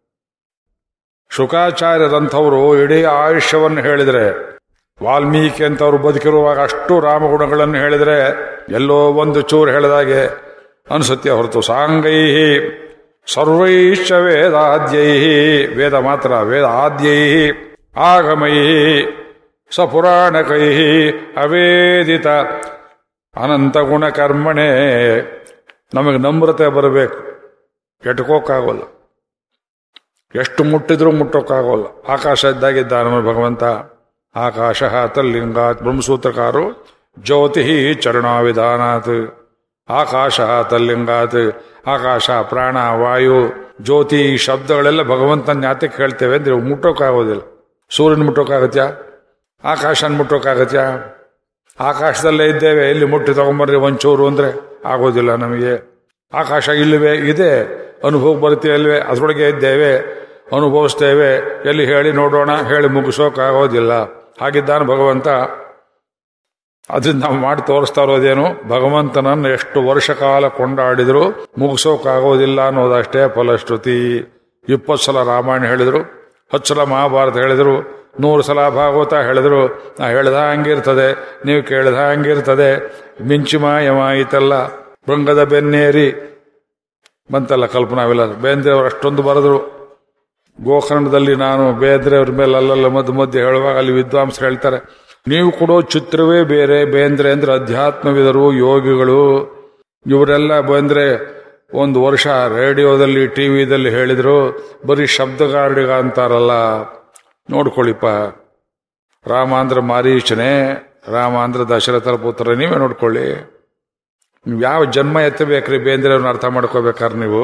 ಶುಕಾಚಾರ್ಯರಂಥವರು ಇಡೀ ಆಯುಷ್ಯವನ್ನು ಹೇಳಿದರೆ ವಾಲ್ಮೀಕಿ ಅಂತವರು ಬದುಕಿರುವಾಗ ಅಷ್ಟು ರಾಮಗುಣಗಳನ್ನು ಹೇಳಿದರೆ ಎಲ್ಲೋ ಒಂದು ಚೂರು ಹೇಳಿದಾಗೆ ಅನ್ಸುತ್ತೆ ಹೊರತು ಸಾಂಗೈಹಿ ಸರ್ವೈಶ್ಚ ವೇದಾದ್ಯೈಹಿ ವೇದ ಮಾತ್ರ ವೇದ ಆದ್ಯೈಹಿ ಆಗಮೈಹಿ ಸಪುರಾಣಕೈಹಿ ಅವೇದಿತ ಅನಂತ ಗುಣ ಕರ್ಮಣೆ ನಮಗೆ ನಮ್ರತೆ ಬರಬೇಕು ಎಟ್ಕೋಕ್ಕಾಗೋಲ್ಲ ಎಷ್ಟು ಮುಟ್ಟಿದ್ರೂ ಮುಟ್ಟೋಕ್ಕಾಗೋಲ್ಲ ಆಕಾಶ ಇದ್ದಾಗಿದ್ದಾನೆ ಭಗವಂತ ಆಕಾಶ ತಲ್ಲಿಂಗಾತ್ ಬ್ರಹ್ಮಸೂತ್ರಕಾರು ಜ್ಯೋತಿ ಚರಣಾವಿಧಾನಾತ್ ಆಕಾಶ ತಲ್ಲಿಂಗಾತ್ ಆಕಾಶ ಪ್ರಾಣ ವಾಯು ಜ್ಯೋತಿ ಈ ಶಬ್ದಗಳೆಲ್ಲ ಭಗವಂತನ ಯಾತಕ್ಕೆ ಹೇಳ್ತೇವೆ ಅಂದ್ರೆ ಇವು ಮುಟ್ಟೋಕ್ಕಾಗೋದಿಲ್ಲ ಸೂರ್ಯನ ಮುಟ್ಟೋಕ್ಕಾಗತ್ಯಾ ಆಕಾಶನ ಮುಟ್ಟೋಕ್ಕಾಗತ್ಯಾ ಆಕಾಶದಲ್ಲೇ ಇದ್ದೇವೆ ಎಲ್ಲಿ ಮುಟ್ಟಿ ತಗೊಂಬರ್ರಿ ಒಂಚೂರು ಅಂದ್ರೆ ಆಗೋದಿಲ್ಲ ನಮಗೆ ಆಕಾಶ ಇಲ್ಲವೇ ಇದೆ ಅನುಭವ ಬರುತ್ತೆ ಅಲ್ವೇ ಅದರೊಳಗೆ ಇದ್ದೇವೆ ಅನುಭವಿಸ್ತೇವೆ ಎಲ್ಲಿ ಹೇಳಿ ನೋಡೋಣ ಹೇಳಿ ಮುಗಿಸೋಕ್ಕಾಗೋದಿಲ್ಲ ಹಾಗಿದ್ದಾನೆ ಭಗವಂತ ಅದನ್ನ ನಾವು ಮಾಡಿ ತೋರಿಸ್ತಾ ಇರೋದೇನು ಭಗವಂತನನ್ನು ಎಷ್ಟು ವರ್ಷ ಕಾಲ ಕೊಂಡಾಡಿದ್ರು ಮುಗಿಸೋಕ್ಕಾಗೋದಿಲ್ಲ ಅನ್ನೋದಷ್ಟೇ ಫಲಶ್ರುತಿ ಇಪ್ಪತ್ತು ಸಲ ರಾಮಾಯಣ ಹೇಳಿದ್ರು ಹತ್ತು ಸಲ ಮಹಾಭಾರತ ಹೇಳಿದ್ರು ನೂರು ಸಲ ಭಾಗವತ ಹೇಳಿದ್ರು ನಾ ಹೇಳ್ದ ಹಂಗಿರ್ತದೆ ನೀವು ಕೇಳ್ದ ಹಂಗಿರ್ತದೆ ಮಿಂಚಿ ಮಾಯಮಾಯಿತಲ್ಲ ಭೃಂಗದ ಬೆನ್ನೇರಿ ಬಂತಲ್ಲ ಕಲ್ಪನಾವಿಲ್ಲ ಬೇಂದ್ರೆಯವರು ಅಷ್ಟೊಂದು ಬರೆದ್ರು ಗೋಕರ್ಣದಲ್ಲಿ ನಾನು ಬೇಂದ್ರೆಯವ್ರ ಮೇಲೆ ಅಲ್ಲಲ್ಲ ಮಧ್ಯ ಮಧ್ಯೆ ಹೇಳುವಾಗ ಅಲ್ಲಿ ವಿದ್ವಾಂಸರು ಹೇಳ್ತಾರೆ ನೀವು ಕೊಡೋ ಚಿತ್ರವೇ ಬೇರೆ ಬೇಂದ್ರೆ ಅಂದ್ರೆ ಅಧ್ಯಾತ್ಮವಿದರು ಯೋಗಿಗಳು ಇವರೆಲ್ಲ ಬಂದ್ರೆ ಒಂದು ವರ್ಷ ರೇಡಿಯೋದಲ್ಲಿ ಟಿವಿದಲ್ಲಿ ಹೇಳಿದ್ರು ಬರೀ ಶಬ್ದಗಾರಡಿಗ ಅಂತಾರಲ್ಲ ನೋಡ್ಕೊಳ್ಳಿಪ್ಪ ರಾಮ ಅಂದ್ರೆ ಮಾರೀಚನೆ ರಾಮ ಅಂದ್ರೆ ದಶರಥರ ಪುತ್ರ ನೀವೇ ನೋಡ್ಕೊಳ್ಳಿ ನೀವು ಯಾವ ಜನ್ಮ ಎತ್ತಬೇಕ್ರಿ ಬೇಂದ್ರೆಯವ್ರನ್ನ ಅರ್ಥ ಮಾಡ್ಕೋಬೇಕಾದ್ರೆ ನೀವು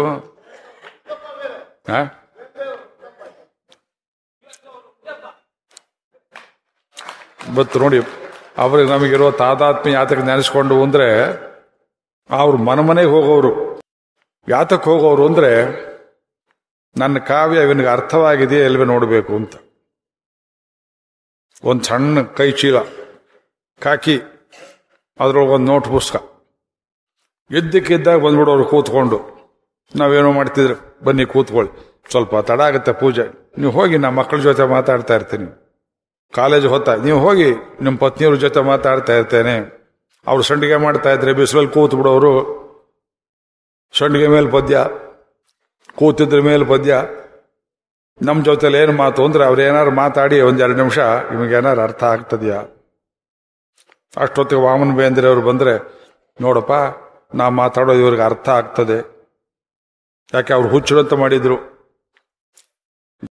ಹಾ ಬತ್ತು ನೋಡಿ ಅವ್ರಿಗೆ ನಮಗಿರೋ ತಾದಾತ್ಮ್ಯ ಯಾತಕ್ಕೆ ನೆನೆಸ್ಕೊಂಡು ಅಂದ್ರೆ ಅವ್ರು ಮನ ಮನೆಗೆ ಹೋಗೋರು ಯಾತಕ್ಕೆ ಹೋಗೋರು ಅಂದ್ರೆ ನನ್ನ ಕಾವ್ಯ ಇವನಿಗೆ ಅರ್ಥವಾಗಿದೆಯೇ ಎಲ್ವೇ ನೋಡಬೇಕು ಅಂತ ಒಂದು ಸಣ್ಣ ಕೈ ಚೀಲ ಕಾಕಿ ಅದ್ರೊಳಗೆ ಒಂದು ನೋಟ್ ಪುಸ್ತಕ ಇದ್ದಕ್ಕಿದ್ದಾಗ ಬಂದ್ಬಿಡೋರು ಕೂತ್ಕೊಂಡು ನಾವೇನೋ ಮಾಡ್ತಿದ್ರು ಬನ್ನಿ ಕೂತ್ಕೊಳ್ಳಿ ಸ್ವಲ್ಪ ತಡ ಆಗುತ್ತೆ ಪೂಜೆ ನೀವು ಹೋಗಿ ನಮ್ಮ ಮಕ್ಕಳ ಜೊತೆ ಮಾತಾಡ್ತಾ ಇರ್ತೀನಿ ಕಾಲೇಜ್ ಹೊತ್ತ ನೀವು ಹೋಗಿ ನಿಮ್ಮ ಪತ್ನಿಯವ್ರ ಜೊತೆ ಮಾತಾಡ್ತಾ ಇರ್ತೇನೆ ಅವ್ರು ಸಂಡಿಗೆ ಮಾಡ್ತಾ ಇದ್ರೆ ಬಿಸಿಲಲ್ಲಿ ಕೂತ್ ಬಿಡೋರು ಸಂಡಿಗೆ ಮೇಲೆ ಪದ್ಯ ಕೂತಿದ್ರ ಮೇಲೆ ಪದ್ಯ ನಮ್ಮ ಜೊತೆಲಿ ಏನು ಮಾತು ಅಂದ್ರೆ ಅವ್ರು ಏನಾರು ಮಾತಾಡಿ ಒಂದೆರಡು ನಿಮಿಷ ನಿಮಗೇನಾರು ಅರ್ಥ ಆಗ್ತದ್ಯಾ ಅಷ್ಟೊತ್ತಿಗೆ ವಾಮನ ಬೇಂದ್ರೆ ಅವರು ಬಂದರೆ ನೋಡಪ್ಪ ನಾ ಮಾತಾಡೋದು ಇವ್ರಿಗೆ ಅರ್ಥ ಆಗ್ತದೆ ಯಾಕೆ ಅವ್ರು ಹುಚ್ಚರು ಅಂತ ಮಾಡಿದ್ರು